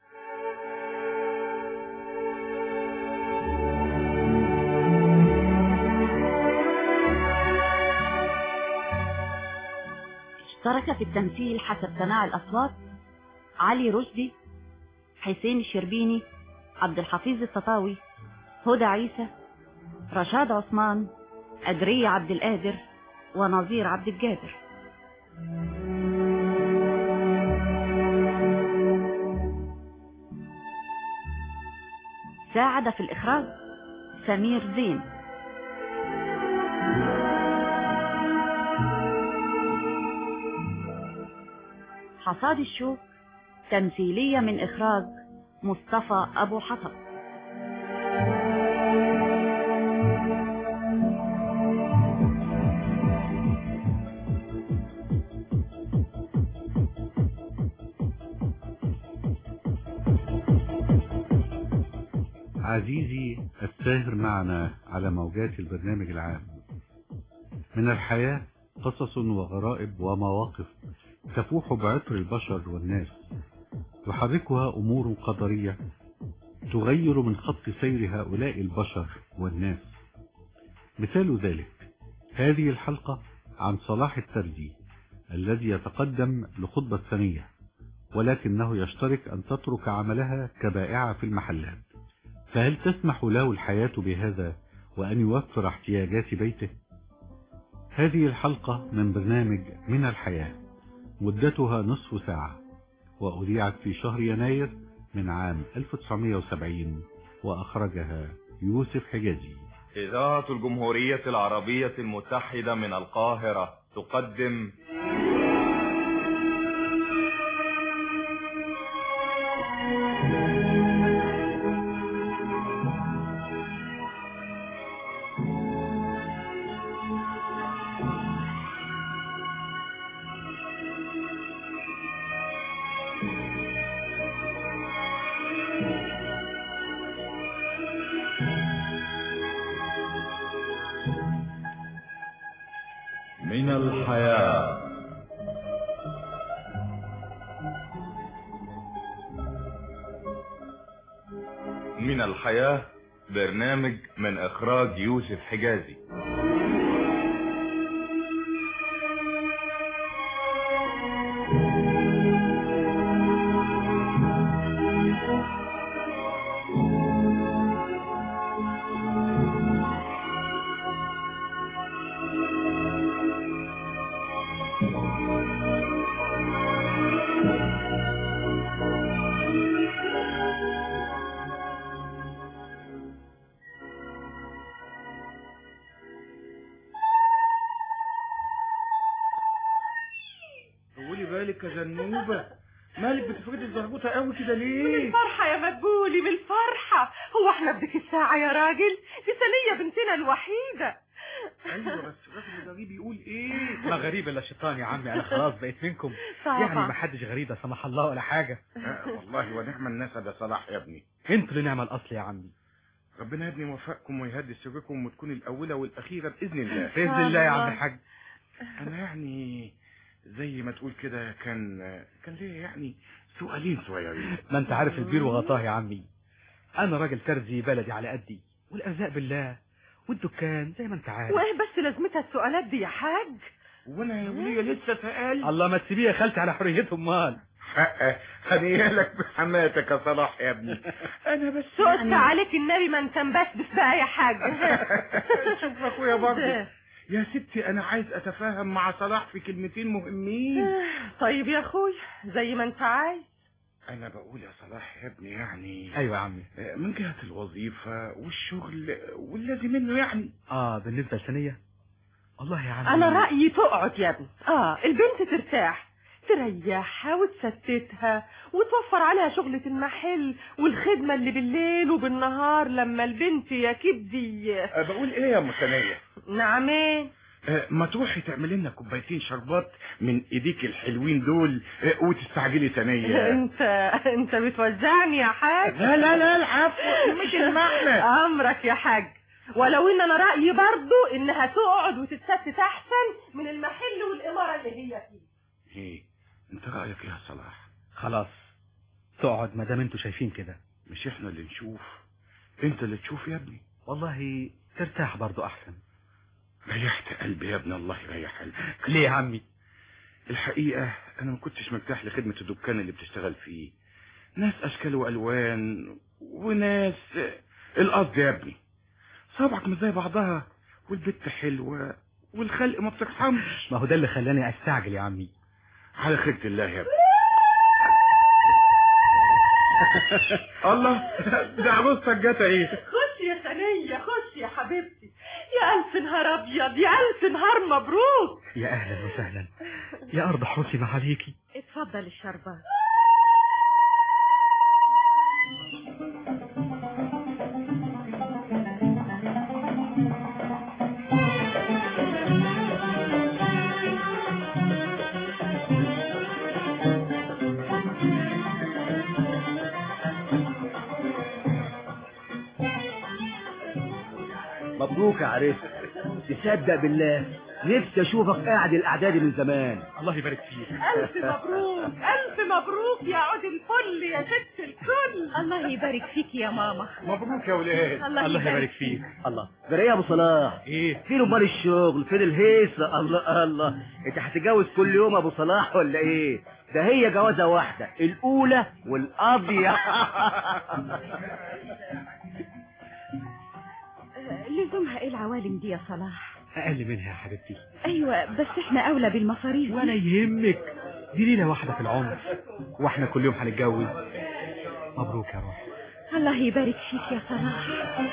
اشترك في التمثيل حسب سماع الأصوات علي رشدي حسين الشربيني عبد الحفيظ التطاوي هدى عيسى رشاد عثمان أدرية عبد القادر ونظير عبد الجابر ساعد في الإخراج سمير زين حصاد الشوك تمثيلية من إخراج مصطفى أبو حطب عزيزي الساهر معنا على موجات البرنامج العام من الحياة قصص وغرائب ومواقف تفوح بعطر البشر والناس يحركها أمور قدرية تغير من خط سير هؤلاء البشر والناس مثال ذلك هذه الحلقة عن صلاح الترجي الذي يتقدم لخطبة ثانية ولكنه يشترك أن تترك عملها كبائعة في المحلات فهل تسمح له الحياة بهذا وأن يوفر احتياجات بيته؟ هذه الحلقة من برنامج من الحياة مدتها نصف ساعة وأذيعت في شهر يناير من عام 1970 وأخرجها يوسف حجازي إذاعة الجمهورية العربية المتحدة من القاهرة تقدم من الحياة من الحياة برنامج من إخراج يوسف حجازي مالك يا زنوبة مالك بتفردي الزربوطة قوي كده ليه الفرحة يا مدبولي من الفرحة هو احنا بدك الساعة يا راجل دي سنية بنتنا الوحيدة ايوه بس الراجل الغريب يقول ايه ما غريب الا الشيطان يا عمي انا خلاص بقيت منكم طبعا. يعني ما حدش غريب لا سمح الله ولا حاجه آه، والله ونعم النسب يا صلاح يا ابني انتوا اللي نعمه الاصل يا عمي ربنا يا ابني يوفقكم ويهدي سركم وتكون الاولى والاخيره باذن الله باذن الله يا عم الحاج انا يعني زي ما تقول كده كان كان ليا يعني سؤالين صغيرين ما انت عارف البير وغطاه يا عمي انا راجل ترزي بلدي على قدي والارزاق بالله والدكان زي ما انت عارف وايه بس لازمتها السؤالات دي يا حاج وانا يا وليه لسه سأل الله ما تسيبيه يا خالتي على حريتهم مال حقه هنيالك بحماتك يا صلاح يا ابني انا بس سقط عليك النبي ما انت مبسبس بقى يا حاج شوف اخويا برضه يا ستي انا عايز اتفاهم مع صلاح في كلمتين مهمين طيب يا اخوي زي ما انت عايز انا بقول يا صلاح يا ابني يعني ايوه يا عمي من جهة الوظيفة والشغل والذي منه يعني اه بالنسبه لثانيه والله يا عمي انا رأيي تقعد يا ابني اه البنت ترتاح تريحها وتستتها وتوفر عليها شغلة المحل والخدمة اللي بالليل وبالنهار لما البنت يا كبدي أه، بقول ايه يا متنية نعمين أه، ما تروحي تعملي لنا كوبايتين شربات من ايديك الحلوين دول أه، وتستعجلي ثانية انت انت بتوزعني يا حاج لا لا لا العفو مش المعنى امرك يا حاج ولو ان انا رأيي برضو انها تقعد وتتستت احسن من المحل والامارة اللي هي فيه ايه انت رأيك ايه يا صلاح خلاص تقعد ما دام انتوا شايفين كده مش احنا اللي نشوف انت اللي تشوف يا ابني والله ترتاح برضو احسن ريحت قلبي يا ابني الله يريح قلبك ليه يا عمي الحقيقة انا ما كنتش مرتاح لخدمة الدكان اللي بتشتغل فيه ناس اشكال والوان وناس القصد يا ابني صابعك مش زي بعضها والبت حلوة والخلق ما بترحمش ما هو ده اللي خلاني استعجل يا عمي على خيرة الله يا ابني الله ده عروستك جت ايه خش يا ثانية خش يا حبيبتي يا ألف نهار أبيض يا ألف نهار مبروك يا اهلا وسهلا يا ارض حوسي ما عليكي اتفضل الشربات مبروك يا عريس تصدق بالله نفسي اشوفك قاعد الاعداد من زمان الله يبارك فيك ألف مبروك ألف مبروك يا عود الفل يا ست الكل الله يبارك فيك يا ماما مبروك يا ولاد الله الله يبارك يبارك فيك الله ده ايه يا ابو صلاح ايه فين امال الشغل فين الهيصه الله الله انت هتتجوز كل يوم ابو صلاح ولا ايه ده هي جوازه واحده الاولى والقاضيه لزومها ايه العوالم دي يا صلاح اقل منها يا حبيبتي ايوه بس احنا اولى بالمصاريف دي. ولا يهمك دي ليله واحده في العمر واحنا كل يوم هنتجوز مبروك يا روح الله يبارك فيك يا صلاح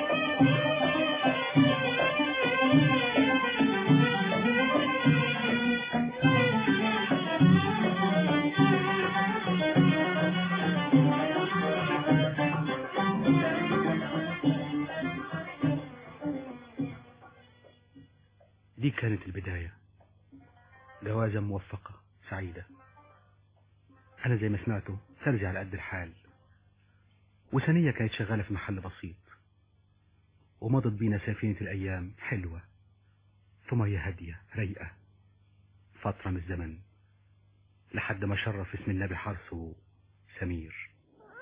دي كانت البداية جوازة موفقة سعيدة أنا زي ما سمعته سرجع على قد الحال وسنية كانت شغالة في محل بسيط ومضت بينا سفينة الأيام حلوة في مية هادية رايقة فترة من الزمن لحد ما شرف اسم النبي حرسه سمير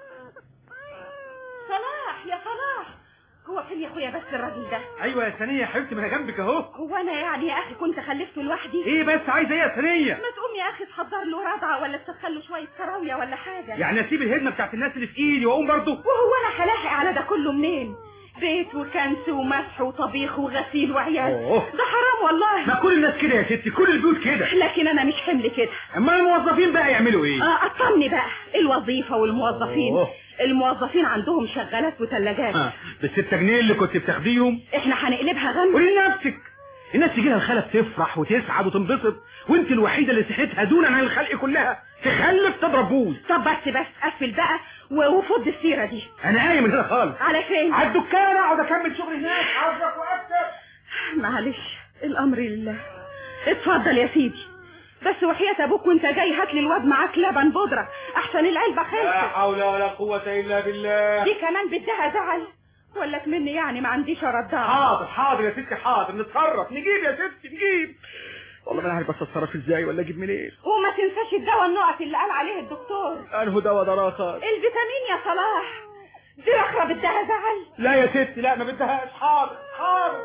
صلاح يا صلاح هو فين يا اخويا بس الراجل ده ايوه يا ثانية يا حبيبتي ما انا جنبك اهو هو انا يعني يا اخي كنت خلفته لوحدي ايه بس عايزه ايه يا ثانية ما تقوم يا اخي تحضر له رضعه ولا تسخن له شويه كراويه ولا حاجه يعني اسيب الهدمة بتاعت الناس اللي في ايدي واقوم برضه وهو انا هلاحق على ده كله منين بيت وكنس ومسح وطبيخ وغسيل وعيال أوه. ده حرام والله ما كل الناس كده يا ستي كل البيوت كده لكن انا مش حمل كده اما الموظفين بقى يعملوا ايه اه اطمني بقى الوظيفه والموظفين أوه. الموظفين عندهم شغالات وثلاجات ها، بالستة جنيه اللي كنت بتاخديهم احنا هنقلبها غم قولي لنفسك الناس تجي لها الخالة تفرح وتسعد وتنبسط وانت الوحيدة اللي صحتها دونا عن الخلق كلها تخلف تضرب بوز طب بس بس قفل بقى و- وفض السيرة دي انا قايم من هنا خالص على فين على الدكان اقعد اكمل شغلي هناك عاوزك واكتب معلش الامر لله اتفضل يا سيدي بس وحياة ابوك وانت جاي هات لي الواد معاك لبن بودرة احسن العلبة لا خلصت حول ولا قوة الا بالله دي كمان بدها زعل ولا مني يعني ما عنديش ردها حاضر حاضر يا ستي حاضر نتصرف نجيب يا ستي نجيب والله ما انا عارف بس اتصرف ازاي ولا اجيب منين وما تنساش الدواء النقط اللي قال عليه الدكتور انه دواء ده راخر الفيتامين يا صلاح دي رخرة بدها زعل لا يا ستي لا ما بدهاش حاضر حاضر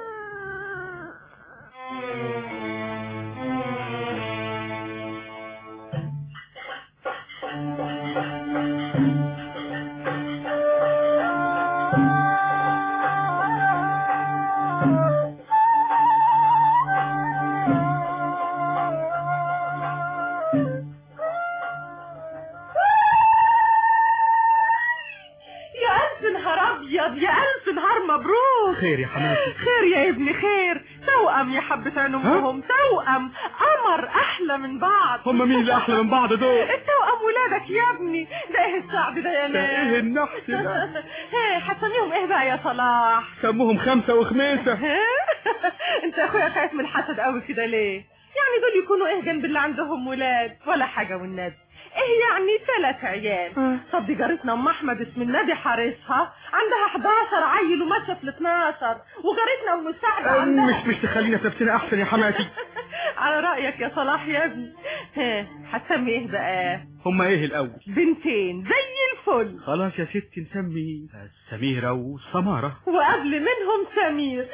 يا ألف نهار أبيض يا ألف نهار مبروك خير يا حماتي خير يا ابني خير توأم يا حبة عين أمهم توأم قمر أحلى من بعض هم مين اللي احلى من بعض دول التوأم ولادك يا ابني ده ايه السعد ده يا ده ناس ايه النحس ده ايه هتسميهم ايه بقى يا صلاح سموهم خمسة وخميسة انت يا اخويا خايف من الحسد قوي كده ليه يعني دول يكونوا ايه جنب اللي عندهم ولاد ولا حاجة والنبي ايه يعني ثلاث عيال طب دي جارتنا ام احمد اسم النبي حارسها عندها 11 عيل وماشيه في ال 12 وجارتنا ام سعد عندها مش مش تخلينا في نفسنا احسن يا حماتي على رايك يا صلاح يا ابني ها هتسمي ايه بقى هم ايه الاول بنتين زي الفل خلاص يا ستي نسمي سميرة وسمارة وقبل منهم سمير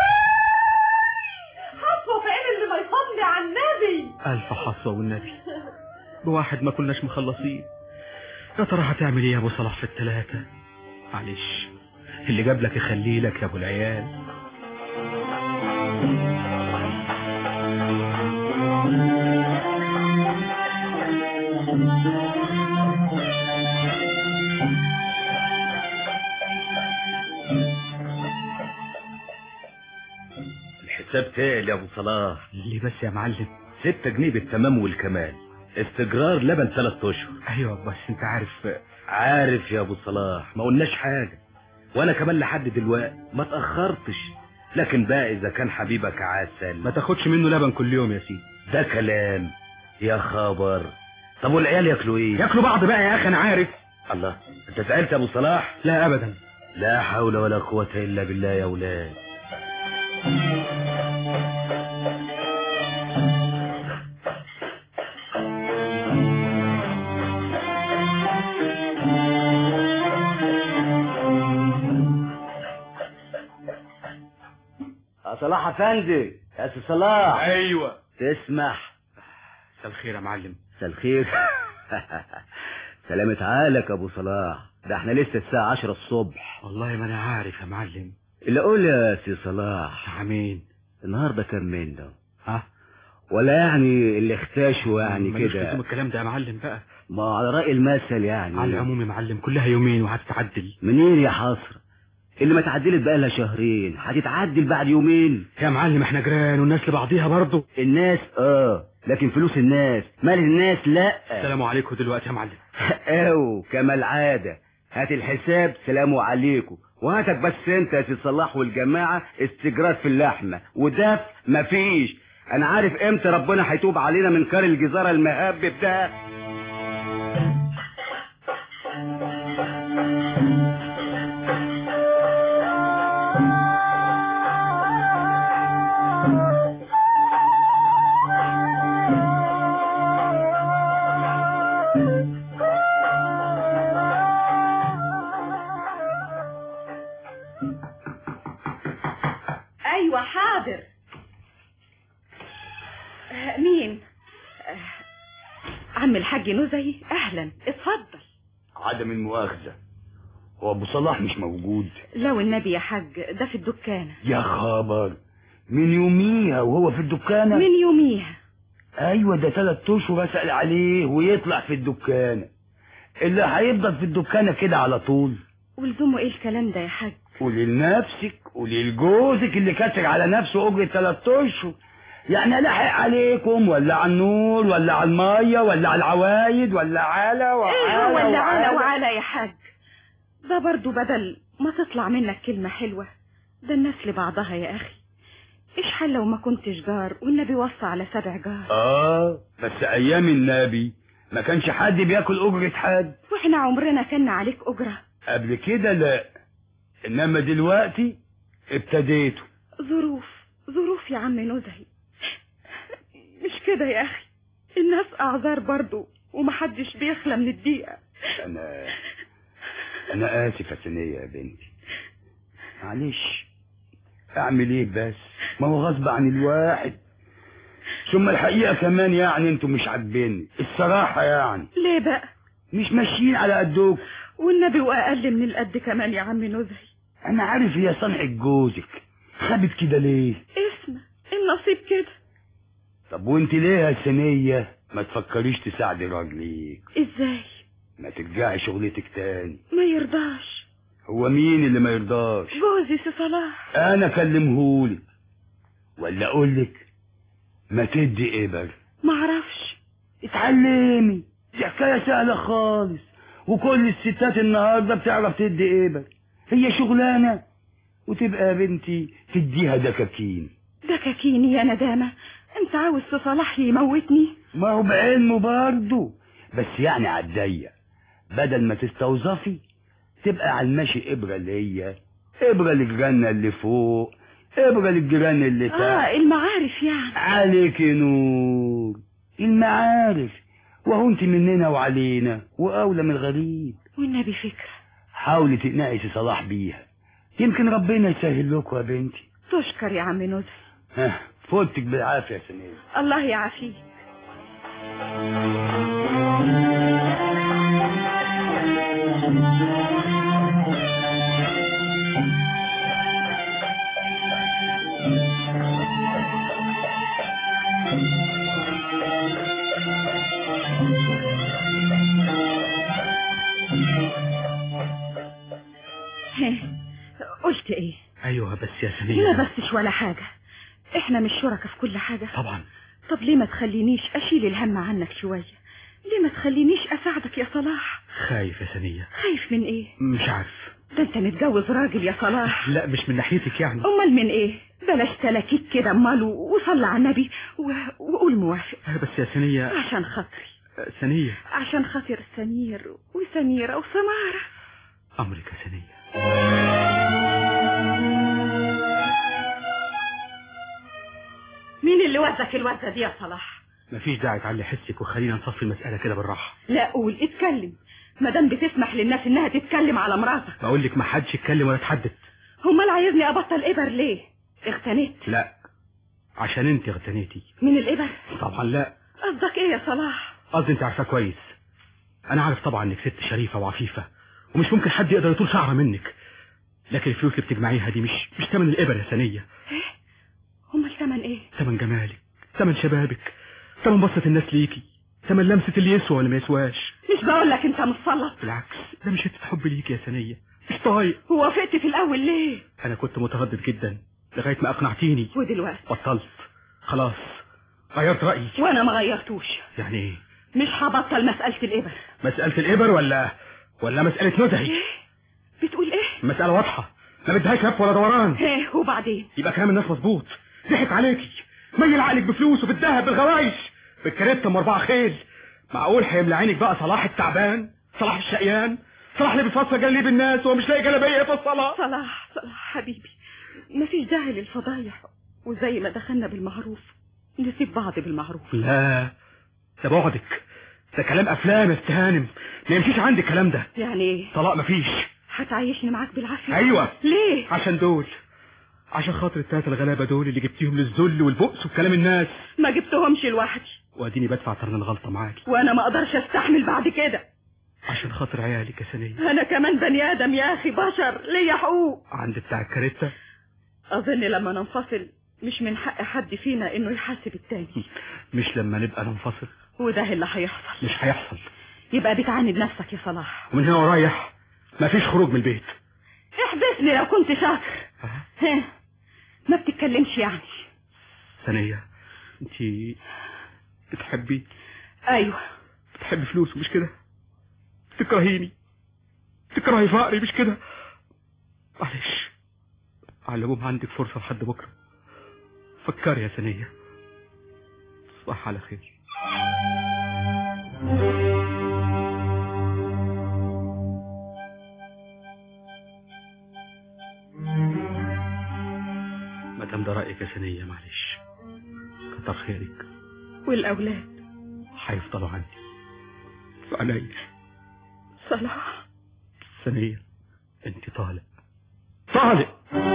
حصوة في عين اللي ما يصلي على النبي ألف حصوة والنبي بواحد ما كناش مخلصين يا ترى هتعمل ايه يا ابو صلاح في التلاتة معلش اللي جاب لك يخليه لك يا ابو العيال الحساب تقل يا ابو صلاح ليه بس يا معلم ستة جنيه بالتمام والكمال استجرار لبن ثلاث اشهر ايوه بس انت عارف عارف يا ابو صلاح ما قلناش حاجة وانا كمان لحد دلوقتي ما تأخرتش لكن بقى اذا كان حبيبك عسل ما تاخدش منه لبن كل يوم يا سيدي ده كلام يا خبر طب والعيال ياكلوا ايه ياكلوا بعض بقى يا اخي انا عارف الله انت سألت يا ابو صلاح لا ابدا لا حول ولا قوة الا بالله يا اولاد يا صلاح افندي يا سي صلاح ايوه تسمح مساء الخير يا معلم مساء الخير سلامة عقلك يا ابو صلاح ده احنا لسه الساعة عشرة الصبح والله ما انا عارف يا معلم اللي اقول يا سي صلاح عمين النهارده كام من ده ها ولا يعني اللي اختاشوا يعني ملوش كده لزوم الكلام ده يا معلم بقى ما على رأي المثل يعني على العموم يا معلم كلها يومين وهتتعدل منين يا حصر اللي ما اتعدلت بقى لها شهرين هتتعدل بعد يومين يا معلم احنا جيران والناس لبعضيها برضه الناس اه لكن فلوس الناس مال الناس لا السلام عليكم دلوقتي يا معلم او كما العادة هات الحساب سلام عليكم وهاتك بس انت يا سي صلاح والجماعة استجراد في اللحمة ودف مفيش انا عارف امتى ربنا هيتوب علينا من كار الجزارة المهبب ده ايوه حاضر آه، مين آه، عم الحاج نزهي اهلا اتفضل عدم المؤاخذة هو ابو صلاح مش موجود لو النبي يا حاج ده في الدكانة يا خبر من يوميها وهو في الدكانة من يوميها ايوه ده تلات اشهر اسأل عليه ويطلع في الدكانة اللي هيفضل في الدكانة كده على طول ولزومه ايه الكلام ده يا حاج قولي لنفسك قولي لجوزك اللي كاتر على نفسه اجرة ثلاث اشهر يعني الاحق عليكم ولا على النور ولا على الميه ولا على العوايد ولا على ايه وعلى هو اللي على وعلى وعلى يا حاج ده برضو بدل ما تطلع منك كلمة حلوة ده الناس لبعضها يا اخي ايش حل لو ما كنتش جار والنبي وصى على سبع جار اه بس ايام النبي ما كانش حد بياكل اجرة حد واحنا عمرنا كنا عليك اجرة قبل كده لا انما دلوقتي ابتديتوا ظروف ظروف يا عم نزهي مش كده يا اخي الناس اعذار برضو ومحدش بيخلى من الدقيقة انا انا اسف يا سنية يا بنتي معلش اعمل ايه بس ما هو غصب عن الواحد ثم الحقيقة كمان يعني انتوا مش عاجبيني الصراحة يعني ليه بقى مش ماشيين على قدكم والنبي واقل من القد كمان يا عم نزهي انا عارف هي صنعة جوزك خابت كده ليه اسمع النصيب كده طب وانت ليه يا سنية ما تفكريش تساعدي راجليك ازاي ما ترجعي شغلتك تاني ما يرضاش هو مين اللي ما يرضاش جوزي سي صلاح انا اكلمهولك ولا اقولك ما تدي ابر معرفش اتعلمي دي حكايه سهله خالص وكل الستات النهارده بتعرف تدي ابر هي شغلانه وتبقى يا بنتي تديها دكاكين دكاكيني يا ندامة انت عاوز سي صلاح يموتني ما هو بعلمه برضه بس يعني عالضيق بدل ما تستوظفي تبقى على الماشي ابره اللي هي ابره للجنه اللي فوق ابره للجيران اللي تحت اه المعارف يعني عليك نور المعارف وهو انت مننا وعلينا واولى من الغريب والنبي فكرة حاولي تقنعي سي صلاح بيها يمكن ربنا يسهل لكم يا بنتي تشكر يا عم نزهي ها فوتك بالعافيه يا سنين الله يعافيك هه، قلت ايه ايوه بس يا لا سنية بسش ولا حاجة احنا مش شركة في كل حاجة طبعا طب ليه ما تخلينيش اشيل الهم عنك شوية ليه ما تخلينيش اساعدك يا صلاح خايف يا سنية خايف من ايه مش عارف ده انت متجوز راجل يا صلاح لا مش من ناحيتك يعني امال من ايه بلاش تلاكيك كده امال و- وصلي على النبي و... وقول موافق بس يا سنية عشان خاطري سنية عشان خاطر سمير وسميرة وسمارة امرك يا سنية مين اللي وزك الوزة دي يا صلاح مفيش داعي تعلي حسك وخلينا نصفي المسألة كده بالراحة لا قول اتكلم ما دام بتسمح للناس انها تتكلم على مراتك بقول لك ما حدش يتكلم ولا يتحدث امال عايزني ابطل ابر ليه اغتنيت لا عشان انت اغتنيتي من الابر طبعا لا قصدك ايه يا صلاح قصدي انت عارفاه كويس انا عارف طبعا انك ست شريفة وعفيفة ومش ممكن حد يقدر يطول شعره منك لكن الفلوس اللي بتجمعيها دي مش مش ثمن الابر يا سنية امال ثمن ايه ثمن جمالك ثمن شبابك ثمن بصة الناس ليكي ثمن لمسة اللي يسوى ولا ما يسواش مش بقول لك انت متسلط بالعكس ده مش حتة حب ليكي يا سنية مش طايق ووافقت في الاول ليه انا كنت متردد جدا لغاية ما اقنعتيني ودلوقتي بطلت خلاص غيرت رأيي وانا ما غيرتوش يعني ايه مش هبطل مسألة الابر مسألة الإبر ولا ولا مسألة نزهي بتقول ايه مسألة واضحة ما بدهاش لف ولا دوران ايه وبعدين يبقى كلام الناس مظبوط ضحك عليكي ميل عقلك بفلوس وبالذهب بالغوايش بالكريبتا ام اربعة خيل معقول هيملى عينك بقى صلاح التعبان صلاح الشقيان صلاح اللي بيفصل جليب الناس وهو مش لاقي جلابيه في الصلاه صلاح صلاح حبيبي مفيش داعي للفضايح وزي ما دخلنا بالمعروف نسيب بعض بالمعروف لا ده بعدك ده كلام افلام يا استهانم ما يمشيش عندي الكلام ده يعني ايه طلاق مفيش هتعيشني معاك بالعافية ايوه ليه عشان دول عشان خاطر التلاتة الغلابة دول اللي جبتيهم للذل والبؤس وكلام الناس ما جبتهمش لوحدي واديني بدفع ثمن الغلطة معاكي وانا ما اقدرش استحمل بعد كده عشان خاطر عيالك يا سنية انا كمان بني ادم يا اخي بشر ليا حقوق عند بتاع الكاريتا اظن لما ننفصل مش من حق حد فينا انه يحاسب التاني مش لما نبقى ننفصل وده اللي هيحصل مش هيحصل يبقى بتعاند نفسك يا صلاح ومن هنا ورايح مفيش خروج من البيت احبسني لو كنت شاطر ها، ما بتتكلمش يعني ثانية انت بتحبي ايوه بتحبي فلوس مش كده تكرهيني تكرهي فقري مش كده معلش على العموم عندك فرصة لحد بكرة فكري يا ثانية تصبح على خير ما دام ده رأيك يا ثانية معلش كتر خيرك والاولاد هيفضلوا عندي في عينيا صلاح ثانية انت طالع طالع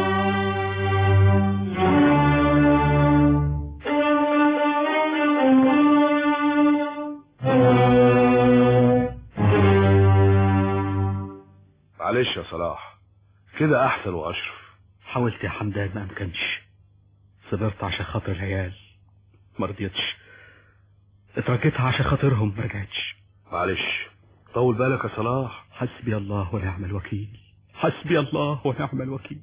معلش يا صلاح كده احسن واشرف حاولت يا حمدان ما امكنش صبرت عشان خاطر العيال ما رضيتش اتركتها عشان خاطرهم ما رجعتش معلش طول بالك يا صلاح حسبي الله ونعم الوكيل حسبي الله ونعم الوكيل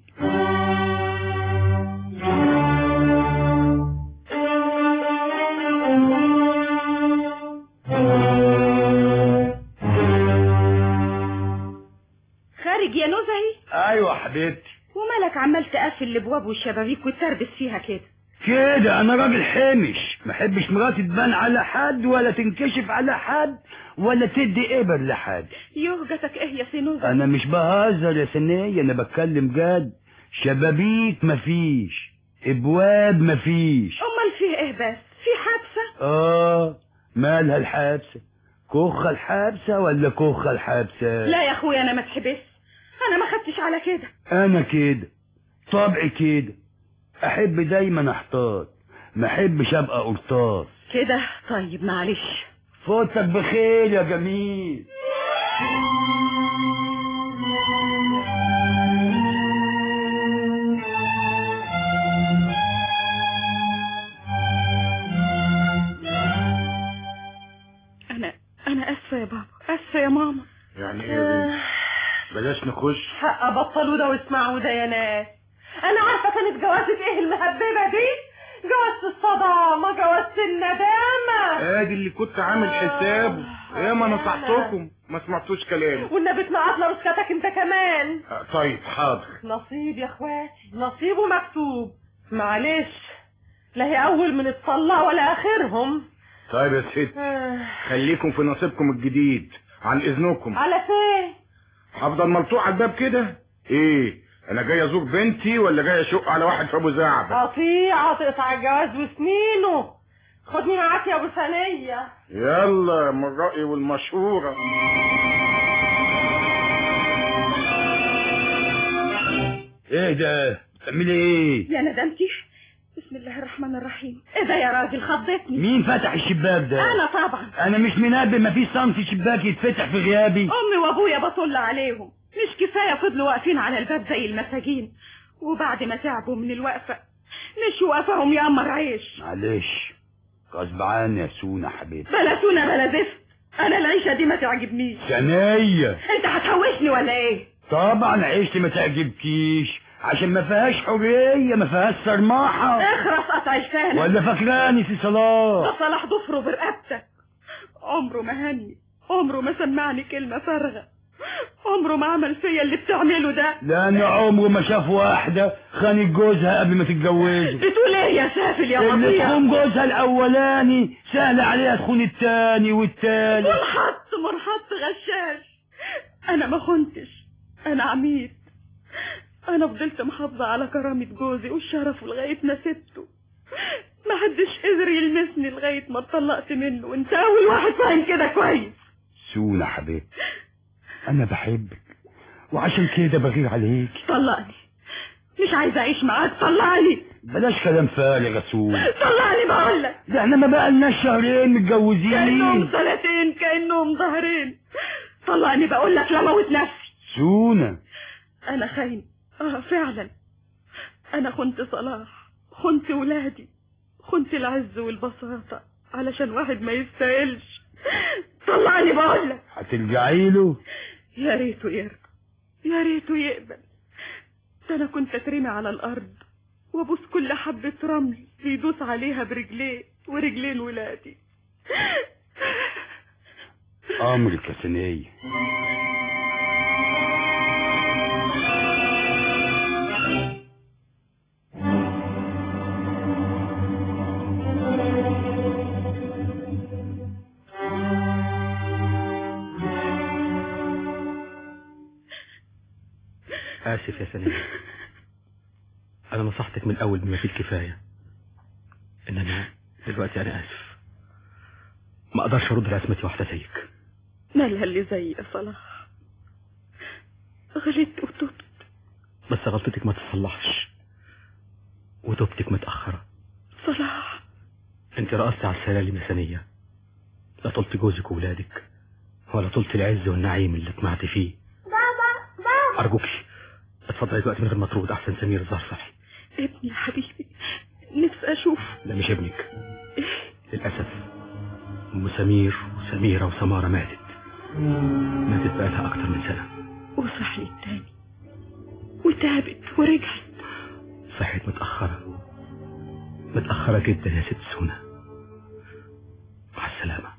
خارج يا نزهي ايوه حبيبتي ومالك عمال تقفل الابواب والشبابيك وتربس فيها كده كده انا راجل حمش ما احبش مراتي تبان على حد ولا تنكشف على حد ولا تدي ابر لحد يهجتك ايه يا سي نزهي انا مش بهزر يا سنية انا بتكلم جد شبابيك مفيش ابواب مفيش امال فيه ايه بس في حادثه اه مالها الحادثة كوخة الحادثة ولا كوخة الحادثة لا يا اخويا انا ما تحبس انا ما خدتش على كده انا كده طبعي كده احب دايما احتاط ما احبش ابقى قرطاس كده طيب معلش فوتك بخير يا جميل انا انا اسفه يا بابا اسفه يا ماما يعني ايه يا بنت؟ بلاش نخش حق بطلوا ده واسمعوا ده يا ناس انا عارفه كانت جوازة ايه المهببه دي جوازة الصدامه جوازة الندامه ادي اللي كنت عامل حسابه ايه ما نصحتكم ما سمعتوش كلامي والنبي تنقط لرسكتك انت كمان آه، طيب حاضر نصيب يا اخواتي نصيب ومكتوب معلش لا هي اول من اتصلى ولا اخرهم طيب يا ست آه، خليكم في نصيبكم الجديد عن اذنكم على فين هفضل ملطوع على الباب كده ايه انا جاي ازور بنتي ولا جاي اشق على واحد في ابو زعبل قطيعة تقطع الجواز وسنينه خدني معاك يا ابو ثانية يلا من الرأي والمشورة ايه ده بتعملي ايه يا ندمتي بسم الله الرحمن الرحيم ايه ده يا راجل خضتني مين فتح الشباك ده انا طبعا انا مش منبه ما فيش صنف شباك يتفتح في غيابي امي وابويا بطل عليهم مش كفايه فضلوا واقفين على الباب زي المساجين وبعد ما تعبوا من الوقفه مشوا وقفهم يامر عيش معلش غصب عني يا سونا حبيبتي بلا سونا بلا زفت انا العيشه دي ما تعجبنيش ثانية انت هتهوشني ولا ايه طبعا عيشتي ما تعجبكيش عشان ما فيهاش حرية ما فيهاش سرماحة اخرس قطع لسانك ولا فاكراني في صلاح ده صلاح ضفره برقبتك عمره ما هني عمره ما سمعني كلمة فارغة عمره ما عمل فيا اللي بتعمله ده لأن عمره ما شاف واحدة خانت جوزها قبل ما تتجوزه بتقول ايه يا سافل يا اللي قطيع تخون جوزها الأولاني سهل عليها تخون التاني والتالت منحط منحط غشاش انا ما خنتش انا عميد انا فضلت محافظة على كرامة جوزي وشرفه لغاية ما سبته ما حدش قدر يلمسني لغاية ما اتطلقت منه وانت اول واحد فاهم كده كويس سونا حبيبتي أنا بحبك وعشان كده بغير عليك طلقني مش عايزة اعيش معاك طلقني بلاش كلام فارغ يا سونا طلقني بقول لك ده احنا ما بقالناش شهرين متجوزين كأنهم سنتين كأنهم ظهرين طلقني بقول لك لا موت نفسي سونا انا خاين اه فعلا انا خنت صلاح خنت ولادي خنت العز والبساطة علشان واحد ما يستاهلش طلعني بقول لك هترجعي له يا ريته يرضى يا ريته يقبل ده انا كنت اترمي على الارض وابوس كل حبة رمل بيدوس عليها برجليه ورجلين ولادي امرك يا سنية آسف يا سليم أنا نصحتك من الأول بما فيه الكفاية إنما دلوقتي أنا آسف ما أقدرش أرد رسمتي واحدة زيك مالها اللي زي يا صلاح غلطت وتبت بس غلطتك ما تصلحش وتوبتك متأخرة صلاح أنت رقصت على السلالم يا سنية لا طلت جوزك وولادك ولا طلت العز والنعيم اللي طمعت فيه بابا بابا أرجوك اتفضلي دلوقتي من غير ما ترد أحسن سمير الظهر صحي ابني يا حبيبي نفسي اشوف لا مش ابنك للأسف أم سمير وسميرة وسمارة ماتت ماتت بقالها أكتر من سنة وصحيت تاني وتابت ورجعت صحيت متأخرة متأخرة جدا يا ست سونا مع السلامة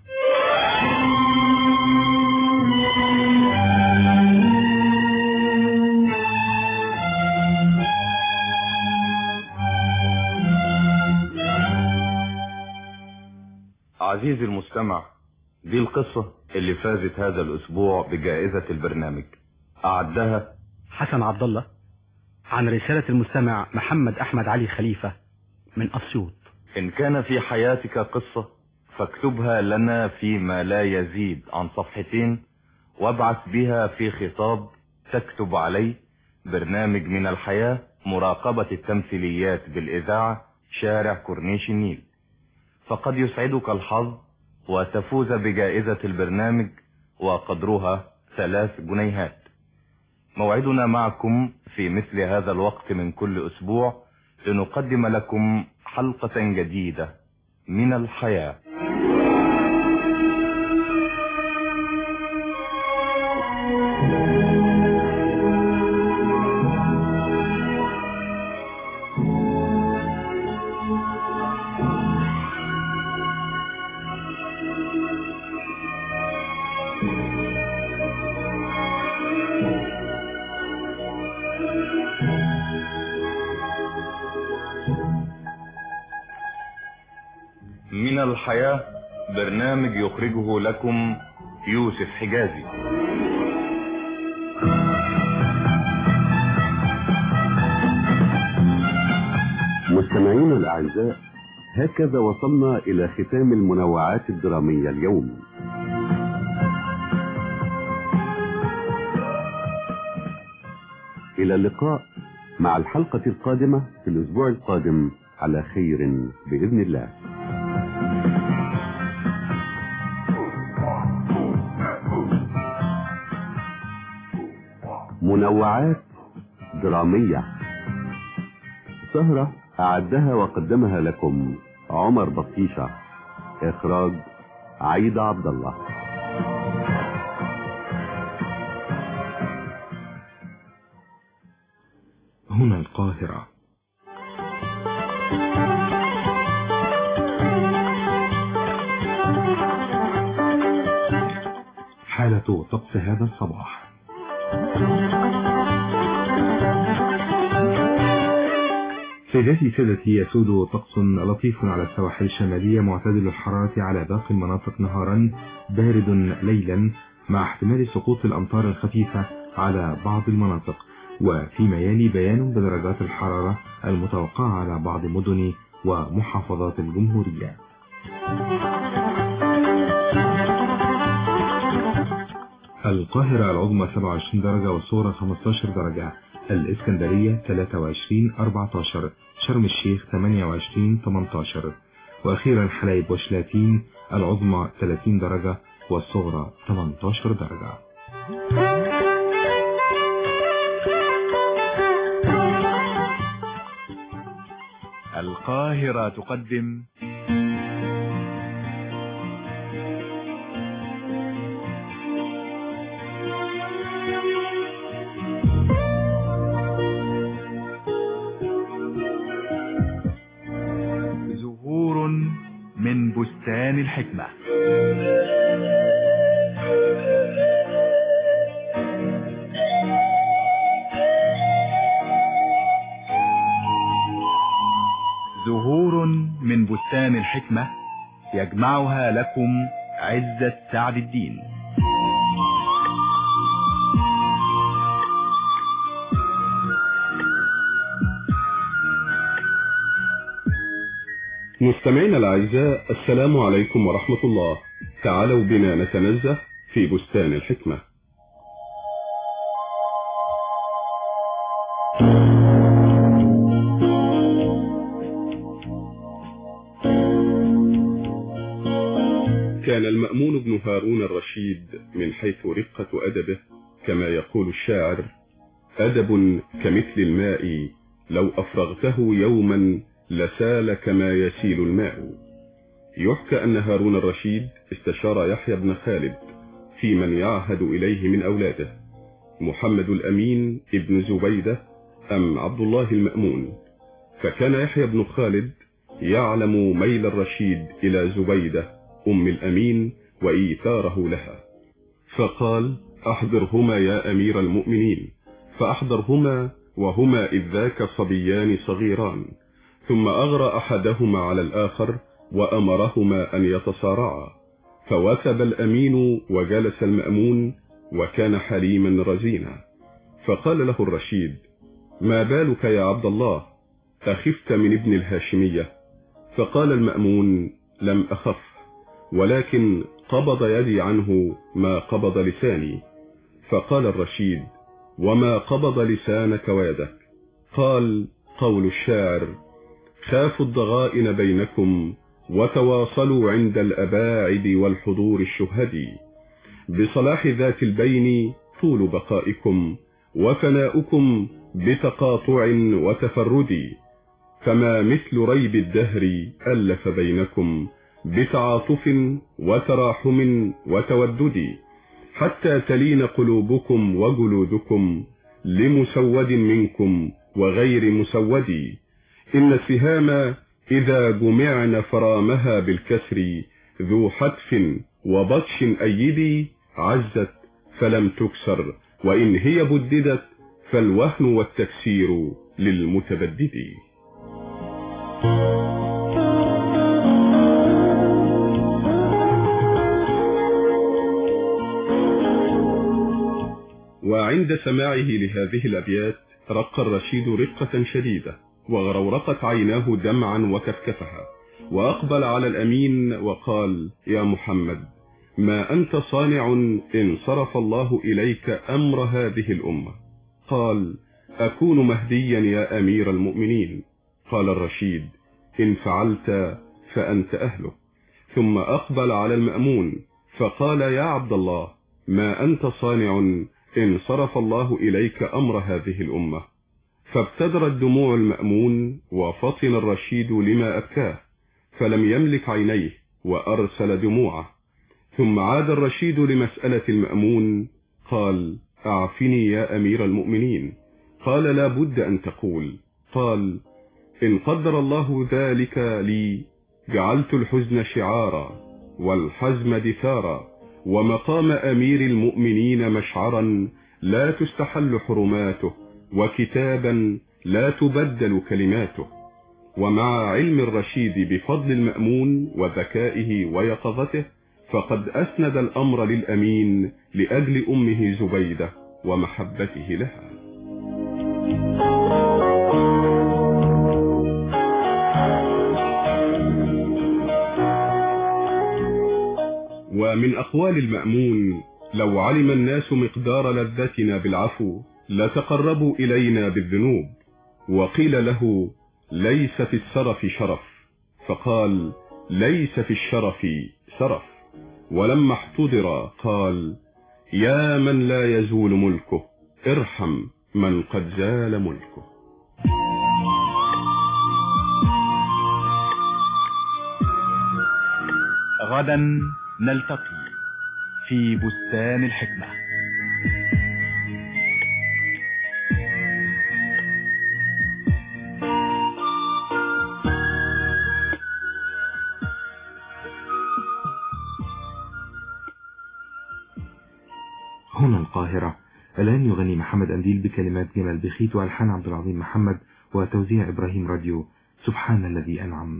عزيزي المستمع دي القصة اللي فازت هذا الأسبوع بجائزة البرنامج أعدها حسن عبد الله عن رسالة المستمع محمد أحمد علي خليفة من أسيوط إن كان في حياتك قصة فاكتبها لنا فيما لا يزيد عن صفحتين وابعث بها في خطاب تكتب عليه برنامج من الحياة مراقبة التمثيليات بالإذاعة شارع كورنيش النيل فقد يسعدك الحظ وتفوز بجائزة البرنامج وقدرها ثلاث جنيهات موعدنا معكم في مثل هذا الوقت من كل أسبوع لنقدم لكم حلقة جديدة من الحياة من الحياة برنامج يخرجه لكم يوسف حجازي مستمعينا الأعزاء هكذا وصلنا إلى ختام المنوعات الدرامية اليوم إلى اللقاء مع الحلقة القادمة في الأسبوع القادم على خير بإذن الله منوعات درامية سهرة أعدها وقدمها لكم عمر بطيشة إخراج عيد عبد الله هنا القاهرة حالة طقس هذا الصباح سيداتي سادتي يسود طقس لطيف على السواحل الشمالية معتدل الحرارة على باقي المناطق نهارا بارد ليلا مع احتمال سقوط الأمطار الخفيفة على بعض المناطق وفيما يلي بيان بدرجات الحرارة المتوقعة على بعض مدن ومحافظات الجمهورية القاهرة العظمى 27 درجة والصورة 15 درجة الإسكندرية 23 14 شرم الشيخ 28 18 وأخيرا حلايب وشلاتين العظمى 30 درجة والصغرى 18 درجة القاهرة تقدم بستان الحكمة زهور من بستان الحكمة يجمعها لكم عزة سعد الدين مستمعينا الأعزاء السلام عليكم ورحمة الله تعالوا بنا نتنزه في بستان الحكمة كان المأمون بن هارون الرشيد من حيث رقة أدبه كما يقول الشاعر أدب كمثل الماء لو أفرغته يوما لسال كما يسيل الماء يحكى أن هارون الرشيد استشار يحيى بن خالد في من يعهد إليه من أولاده محمد الأمين ابن زبيدة أم عبد الله المأمون فكان يحيى بن خالد يعلم ميل الرشيد إلى زبيدة أم الأمين وإيثاره لها فقال أحضرهما يا أمير المؤمنين فأحضرهما وهما إذ ذاك صبيان صغيران ثم أغرى أحدهما على الآخر وأمرهما أن يتصارعا فوثب الأمين وجلس المأمون وكان حليما رزينا فقال له الرشيد ما بالك يا عبد الله أخفت من ابن الهاشمية فقال المأمون لم أخف ولكن قبض يدي عنه ما قبض لساني فقال الرشيد وما قبض لسانك ويدك قال قول الشاعر خافوا الضغائن بينكم وتواصلوا عند الأباعد والحضور الشهدي بصلاح ذات البين طول بقائكم وفناؤكم بتقاطع وتفرد فما مثل ريب الدهر ألف بينكم بتعاطف وتراحم وتودد حتى تلين قلوبكم وجلودكم لمسود منكم وغير مسود إن السهام إذا جمعن فرامها بالكسر ذو حتف وبطش أيدي عزت فلم تكسر وإن هي بددت فالوهن والتكسير للمتبدد وعند سماعه لهذه الأبيات رق الرشيد رقة شديدة وغرورقت عيناه دمعا وكفكفها وأقبل على الأمين وقال يا محمد ما أنت صانع إن صرف الله إليك أمر هذه الأمة قال أكون مهديا يا أمير المؤمنين قال الرشيد إن فعلت فأنت أهله ثم أقبل على المأمون فقال يا عبد الله ما أنت صانع إن صرف الله إليك أمر هذه الأمة فابتدرت دموع المأمون وفطن الرشيد لما أبكاه فلم يملك عينيه وأرسل دموعه ثم عاد الرشيد لمسألة المأمون قال أعفني يا أمير المؤمنين قال لا بد أن تقول قال إن قدر الله ذلك لي جعلت الحزن شعارا والحزم دثارا ومقام أمير المؤمنين مشعرا لا تستحل حرماته وكتابا لا تبدل كلماته ومع علم الرشيد بفضل المأمون وذكائه ويقظته فقد أسند الأمر للأمين لأجل أمه زبيدة ومحبته لها ومن أقوال المأمون لو علم الناس مقدار لذتنا بالعفو لتقربوا إلينا بالذنوب وقيل له ليس في السرف شرف فقال ليس في الشرف سرف ولما احتضر قال يا من لا يزول ملكه ارحم من قد زال ملكه غدا نلتقي في بستان الحكمة القاهرة الآن يغني محمد أنديل بكلمات جمال بخيت وألحان عبد العظيم محمد وتوزيع إبراهيم راديو سبحان الذي أنعم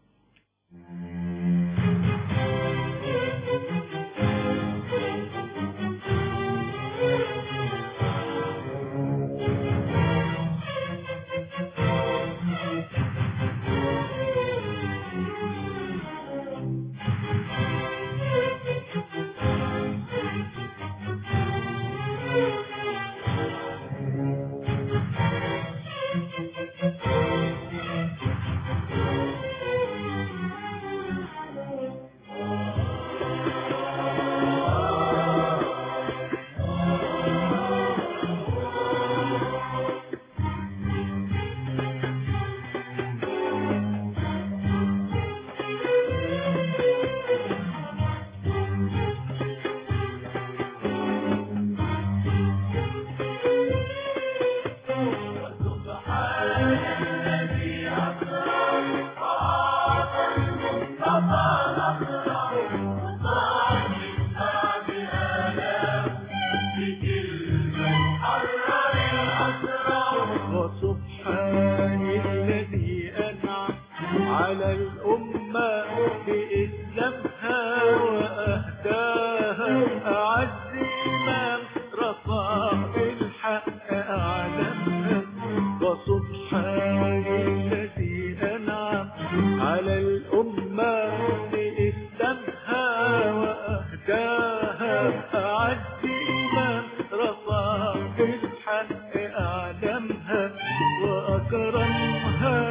وسبحان الذي أنعم على الأمة بإسلامها وأهداها أعز إمام رفع بالحق أعلمها وسبحان الذي أنعم على الأمة بإسلامها وأهداها أعز إمام رفع بالحق أعلمها وأكرمها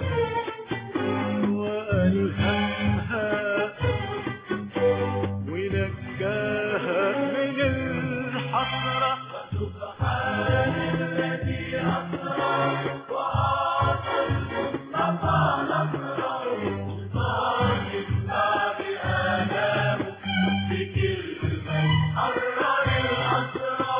وألهمها ونجاها من الحسرة سبحان الذي أسرى وأعطى المصطفى نصرا صاحب بعد آلام بكلمة حرر الأسرى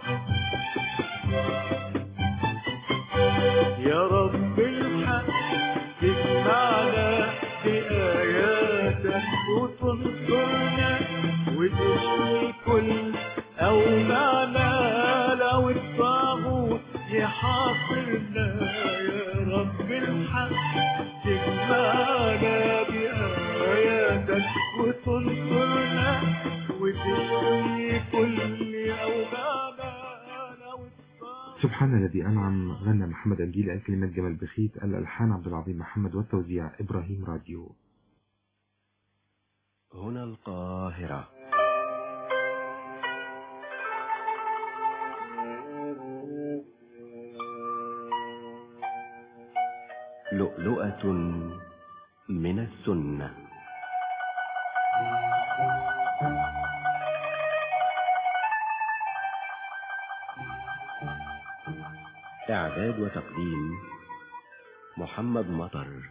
يا رب الحق تسمعنا بآياتك وتنصرنا وتشفي كل أوجعنا لو الطاغوت يحاصرنا يا رب الحق تسمعنا بآياتك وتنصرنا وتشفي كل أوجعنا سبحان الذي أنعم غنى محمد أنديل الكلمات جمال بخيت الألحان عبد العظيم محمد والتوزيع إبراهيم راديو هنا القاهرة لؤلؤة من السنة إعداد وتقديم محمد مطر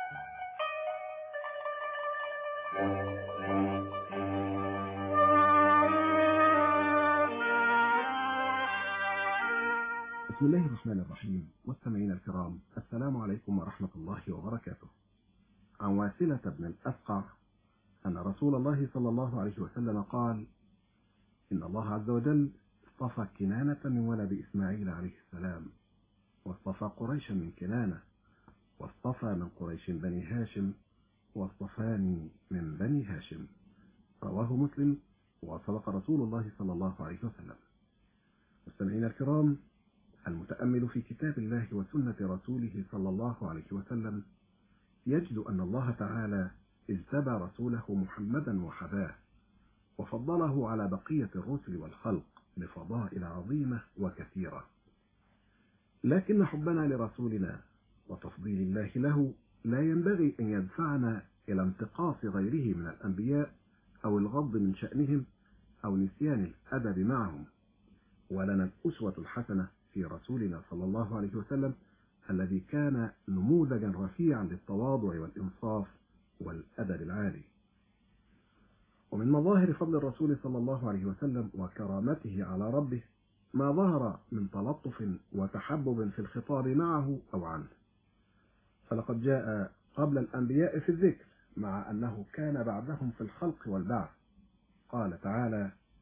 بسم الله الرحمن الرحيم مستمعينا الكرام السلام عليكم ورحمة الله وبركاته عن واسلة بن الأسقع أن رسول الله صلى الله عليه وسلم قال إن الله عز وجل اصطفى كنانة من ولد إسماعيل عليه السلام واصطفى قريشا من كنانة واصطفى من قريش بني هاشم واصطفاني من بني هاشم رواه مسلم وصدق رسول الله صلى الله عليه وسلم مستمعينا الكرام المتأمل في كتاب الله وسنة رسوله صلى الله عليه وسلم يجد أن الله تعالى اجتبى رسوله محمدا وحباه وفضله على بقية الرسل والخلق بفضائل عظيمة وكثيرة لكن حبنا لرسولنا وتفضيل الله له لا ينبغي أن يدفعنا إلى انتقاص غيره من الأنبياء أو الغض من شأنهم أو نسيان الأدب معهم ولنا الأسوة الحسنة في رسولنا صلى الله عليه وسلم الذي كان نموذجا رفيعا للتواضع والإنصاف والأدب العالي ومن مظاهر فضل الرسول صلى الله عليه وسلم وكرامته على ربه ما ظهر من تلطف وتحبب في الخطاب معه أو عنه فلقد جاء قبل الأنبياء في الذكر مع أنه كان بعدهم في الخلق والبعث قال تعالى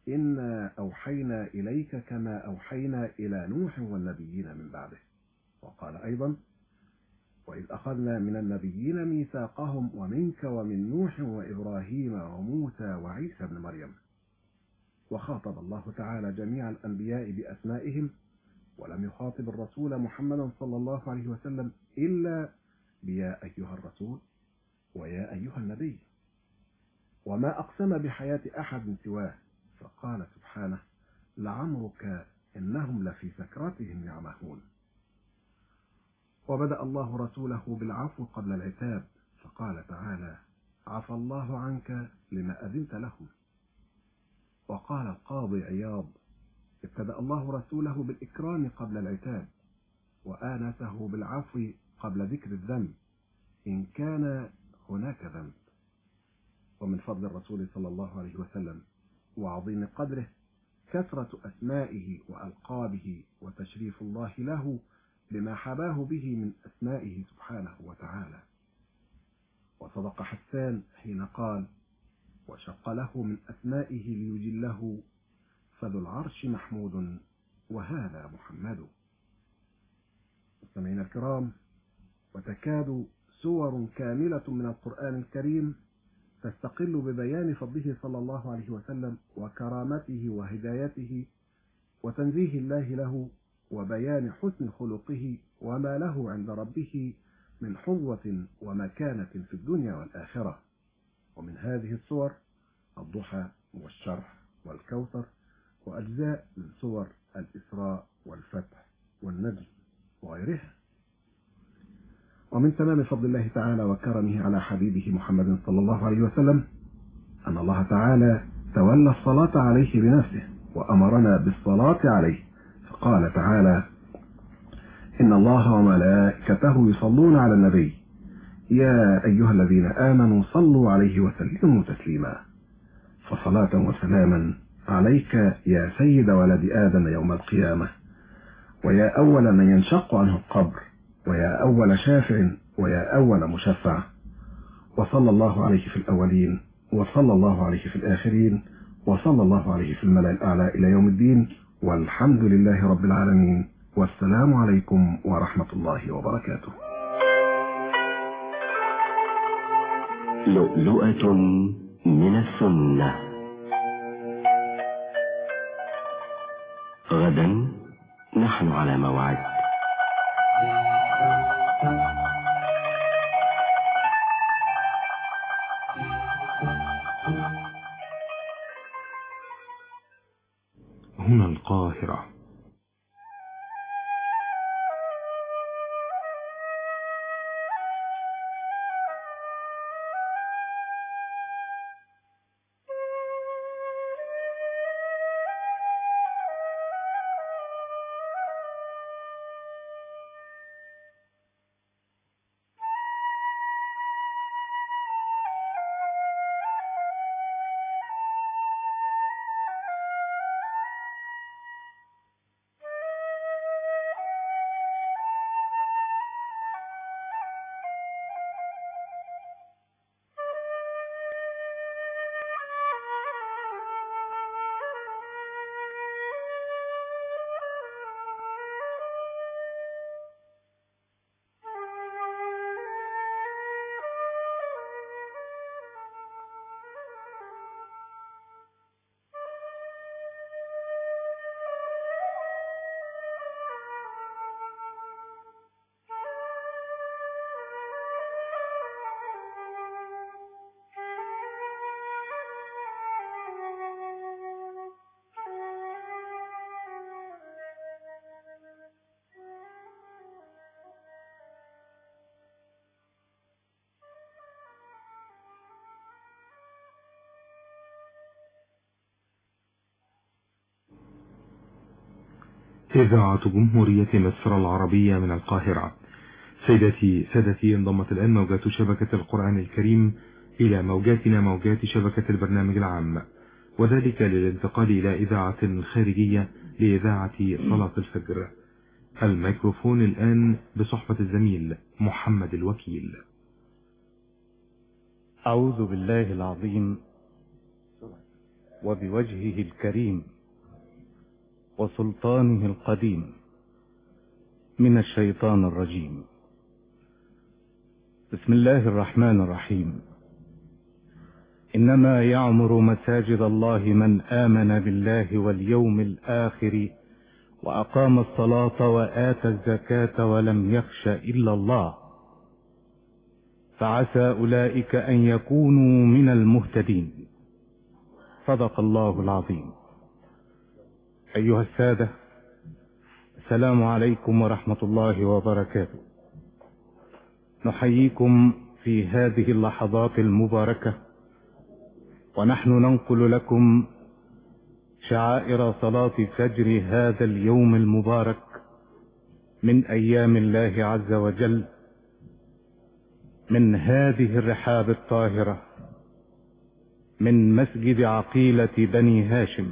إنا أوحينا إليك كما أوحينا إلى نوح والنبيين من بعده وقال أيضا وإذ أخذنا من النبيين ميثاقهم ومنك ومن نوح وإبراهيم وموسى وعيسى بن مريم وخاطب الله تعالى جميع الأنبياء بأسمائهم ولم يخاطب الرسول محمدا صلى الله عليه وسلم إلا بيا أيها الرسول ويا أيها النبي وما أقسم بحياة أحد سواه فقال سبحانه لعمرك إنهم لفي سكرتهم يعمهون وبدأ الله رسوله بالعفو قبل العتاب فقال تعالى عفى الله عنك لما أذنت لهم وقال القاضي عياض ابتدأ الله رسوله بالإكرام قبل العتاب وآنسه بالعفو قبل ذكر الذنب إن كان هناك ذنب ومن فضل الرسول صلى الله عليه وسلم وعظيم قدره كثرة أسمائه وألقابه وتشريف الله له بما حباه به من أسمائه سبحانه وتعالى وصدق حسان حين قال وشق له من أسمائه ليجله فذو العرش محمود وهذا محمد مستمعينا الكرام وتكاد سور كاملة من القرآن الكريم تستقل ببيان فضله صلى الله عليه وسلم وكرامته وهدايته وتنزيه الله له وبيان حسن خلقه وما له عند ربه من حظوة ومكانة في الدنيا والآخرة ومن هذه الصور الضحى والشرح والكوثر وأجزاء من صور الإسراء والفتح والنجم وغيرها ومن تمام فضل الله تعالى وكرمه على حبيبه محمد صلى الله عليه وسلم أن الله تعالى تولى الصلاة عليه بنفسه وأمرنا بالصلاة عليه فقال تعالى إن الله وملائكته يصلون على النبي يا أيها الذين آمنوا صلوا عليه وسلموا تسليما فصلاة وسلاما عليك يا سيد ولد آدم يوم القيامة ويا أول من ينشق عنه القبر ويا أول شافع ويا أول مشفع وصلى الله عليه في الأولين وصلى الله عليه في الآخرين وصلى الله عليه في الملأ الأعلى إلى يوم الدين والحمد لله رب العالمين والسلام عليكم ورحمة الله وبركاته لؤلؤة من السنة غدا نحن على موعد هنا القاهرة إذاعة جمهورية مصر العربية من القاهرة سيداتي سادتي انضمت الآن موجات شبكة القرآن الكريم إلى موجاتنا موجات شبكة البرنامج العام وذلك للانتقال إلى إذاعة خارجية لإذاعة صلاة الفجر الميكروفون الآن بصحبة الزميل محمد الوكيل أعوذ بالله العظيم وبوجهه الكريم وسلطانه القديم من الشيطان الرجيم بسم الله الرحمن الرحيم إنما يعمر مساجد الله من آمن بالله واليوم الآخر وأقام الصلاة وآتى الزكاة ولم يخش إلا الله فعسى أولئك أن يكونوا من المهتدين صدق الله العظيم أيها السادة السلام عليكم ورحمة الله وبركاته نحييكم في هذه اللحظات المباركة ونحن ننقل لكم شعائر صلاة فجر هذا اليوم المبارك من أيام الله عز وجل من هذه الرحاب الطاهرة من مسجد عقيلة بني هاشم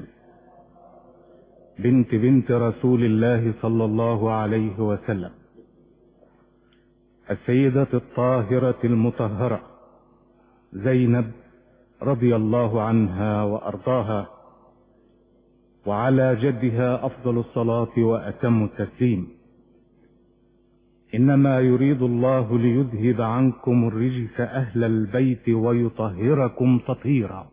بنت بنت رسول الله صلى الله عليه وسلم السيدة الطاهرة المطهرة زينب رضي الله عنها وأرضاها وعلى جدها أفضل الصلاة وأتم التسليم إنما يريد الله ليذهب عنكم الرجس أهل البيت ويطهركم تطهيرا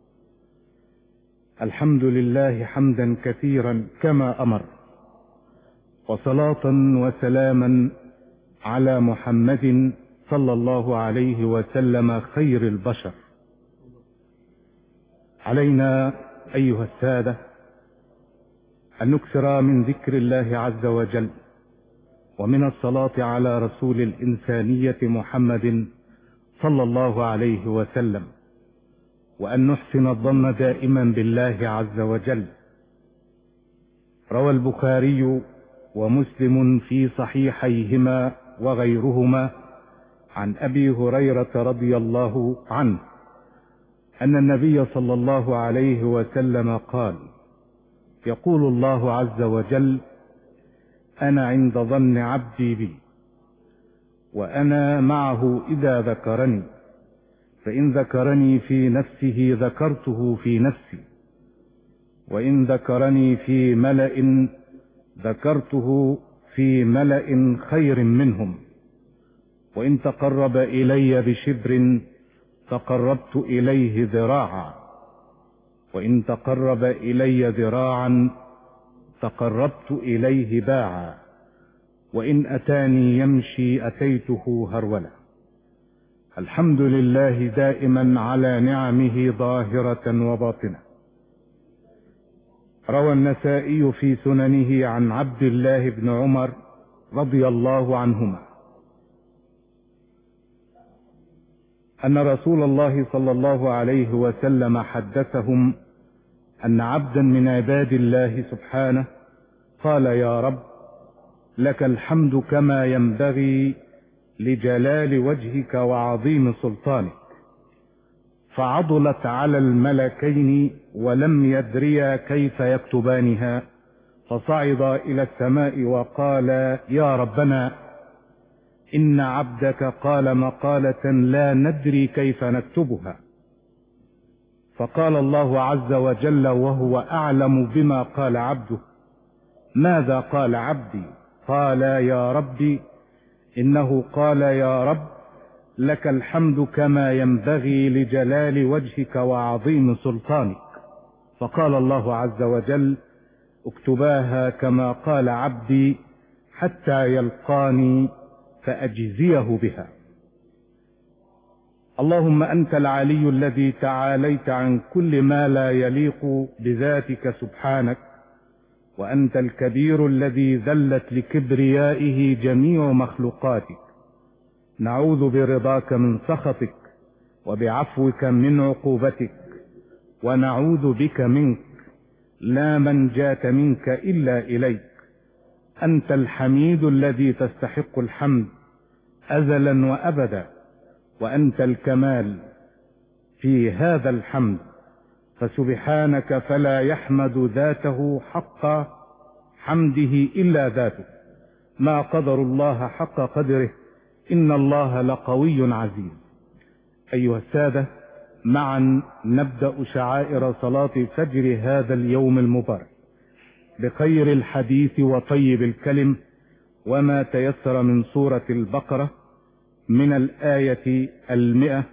الحمد لله حمدا كثيرا كما أمر وصلاة وسلاما على محمد صلى الله عليه وسلم خير البشر علينا أيها السادة أن نكثر من ذكر الله عز وجل ومن الصلاة على رسول الإنسانية محمد صلى الله عليه وسلم وأن نحسن الظن دائما بالله عز وجل روى البخاري ومسلم في صحيحيهما وغيرهما عن أبي هريرة رضي الله عنه أن النبي صلى الله عليه وسلم قال يقول الله عز وجل أنا عند ظن عبدي بي وأنا معه إذا ذكرني فإن ذكرني في نفسه ذكرته في نفسي وإن ذكرني في ملأ ذكرته في ملأ خير منهم وإن تقرب إلي بشبر تقربت إليه ذراعا وإن تقرب إلي ذراعا تقربت إليه باعا وإن أتاني يمشي أتيته هرولا الحمد لله دائما على نعمه ظاهرة وباطنة روى النسائي في سننه عن عبد الله بن عمر رضي الله عنهما أن رسول الله صلى الله عليه وسلم حدثهم أن عبدا من عباد الله سبحانه قال يا رب لك الحمد كما ينبغي لجلال وجهك وعظيم سلطانك فعضلت على الملكين ولم يدريا كيف يكتبانها فصعدا إلى السماء وقال يا ربنا إن عبدك قال مقالة لا ندري كيف نكتبها فقال الله عز وجل وهو أعلم بما قال عبده ماذا قال عبدي قال يا ربي إنه قال يا رب لك الحمد كما ينبغي لجلال وجهك وعظيم سلطانك فقال الله عز وجل اكتباها كما قال عبدي حتى يلقاني فأجزيه بها اللهم أنت العلي الذي تعاليت عن كل ما لا يليق بذاتك سبحانك وأنت الكبير الذي ذلت لكبريائه جميع مخلوقاتك نعوذ برضاك من سخطك وبعفوك من عقوبتك ونعوذ بك منك لا منجاة منك إلا إليك أنت الحميد الذي تستحق الحمد أزلا وأبدا وأنت الكمال في هذا الحمد فسبحانك فلا يحمد ذاته حق حمده إلا ذاته ما قدر الله حق قدره إن الله لقوي عزيز أيها السادة معا نبدأ شعائر صلاة فجر هذا اليوم المبارك بخير الحديث وطيب الكلم وما تيسر من سورة البقرة من الآية المئة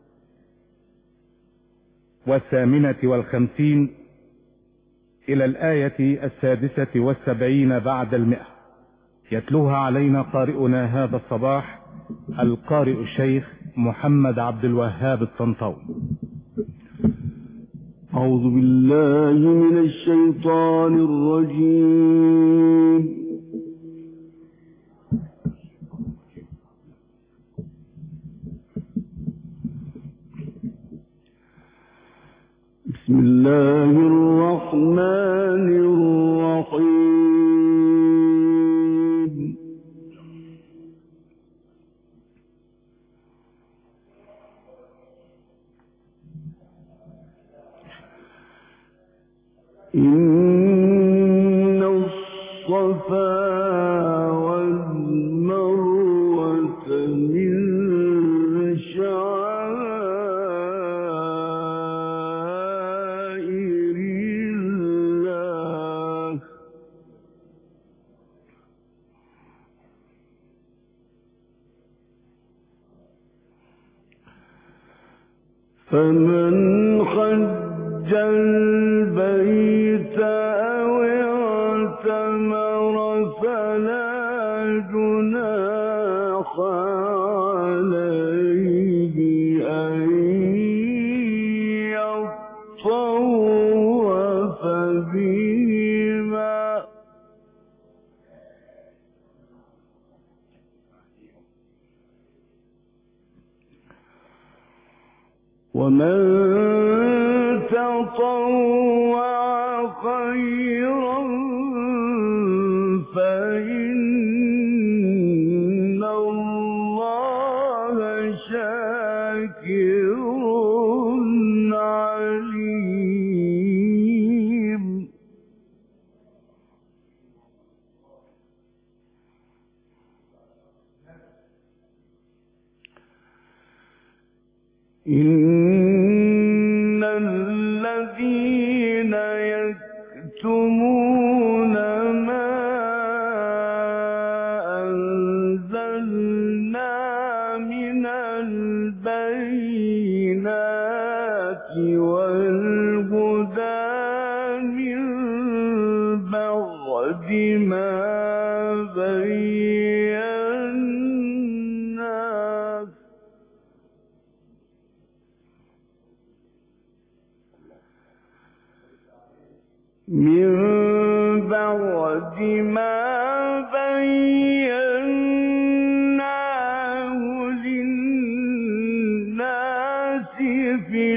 والثامنة والخمسين إلى الآية السادسة والسبعين بعد المئة يتلوها علينا قارئنا هذا الصباح القارئ الشيخ محمد عبد الوهاب الطنطاوي أعوذ بالله من الشيطان الرجيم بسم الله الرحمن الرحيم إن الصفا والمروة من شعائر الله فمن حج البيت أو اعتمر فلا جناح عليه أن يطوف بهما ومن تطوع خيرا فإن الله شاكر عليم إن الذين يكتمون ما أنزلنا من البينات والهدى من بعد ما بيناه من بعد ما بيناه للناس في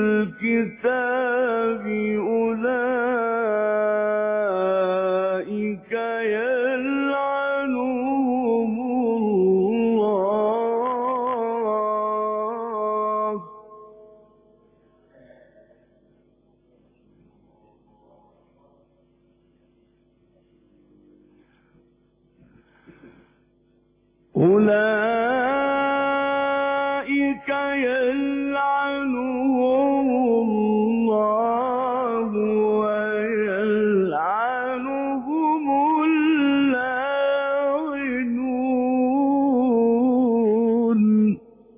الكتاب أولئك يلعنهم الله أولئك يلعنهم الله ويلعنهم اللاعنون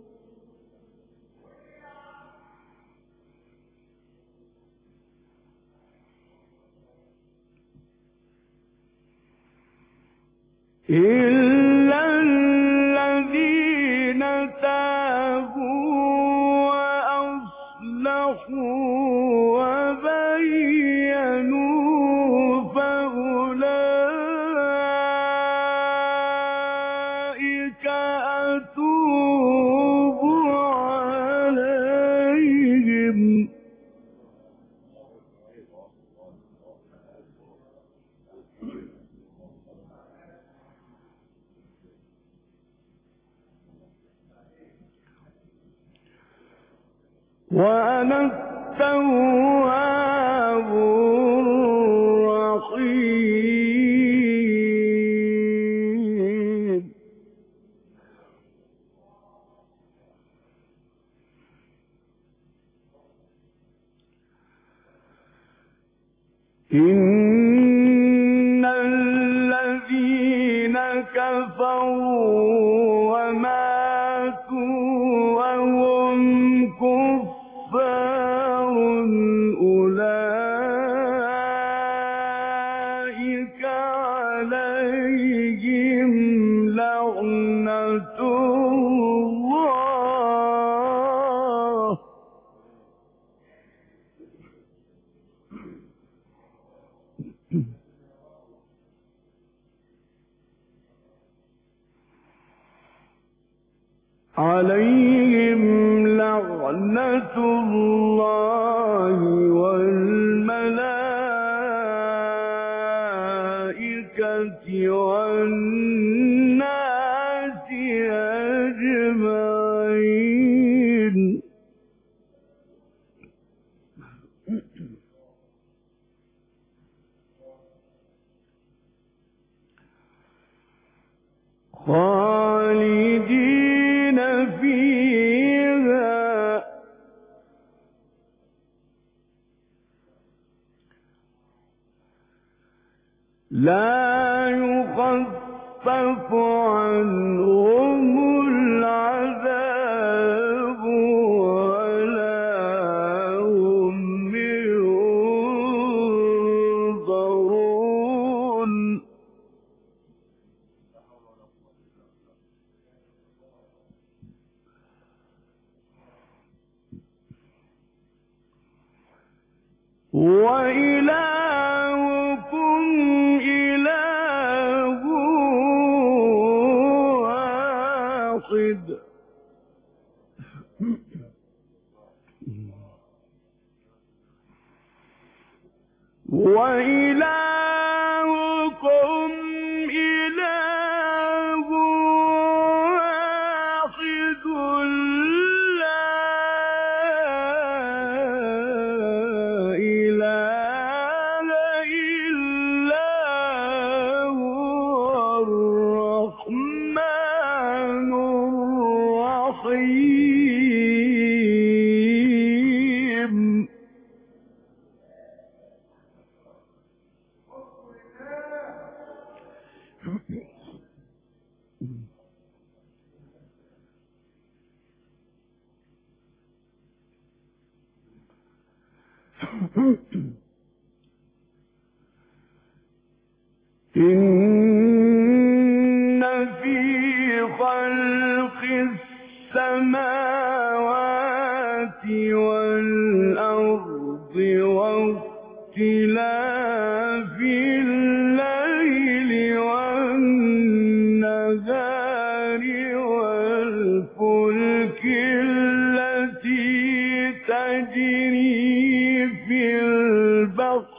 إلا الذين تابوا وأصلحوا وبينوا فأولئك أتوب عليهم وأنا التواب الرحيم إن الذين كفروا وماتوا وهم كفار أولئك عليهم لعنة الله عليهم لعنة الله والملائكة والناس أجمعين خالدين فيها لا يخفف عنهم العذاب ولا هم ينظرون وإلهكم إله واحد وإلهكم إله واحد لا إله إلا هو الرحمن الرحيم إن في خلق السماوات والأرض واختلاف الليل والنهار والفلك التي تجري في البحر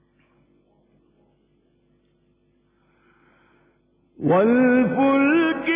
والفلك